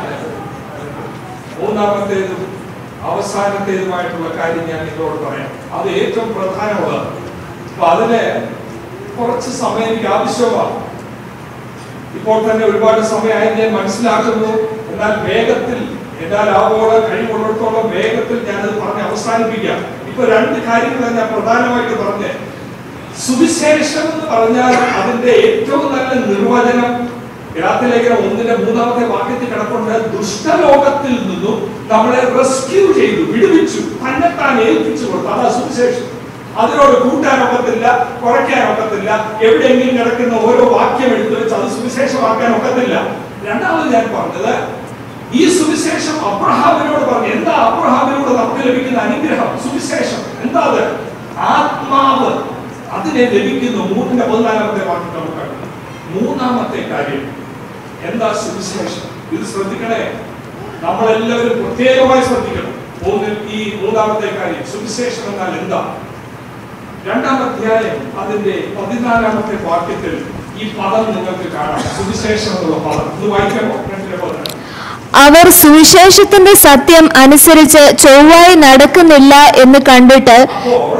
മൂന്നാമത്തേതും അവസാനത്തേതുമായിട്ടുള്ള കാര്യം ഞാൻ നിങ്ങളോട് പറയാം അത് ഏറ്റവും പ്രധാനമുള്ളത് അപ്പൊ അതിന് കുറച്ച് സമയം എനിക്ക് ആവശ്യമാണ് ഇപ്പോൾ തന്നെ ഒരുപാട് സമയമായി ഞാൻ മനസ്സിലാക്കുന്നു എന്നാൽ വേഗത്തിൽ എന്നാൽ ആവോളം കഴിവുള്ളിടത്തോളം വേഗത്തിൽ ഞാനത് പറഞ്ഞ് അവസാനിപ്പിക്കാം ഇപ്പൊ രണ്ട് കാര്യങ്ങളാണ് ഞാൻ പ്രധാനമായിട്ട് പറഞ്ഞത് സുവിശേഷം എന്ന് പറഞ്ഞാൽ അതിന്റെ ഏറ്റവും നല്ല നിർവചനം ലേഖനം ഒന്നിന്റെ മൂന്നാമത്തെ വാക്യത്തിൽ കിടപ്പുണ്ട് ദുഷ്ടലോകത്തിൽ നിന്നും നമ്മളെ റെസ്ക്യൂ ചെയ്തു വിടുവിച്ചു തന്നെത്താൻ ഏൽപ്പിച്ചു കൊടുത്തു അതാ സുവിശേഷം അതിനോട് കൂട്ടാനൊക്കത്തില്ല കുറയ്ക്കാനൊക്കത്തില്ല എവിടെയെങ്കിലും കിടക്കുന്ന ഓരോ വാക്യം എടുത്ത് വെച്ച് അത് സുവിശേഷമാക്കാൻ ഒക്കത്തില്ല രണ്ടാമത് ഞാൻ പറഞ്ഞത് ഈ സുവിശേഷം അബ്രഹാമിനോട് പറഞ്ഞു എന്താ അബ്രഹാമിനോട് നമുക്ക് ലഭിക്കുന്ന അനുഗ്രഹം സുവിശേഷം എന്താ അത് ആത്മാവ് അതിനെ ലഭിക്കുന്നു മൂന്നിന്റെ പതിനാലാമത്തെ വാക്യം നമുക്ക് കാണാം. മൂന്നാമത്തെ കാര്യം എന്താ സുവിശേഷം ഇത് ശ്രദ്ധിക്കണേ നമ്മളെല്ലാവരും പ്രത്യേകമായി ശ്രദ്ധിക്കണം മൂന്നിൽ ഈ മൂന്നാമത്തെ കാര്യം സുവിശേഷം എന്നാൽ എന്താ രണ്ടാം അധ്യായം അതിന്റെ പതിനാലാമത്തെ വാക്യത്തിൽ ഈ പദം നിങ്ങൾക്ക് കാണാം സുവിശേഷം എന്നുള്ള പദം ഇത് വായിക്കാമോ രണ്ടിലെ പദം അവർ സുവിശേഷത്തിന്റെ സത്യം അനുസരിച്ച് ചൊവ്വായി നടക്കുന്നില്ല എന്ന് കണ്ടിട്ട് അപ്പോൾ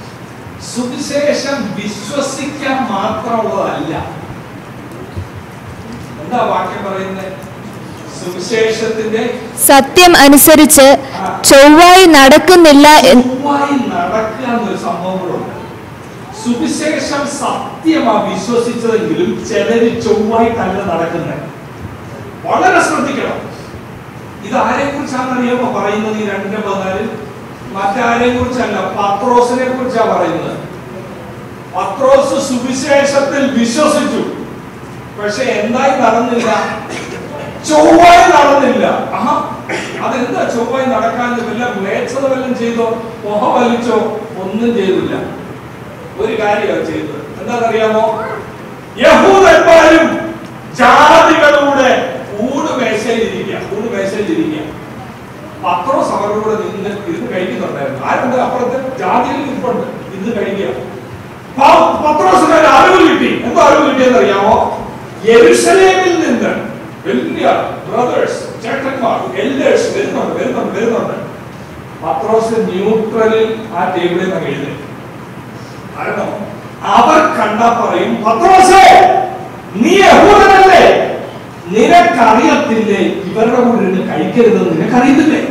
സുവിശേഷം വിശ്വസിക്കാൻ മാത്രമുള്ളതല്ല എന്താ വാക്യം പറയുന്നത് സുവിശേഷത്തിന്റെ സത്യം അനുസരിച്ച് ചൊവ്വായി നടക്കുന്നില്ല എന്ന് ചൊവ്വായി നടക്കുക എന്നൊരു സംഭവങ്ങളുണ്ട് സുവിശേഷം സത്യമാ വിശ്വസിച്ചതെങ്കിലും ചിലര് ചൊവ്വായിട്ടല്ല നടക്കുന്നത് വളരെ ശ്രദ്ധിക്കണം ഇത് ആരെ കുറിച്ചാണെന്ന് അറിയാമോ പറയുന്നത് ഈ രണ്ടിന്റെ പതിനാലിൽ മറ്റാരെ കുറിച്ചല്ല പത്രോസിനെ കുറിച്ചാ പറയുന്നത് പത്രോസ് സുവിശേഷത്തിൽ വിശ്വസിച്ചു പക്ഷെ എന്തായി നടന്നില്ല ചൊവ്വായി നടന്നില്ല ആഹാ അതെന്താ ചൊവ്വായി നടക്കാൻ വല്ല മ്ലേച്ഛത വല്ലതും ചെയ്തോ മുഖ വലിച്ചോ ഒന്നും ചെയ്തില്ല ഒരു കാര്യമാണ് ചെയ്തത് എന്താണെന്നറിയാമോ യഹൂദന്മാരും ജാതികളുടെ ഊണ് മേശയിലിരിക്കുക ഊണ് മേശയിലിരിക്കുക പത്രോസ് അവരുടെ കൂടെ നിന്ന് ഇരുന്ന് കഴിക്കുന്നുണ്ടായിരുന്നു ആരുണ്ട് അപ്പുറത്ത് ജാതിയിൽ ഇരിപ്പുണ്ട് ഇന്ന് കഴിക്കുക പ- പത്രോസിന് ഒരു അറിവ് കിട്ടി എന്തോ അറിവ് കിട്ടിയെന്ന് അറിയാമോ യെരുശലേമിൽ നിന്ന് വലിയ ബ്രദേഴ്സ് ചേട്ടന്മാർ എൽഡേഴ്സ് വരുന്നുണ്ട് വരുന്നുണ്ട് വരുന്നുണ്ട് പത്രോസ് ന്യൂട്രലിൽ ആ ടേബിളിൽ നിന്ന് എഴുതി കാരണം അവർ കണ്ടാ പറയും പത്രോസേ നീ യഹൂദനല്ലേ നിനക്കറിയത്തില്ലേ ഇവരുടെ കൂടെ ഇരുന്ന് കഴിക്കരുതെന്ന് നിനക്കറിയത്തില്ലേ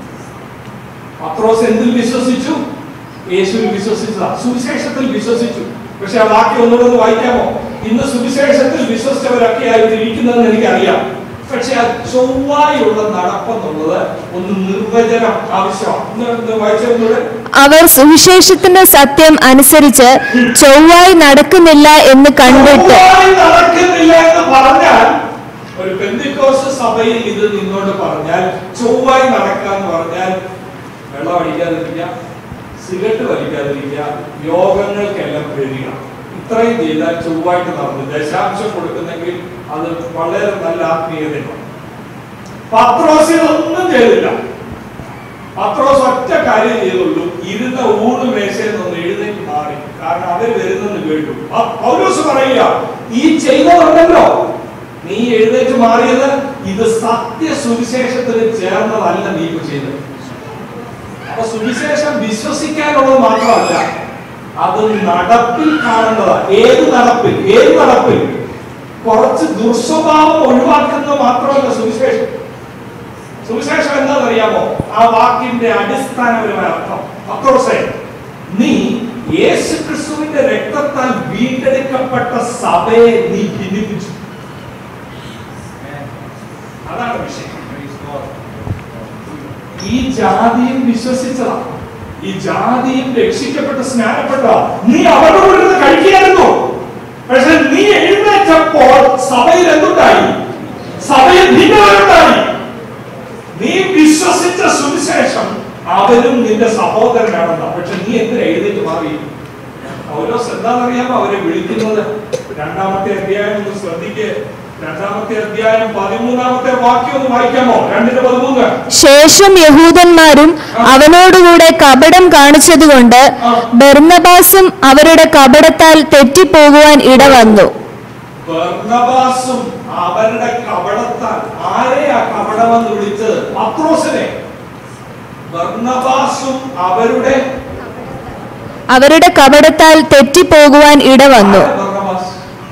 പത്രോസ് എന്തിൽ വിശ്വസിച്ചു യേശുവിൽ വിശ്വസിച്ചതാ സുവിശേഷത്തിൽ വിശ്വസിച്ചു പക്ഷെ ആ വാക്യം ഒന്നുകൂടെ ഒന്ന് വായിക്കാമോ ഇന്ന് സുവിശേഷത്തിൽ വിശ്വസിച്ചവരൊക്കെ ആയിട്ട് ഇരിക്കുന്നതെന്ന് എനിക്കറിയാം പക്ഷെ ആ ചൊവ്വായുള്ള നടപ്പെന്നുള്ളത് ഒന്ന് നിർവചനം ആവശ്യമാണ് ഒന്ന് ഒന്ന് വായിച്ചൊന്നുകൂടെ അവർ സുവിശേഷത്തിന്റെ സത്യം അനുസരിച്ച് ചൊവ്വായി നടക്കുന്നില്ല എന്ന് കണ്ടിട്ട് ചൊവ്വായി നടക്കുന്നില്ല എന്ന് പറഞ്ഞാൽ ഒരു പെന്തിക്കോസ് സഭയിൽ ഇത് നിന്നോട് പറഞ്ഞാൽ ചൊവ്വായി നടക്കാന്ന് പറഞ്ഞാൽ വെള്ളം അടിക്കാതിരിക്കുക സിഗരറ്റ് വലിക്കാതിരിക്കുക യോഗങ്ങൾക്കെല്ലാം വരിക ഇത്രയും ചെയ്താൽ ചൊവ്വായിട്ട് നടന്നു ദശാംശം കൊടുക്കുന്നെങ്കിൽ അത് വളരെ നല്ല ആത്മീയതയാണ് പത്രോസ് ഇതൊന്നും ചെയ്തില്ല പത്രോസ് ഒറ്റ കാര്യം ചെയ്തുള്ളൂ ഇരുന്ന ഊണ് മേശയിൽ നിന്ന് എഴുന്നേറ്റ് മാറി കാരണം അവർ വരുന്നെന്ന് കേട്ടു ആ പൗലോസ് പറയുക ഈ ചെയ്തതുണ്ടല്ലോ നീ എഴുന്നേറ്റ് മാറിയത് ഇത് സത്യ സുവിശേഷത്തിന് ചേർന്നതല്ല നീ ഇപ്പൊ ചെയ്തത് അപ്പൊ സുവിശേഷം വിശ്വസിക്കാനുള്ളത് മാത്രമല്ല അത് നടപ്പിൽ കാണേണ്ടതാ ഏത് നടപ്പിൽ ഏത് നടപ്പിൽ കുറച്ച് ദുർസ്വഭാവം ഒഴിവാക്കുന്നത് മാത്രമല്ല സുവിശേഷം സുവിശേഷം എന്താണെന്നറിയാമോ ആ വാക്കിന്റെ അടിസ്ഥാനപരമായ അർത്ഥം പത്രോസേ നീ യേശു ക്രിസ്തുവിന്റെ രക്തത്താൽ വീണ്ടെടുക്കപ്പെട്ട സഭയെ നീ ഭിന്നിപ്പിച്ചു അതാണ് വിഷയം ഈ ജാതിയും വിശ്വസിച്ചതാ ഈ ജാതിയും രക്ഷിക്കപ്പെട്ട് സ്നാനപ്പെട്ട നീ അവരുടെ കൂടെ ഇരുന്ന് കഴിക്കുകയായിരുന്നു പക്ഷെ നീ എഴുന്നേറ്റപ്പോൾ സഭയിൽ എന്തുണ്ടായി സഭയിൽ ഭിന്നതയുണ്ടായി നീ വിശ്വസിച്ച സുവിശേഷം അവരും നിന്റെ സഹോദരനാണെന്ന പക്ഷെ നീ എന്തിനാ എഴുന്നേറ്റ് മാറി പൗലോസ് എന്താണെന്നറിയാമോ അവരെ വിളിക്കുന്നത് രണ്ടാമത്തെ അധ്യായം ഒന്ന് ശ്രദ്ധിക്ക് രണ്ടാമത്തെ അധ്യായം പതിമൂന്നാമത്തെ വാക്യം ഒന്ന് വായിക്കാമോ രണ്ടിന്റെ പതിമൂന്ന് ശേഷം യഹൂദന്മാരും അവനോടുകൂടെ കപടം കാണിച്ചതുകൊണ്ട് ബർന്നബാസും അവരുടെ കപടത്താൽ തെറ്റിപ്പോകുവാൻ ഇടവന്നു ബർന്നബാസും അവരുടെ കപടത്താൽ ആരെയാ കപടമെന്ന് വിളിച്ചത് പത്രോസിനെ ബർന്നബാസും അവരുടെ അവരുടെ കപടത്താൽ തെറ്റിപ്പോകുവാൻ ഇടവന്നു ആരാ ബർന്നബാസ്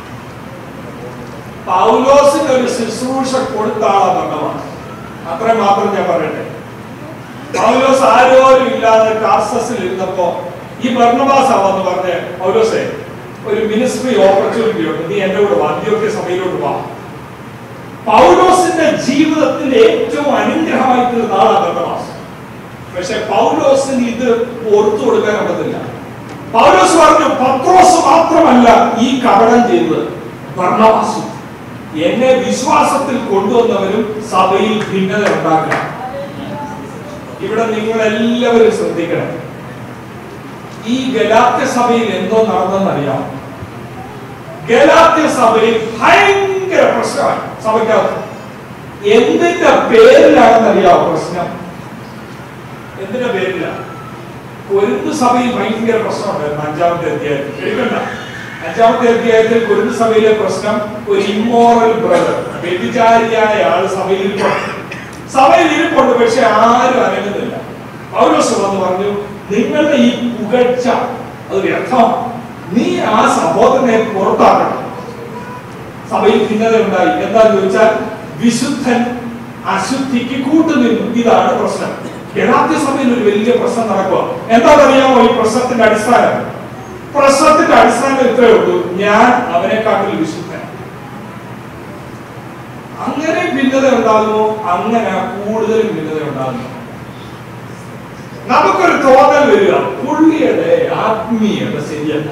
പൗലോസിന് ഒരു ശുശ്രൂഷ കൊടുത്ത ആളാ ബർന്നബാസ് അത്രയും മാത്രം ഞാൻ പറയട്ടെ പൗലോസ് ആരോരും ഇല്ലാതെ ടാർസസിൽ ഇരുന്നപ്പോ ഈ ബർന്നബാസ് വന്ന് പറഞ്ഞ് പൗലോസേ ഒരു മിനിസ്ട്രി ഓപ്പർച്യൂണിറ്റി ഉണ്ട് നീ എന്റെ കൂടെ വാ അന്ത്യോക്യ സഭയിലോട്ട് വാ പൗലോസിന്റെ ജീവിതത്തിന്റെ ഏറ്റവും അനുഗ്രഹമായി തീർന്ന ആളാ ബർന്നബാസ് പക്ഷെ പൗലോസിന് ഇത് ഓർത്തു കൊടുക്കാൻ പറ്റത്തില്ല പൗലോസ് പറഞ്ഞു പത്രോസ് മാത്രമല്ല ഈ കപടം ചെയ്തത് ബർണബാസും എന്നെ വിശ്വാസത്തിൽ കൊണ്ടുവന്നവരും സഭയിൽ ഭിന്നത ഉണ്ടാക്കണം ഇവിടെ നിങ്ങൾ എല്ലാവരും ശ്രദ്ധിക്കണം ഈ ഗലാത്യ സഭയിൽ എന്തോ നടന്നെന്നറിയാം ഗലാത്യ സഭയിൽ ഭയങ്കര പ്രശ്നമായി സഭയ്ക്കകത്ത് എന്തിന്റെ പേരിലാണെന്നറിയാമോ പ്രശ്നം എന്തിന്റെ പേരില കൊരുന്ത് സഭയിൽ ഭയങ്കര പ്രശ്നമുണ്ടായിരുന്നു അഞ്ചാമത്തെ അധ്യായത്തിൽ എടുക്കണ്ട അഞ്ചാമത്തെ അധ്യായത്തിൽ കൊരുന്ത് സഭയിലെ പ്രശ്നം ഒരു ഇമ്മോറൽ ബ്രദർ വ്യഭിചാരിയായ ആള് സഭയിൽ ഇരിപ്പുണ്ട് സഭയിൽ ഇരിപ്പുണ്ട് പക്ഷെ ആരും അനങ്ങുന്നില്ല പൗലോസ് വന്ന് പറഞ്ഞു നിങ്ങളുടെ ഈ പുകഴ്ച അത് വ്യർത്ഥമാണ് നീ ആ സഹോദരനെ പുറത്താക്കണം സഭയിൽ ഭിന്നത ഉണ്ടായി എന്താ ചോദിച്ചാൽ വിശുദ്ധൻ അശുദ്ധിക്ക് കൂട്ടുനിന്നു ഇതാണ് പ്രശ്നം യഥാർത്ഥ സഭയിൽ ഒരു വലിയ പ്രശ്നം നടക്കുക എന്താണെന്നറിയാമോ ഈ പ്രശ്നത്തിന്റെ അടിസ്ഥാനം പ്രശ്നത്തിന്റെ അടിസ്ഥാനം ഇത്രയേ ഉള്ളൂ ഞാൻ അവനെക്കാട്ടിൽ വിശുദ്ധൻ അങ്ങനെ ഭിന്നത ഉണ്ടാകുമോ അങ്ങനെ കൂടുതൽ ഭിന്നത ഉണ്ടാകുന്നു നമുക്കൊരു തോന്നൽ വരിക പുള്ളിയുടെ ആത്മീയത ശരിയല്ല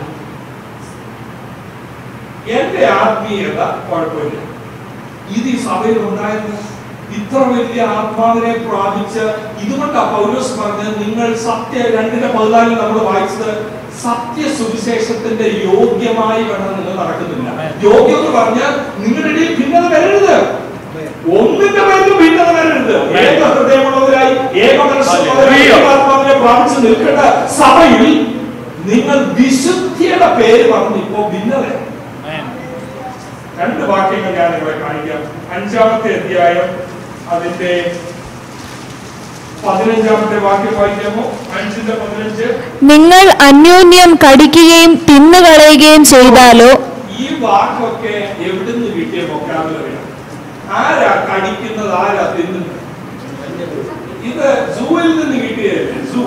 എന്റെ ആത്മീയത കുഴപ്പമില്ല ഇത് ഈ സഭയിൽ ഉണ്ടായിരുന്നു ഇത്ര വലിയ ആത്മാവിനെ പ്രാപിച്ച് ഇതുകൊണ്ടാ പൗലോസ് പറഞ്ഞത് നിങ്ങൾ സത്യ രണ്ടിന്റെ പതിനാലിൽ നമ്മൾ വായിച്ചത് സത്യ സുവിശേഷത്തിന്റെ യോഗ്യമായി വേണം നിങ്ങൾ നടക്കുന്നില്ല യോഗ്യം എന്ന് പറഞ്ഞാൽ നിങ്ങളുടെ ഇടയിൽ ഭിന്നത വരരുത് ഒന്നിന്റെ പേരിലും ഭിന്നത വരരുത് ഏക ഹൃദയമുള്ളവരായി ഏക മനസ്സുള്ളവരായി ഏകാത്മാവിനെ പ്രാപിച്ച് നിൽക്കേണ്ട സഭയിൽ നിങ്ങൾ വിശുദ്ധിയുടെ പേര് പറഞ്ഞ് ഇപ്പോ ഭിന്നതയാണ് രണ്ട് വാക്യങ്ങൾ ഞാൻ നിങ്ങളെ കാണിക്കാം അഞ്ചാമത്തെ അധ്യായം അതിന്റെ പതിനഞ്ചാമത്തെ വാക്യം വായിക്കാമോ അഞ്ചിന്റെ പതിനഞ്ച് നിങ്ങൾ അന്യോന്യം കടിക്കുകയും തിന്നുകളയുകയും ചെയ്താലോ ഈ വാക്കൊക്കെ എവിടുന്ന് കിട്ടിയ വൊക്കാബുലറിയാണ് ആരാ കടിക്കുന്നത് ആരാ തിന്നുന്നത് ഇത് സൂവിൽ നിന്ന് കിട്ടിയതല്ലേ സൂ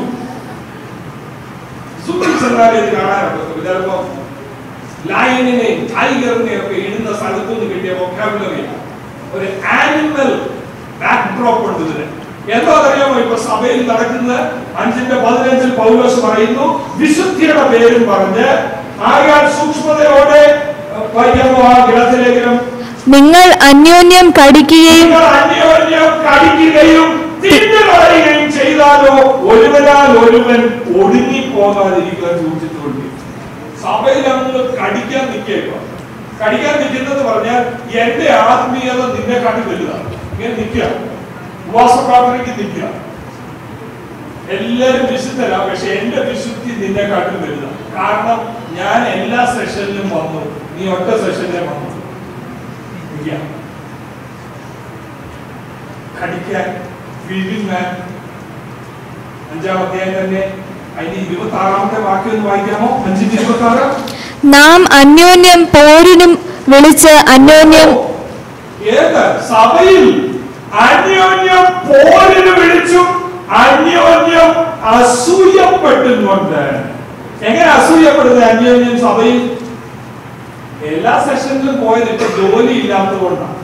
സൂവിൽ ചെന്നാൽ ഇത് കാണാനൊക്കെ ചിലപ്പോ ലയണിനെയും ടൈഗറിനെയും ഒക്കെ ഇടുന്ന സ്ഥലത്തു നിന്ന് കിട്ടിയ വൊക്കാബുലറിയാണ് ഒരു ആനിമൽ ബാക്ക്ഡ്രോപ്പ് ഉണ്ട് ഇതിന് എന്താ അറിയാമോ ഇപ്പൊ സഭയിൽ നടക്കുന്നത് അഞ്ചിന്റെ പതിനഞ്ചിൽ പൗലോസ് പറയുന്നു വിശുദ്ധിയുടെ പേരും പറഞ്ഞ് ആകാൻ സൂക്ഷ്മതയോടെ അഹ് വായിക്കാമോ ആ ഗ്രന്ഥലേഖനം നിങ്ങൾ അന്യോന്യം കടിക്കുകയും നിങ്ങൾ അന്യോന്യം കടിക്കുകയും തിന്നുകളയുകയും ചെയ്താലോ ഒരുവനാൽ ഒരുവൻ ഒടുങ്ങി പോകാതിരിക്കാൻ സൂക്ഷിച്ചുകൊണ്ട് സഭയിൽ അങ്ങ് കടിക്കാൻ നിൽക്കുക കടിക്കാൻ നിൽക്കുന്നത് പറഞ്ഞാൽ എന്റെ ആത്മീയത നിന്നെ കാട്ടി വലുതാണ് ഇങ്ങനെ നിൽക്കുക ഉപവാസ പ്രാർത്ഥനയ്ക്ക് നിൽക്കുക എല്ലാരും വിശുദ്ധരാ പക്ഷെ എന്റെ വിശുദ്ധി നിന്നെക്കാട്ടും വലുതാണ് കാരണം ഞാൻ എല്ലാ സെഷനിലും വന്നു നീ ഒറ്റ സെഷനിലും വന്നു ഇല്ല. കടിക്കാൻ വിഴുങ്ങാൻ അഞ്ചാം അധ്യായം തന്നെ അതിന്റെ ഇരുപത്തി ആറാമത്തെ വാക്യം ഒന്ന് വായിക്കാമോ അഞ്ചിന്റെ ഇരുപത്തി ആറ് നാം അന്യോന്യം പോരിനും വിളിച്ച് അന്യോന്യം ഏത് സഭയിൽ അന്യോന്യം പോരിന് വിളിച്ചും അന്യോന്യം അസൂയപ്പെട്ടുന്നുണ്ട് എങ്ങനെ അസൂയപ്പെടുന്നത് അന്യോന്യം സഭയിൽ എല്ലാ സെഷനിലും പോയത് ഇപ്പൊ ജോലി ഇല്ലാത്തതുകൊണ്ടാണ്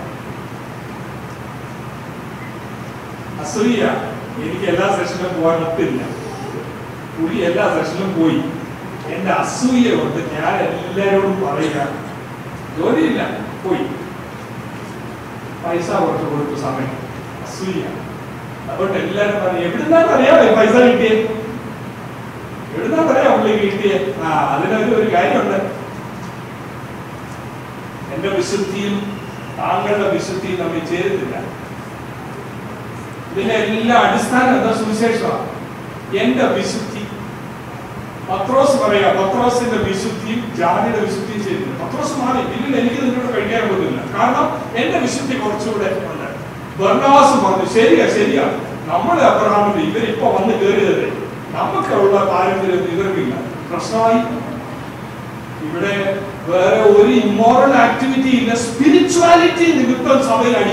അസൂയ എനിക്ക് എല്ലാ സെഷനിലും പോകാൻ ഒത്തില്ല പുള്ളി എല്ലാ സെഷനിലും പോയി എന്റെ അസൂയ കൊണ്ട് ഞാൻ എല്ലാരോടും പറയുക ജോലിയില്ല പോയി പൈസ കുറച്ച് കൊടുത്തു സമയം അസൂയ അതുകൊണ്ട് എല്ലാരും പറയും എവിടുന്നാന്ന് അറിയാമോ ഈ പൈസ കിട്ടിയേ എവിടുന്നാന്ന് അറിയാം പുള്ളി കിട്ടിയേ ആ അതിനൊരു ഒരു കാര്യമുണ്ട് എന്റെ വിശുദ്ധിയും താങ്കളുടെ വിശുദ്ധിയും തമ്മിൽ ചേരുന്നില്ല ഇതിന്റെ എല്ലാ അടിസ്ഥാനം എന്താ സുവിശേഷമാണ് എന്റെ വിശുദ്ധി പത്രോസ് പറയാ പത്രോസിന്റെ വിശുദ്ധിയും ജാതിയുടെ വിശുദ്ധിയും ചേരുന്നു പത്രോസ് മാറി പിന്നീട് എനിക്ക് നിന്നോട് കഴിക്കാൻ പറ്റില്ല കാരണം എന്റെ വിശുദ്ധി കുറച്ചുകൂടെ ഉണ്ട് ബർണവാസ് പറഞ്ഞു ശരിയാ ശരിയാ നമ്മുടെ അബ്രഹാമിന്റെ ഇവരിപ്പോ വന്ന് കയറിയതല്ലേ നമുക്കുള്ള പാരമ്പര്യം ഇവർക്കില്ല പ്രശ്നമായി ഇവിടെ വേറെ ഒരു ഇമ്മോറൽ ആക്ടിവിറ്റി ഇല്ല സ്പിരിച്വാലിറ്റി നിമിത്തം സഭയിൽ അടി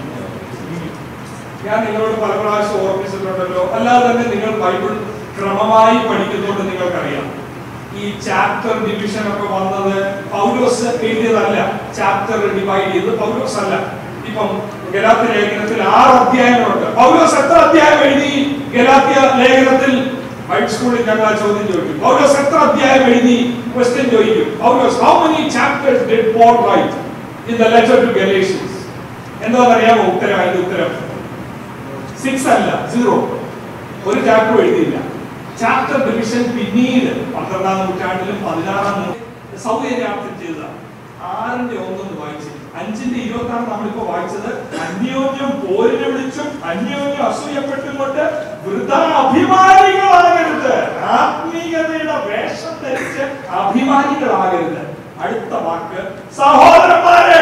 ഞാൻ നിങ്ങളോട് പല പ്രാവശ്യം ഓർമ്മിച്ചിട്ടുണ്ടല്ലോ അല്ലാതെ തന്നെ നിങ്ങൾ ബൈബിൾ ക്രമമായി പഠിക്കുന്നതുകൊണ്ട് നിങ്ങൾക്കറിയാം ഈ ചാപ്റ്റർ ഡിവിഷൻ ഒക്കെ വന്നത് പൗലോസ് എഴുതിയതല്ല ചാപ്റ്റർ ഡിവൈഡ് ചെയ്ത് പൗലോസ് അല്ല ഇപ്പം ഗലാത്യ ലേഖനത്തിൽ ആറ് അധ്യായങ്ങളുണ്ട് പൗലോസ് എത്ര അധ്യായം എഴുതി ഗലാത്യ ലേഖനത്തിൽ ബൈബിൾ സ്കൂളിൽ ഞങ്ങൾ ആ ചോദ്യം ചോദിക്കും പൗലോസ് എത്ര അധ്യായം എഴുതി ക്വസ്റ്റ്യൻ ചോദിക്കും പൗലോസ് how many chapters did Paul write in the letter to Galatians എന്താണെന്നറിയാമോ ഉത്തരം അതിന്റെ ഉത്തരം സിക്സ് അല്ല സീറോ ഒരു ചാപ്റ്റർ എഴുതിയില്ല ചാപ്റ്റർ ഡിവിഷൻ പിന്നീട് പന്ത്രണ്ടാം നൂറ്റാണ്ടിലും പതിനാറാം നൂറ്റാണ്ടിലും സൗകര്യാർത്ഥം ചെയ്ത ആറിന്റെ ഒന്നൊന്ന് വായിച്ചു അഞ്ചിന്റെ ഇരുപത്തി ആറ് നമ്മളിപ്പോ വായിച്ചത് അന്യോന്യം പോരിനെ വിളിച്ചും അന്യോന്യം അസൂയപ്പെട്ടും കൊണ്ട് വൃത അഭിമാനികളാകരുത് ആത്മീയതയുടെ വേഷം ധരിച്ച് അഭിമാനികളാകരുത് അടുത്ത വാക്ക് സഹോദരന്മാരെ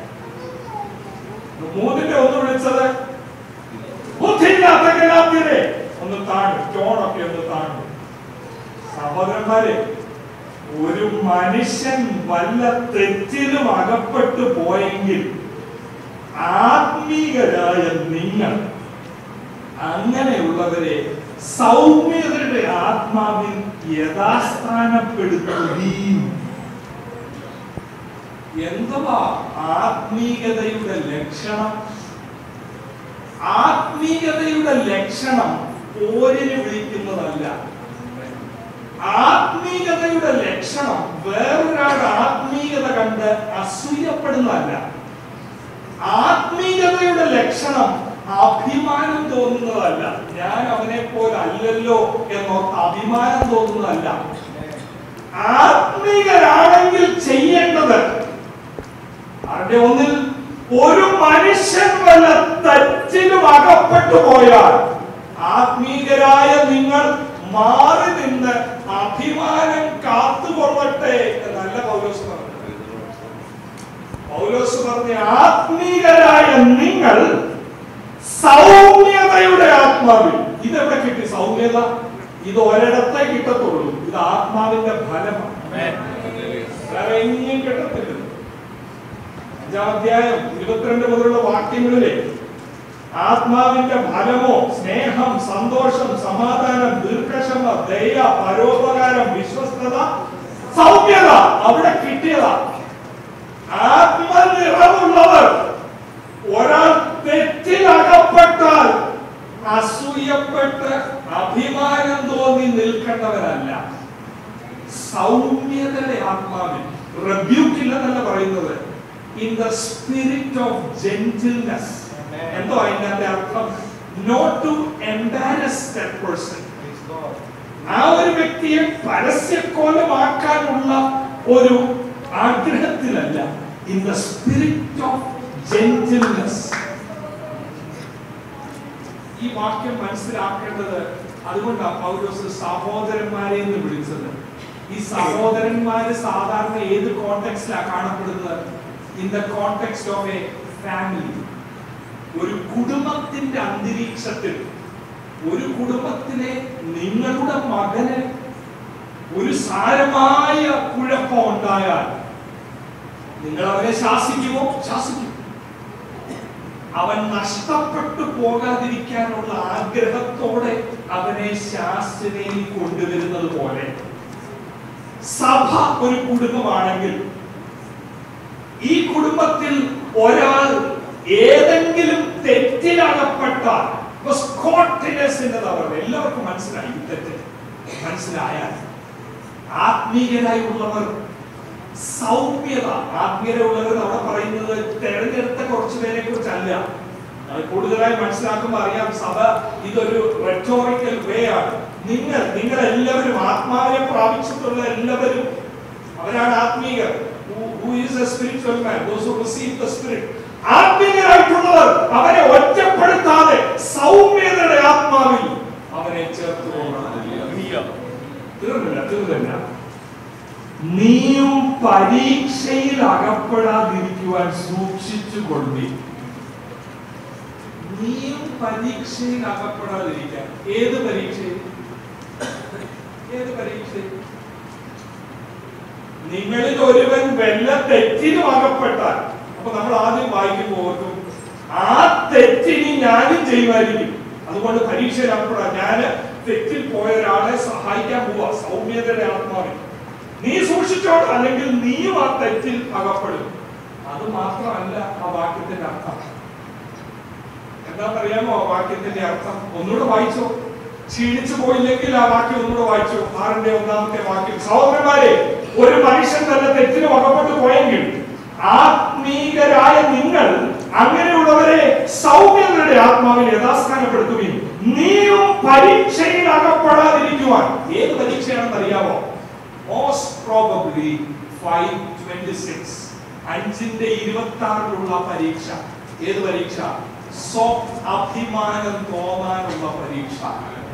മൂന്നിന്റെ ഒന്ന് വിളിച്ചത് ബുദ്ധിയില്ലാത്ത ഗലാത്യരെ ഒന്ന് താഴെ ടോണൊക്കെ ഒന്ന് താഴെ സഹോദരന്മാരെ ഒരു മനുഷ്യൻ വല്ല തെറ്റിലും അകപ്പെട്ടു പോയെങ്കിൽ ആത്മീകരായ നിങ്ങൾ അങ്ങനെയുള്ളവരെ സൗമ്യതയുടെ ആത്മാവിൽ യഥാസ്ഥാനപ്പെടുത്തുകയും എന്തുവാ ആത്മീയതയുടെ ലക്ഷണം ആത്മീയതയുടെ ലക്ഷണം പോരിന് വിളിക്കുന്നതല്ല ആത്മീയതയുടെ ലക്ഷണം വേറൊരാളുടെ ആത്മീയത കണ്ട് അസൂയപ്പെടുന്നതല്ല ആത്മീയതയുടെ ലക്ഷണം അഭിമാനം തോന്നുന്നതല്ല ഞാൻ അവനെ പോലെ അല്ലല്ലോ എന്നോർത്ത് അഭിമാനം തോന്നുന്നതല്ല ആത്മീയരാണെങ്കിൽ ചെയ്യേണ്ടത് അവിടെ ഒന്നിൽ ഒരു മനുഷ്യൻ വല്ല തെറ്റിലും അകപ്പെട്ടു പോയാൽ ആത്മീയരായ നിങ്ങൾ മാറി നിന്ന് അഭിമാനം കാത്തുകൊള്ളട്ടെ എന്നല്ല പൗലോസ് പറഞ്ഞത് പൗലോസ് പറഞ്ഞ ആത്മീയരായ നിങ്ങൾ സൗമ്യതയുടെ ആത്മാവിൽ ഇതെവിടെ കിട്ടി സൗമ്യത ഇത് ഒരിടത്തേ കിട്ടത്തുള്ളൂ ഇത് ആത്മാവിന്റെ ഫലമാണ് വേറെ എങ്ങും കിട്ടത്തില്ല അഞ്ചാം അധ്യായം ഇരുപത്തിരണ്ട് മുതലുള്ള വാക്യങ്ങളിലെ ആത്മാവിന്റെ ഫലമോ സ്നേഹം സന്തോഷം സമാധാനം ദീർഘക്ഷമ ദയ പരോപകാരം വിശ്വസ്തത സൗമ്യത അവിടെ കിട്ടിയതാ ആത്മനിറവുള്ളവർ ഒരാൾ തെറ്റിൽ അകപ്പെട്ടാൽ അസൂയപ്പെട്ട് അഭിമാനം തോന്നി നിൽക്കേണ്ടവരല്ല സൗമ്യതയുടെ ആത്മാവിൽ റബ്യൂക്കില്ലെന്നല്ല പറയുന്നത് in the spirit of gentleness എന്തോ അതിന്റെ അർത്ഥം not to embarrass that person ആ ഒരു വ്യക്തിയെ പരസ്യക്കോലമാക്കാനുള്ള ഒരു ആഗ്രഹത്തിലല്ല in the spirit of gentleness ഈ വാക്യം മനസ്സിലാക്കേണ്ടത് അതുകൊണ്ടാണ് പൗലോസ് സഹോദരന്മാരെ എന്ന് വിളിച്ചത് ഈ സഹോദരന്മാര് സാധാരണ ഏത് കോണ്ടെക്സ്റ്റിലാണ് കാണപ്പെടുന്നത് in the context of a family ഒരു കുടുംബത്തിന്റെ അന്തരീക്ഷത്തിൽ ഒരു കുടുംബത്തിലെ നിങ്ങളുടെ മകന് ഒരു സാരമായ കുഴപ്പം ഉണ്ടായാൽ നിങ്ങൾ അവനെ ശാസിക്കുമോ ശാസിക്കും അവൻ നഷ്ടപ്പെട്ടു പോകാതിരിക്കാനുള്ള ആഗ്രഹത്തോടെ അവനെ ശാസ്ത്രയിൽ കൊണ്ടുവരുന്നത് പോലെ സഭ ഒരു കുടുംബമാണെങ്കിൽ ഈ കുടുംബത്തിൽ ഒരാൾ ഏതെങ്കിലും തെറ്റിലകപ്പെട്ടാൽ എല്ലാവർക്കും മനസ്സിലായി ഈ തെറ്റ് മനസ്സിലായാൽ ആത്മീയരായുള്ളവർ സൗമ്യത ആത്മീയരുള്ളവർ അവിടെ പറയുന്നത് തെരഞ്ഞെടുത്ത കുറച്ചു പേരെ കുറിച്ചല്ല അത് കൂടുതലായി മനസ്സിലാക്കുമ്പോൾ അറിയാം സഭ ഇതൊരു റെറ്റോറിക്കൽ വേ ആണ് നിങ്ങൾ നിങ്ങൾ എല്ലാവരും ആത്മാവിനെ പ്രാപിച്ചിട്ടുള്ള എല്ലാവരും അവരാണ് ആത്മീയർ who is a spiritual man those who receive the spirit ആത്മീയരായിട്ടുള്ളവർ അവരെ ഒറ്റപ്പെടുത്താതെ സൗമ്യതയുടെ ആത്മാവിൽ അവനെ ചേർത്ത് കൊള്ളണം Hallelujah. തീർന്നില്ല തീർന്നില്ല നീയും പരീക്ഷയിൽ അകപ്പെടാതിരിക്കുവാൻ സൂക്ഷിച്ചു കൊള്ളി നീയും പരീക്ഷയിൽ അകപ്പെടാതിരിക്കാൻ ഏത് പരീക്ഷയിൽ ഏത് പരീക്ഷയിൽ നിങ്ങളിൽ ഒരുവൻ വല്ല തെറ്റിനും അകപ്പെട്ടാൽ അപ്പൊ നമ്മൾ ആദ്യം വായിക്കുമ്പോൾ ഓർക്കും ആ തെറ്റിനി ഞാനും ചെയ്യുമായിരിക്കും അതുകൊണ്ട് പരീക്ഷയിൽ അകപ്പെടാം ഞാന് തെറ്റിൽ പോയ ഒരാളെ സഹായിക്കാൻ പോവാ സൗമ്യതയുടെ ആത്മാവിൽ നീ സൂക്ഷിച്ചോ അല്ലെങ്കിൽ നീയും ആ തെറ്റിൽ അകപ്പെടും അത് മാത്രമല്ല ആ വാക്യത്തിന്റെ അർത്ഥം എന്താണെന്നറിയാമോ ആ വാക്യത്തിന്റെ അർത്ഥം ഒന്നുകൂടെ വായിച്ചോ ക്ഷീണിച്ചു പോയില്ലെങ്കിൽ ആ വാക്യം ഒന്നുകൂടെ വായിച്ചു ആറിന്റെ ഒന്നാമത്തെ വാക്യം സഹോദരന്മാരെ ഒരു മനുഷ്യൻ തന്നെ തെറ്റിന് അകപ്പെട്ടു പോയെങ്കിൽ ആത്മീകരായ നിങ്ങൾ അങ്ങനെയുള്ളവരെ സൗമ്യതയുടെ ആത്മാവിൽ യഥാസ്ഥാനപ്പെടുത്തുകയും നീയും പരീക്ഷയിൽ അകപ്പെടാതിരിക്കുവാൻ ഏത് പരീക്ഷയാണെന്ന് അറിയാമോ most probably five twenty six അഞ്ചിന്റെ ഇരുപത്തി ആറിലുള്ള പരീക്ഷ ഏത് പരീക്ഷ സ്വ അഭിമാനം തോന്നാനുള്ള പരീക്ഷ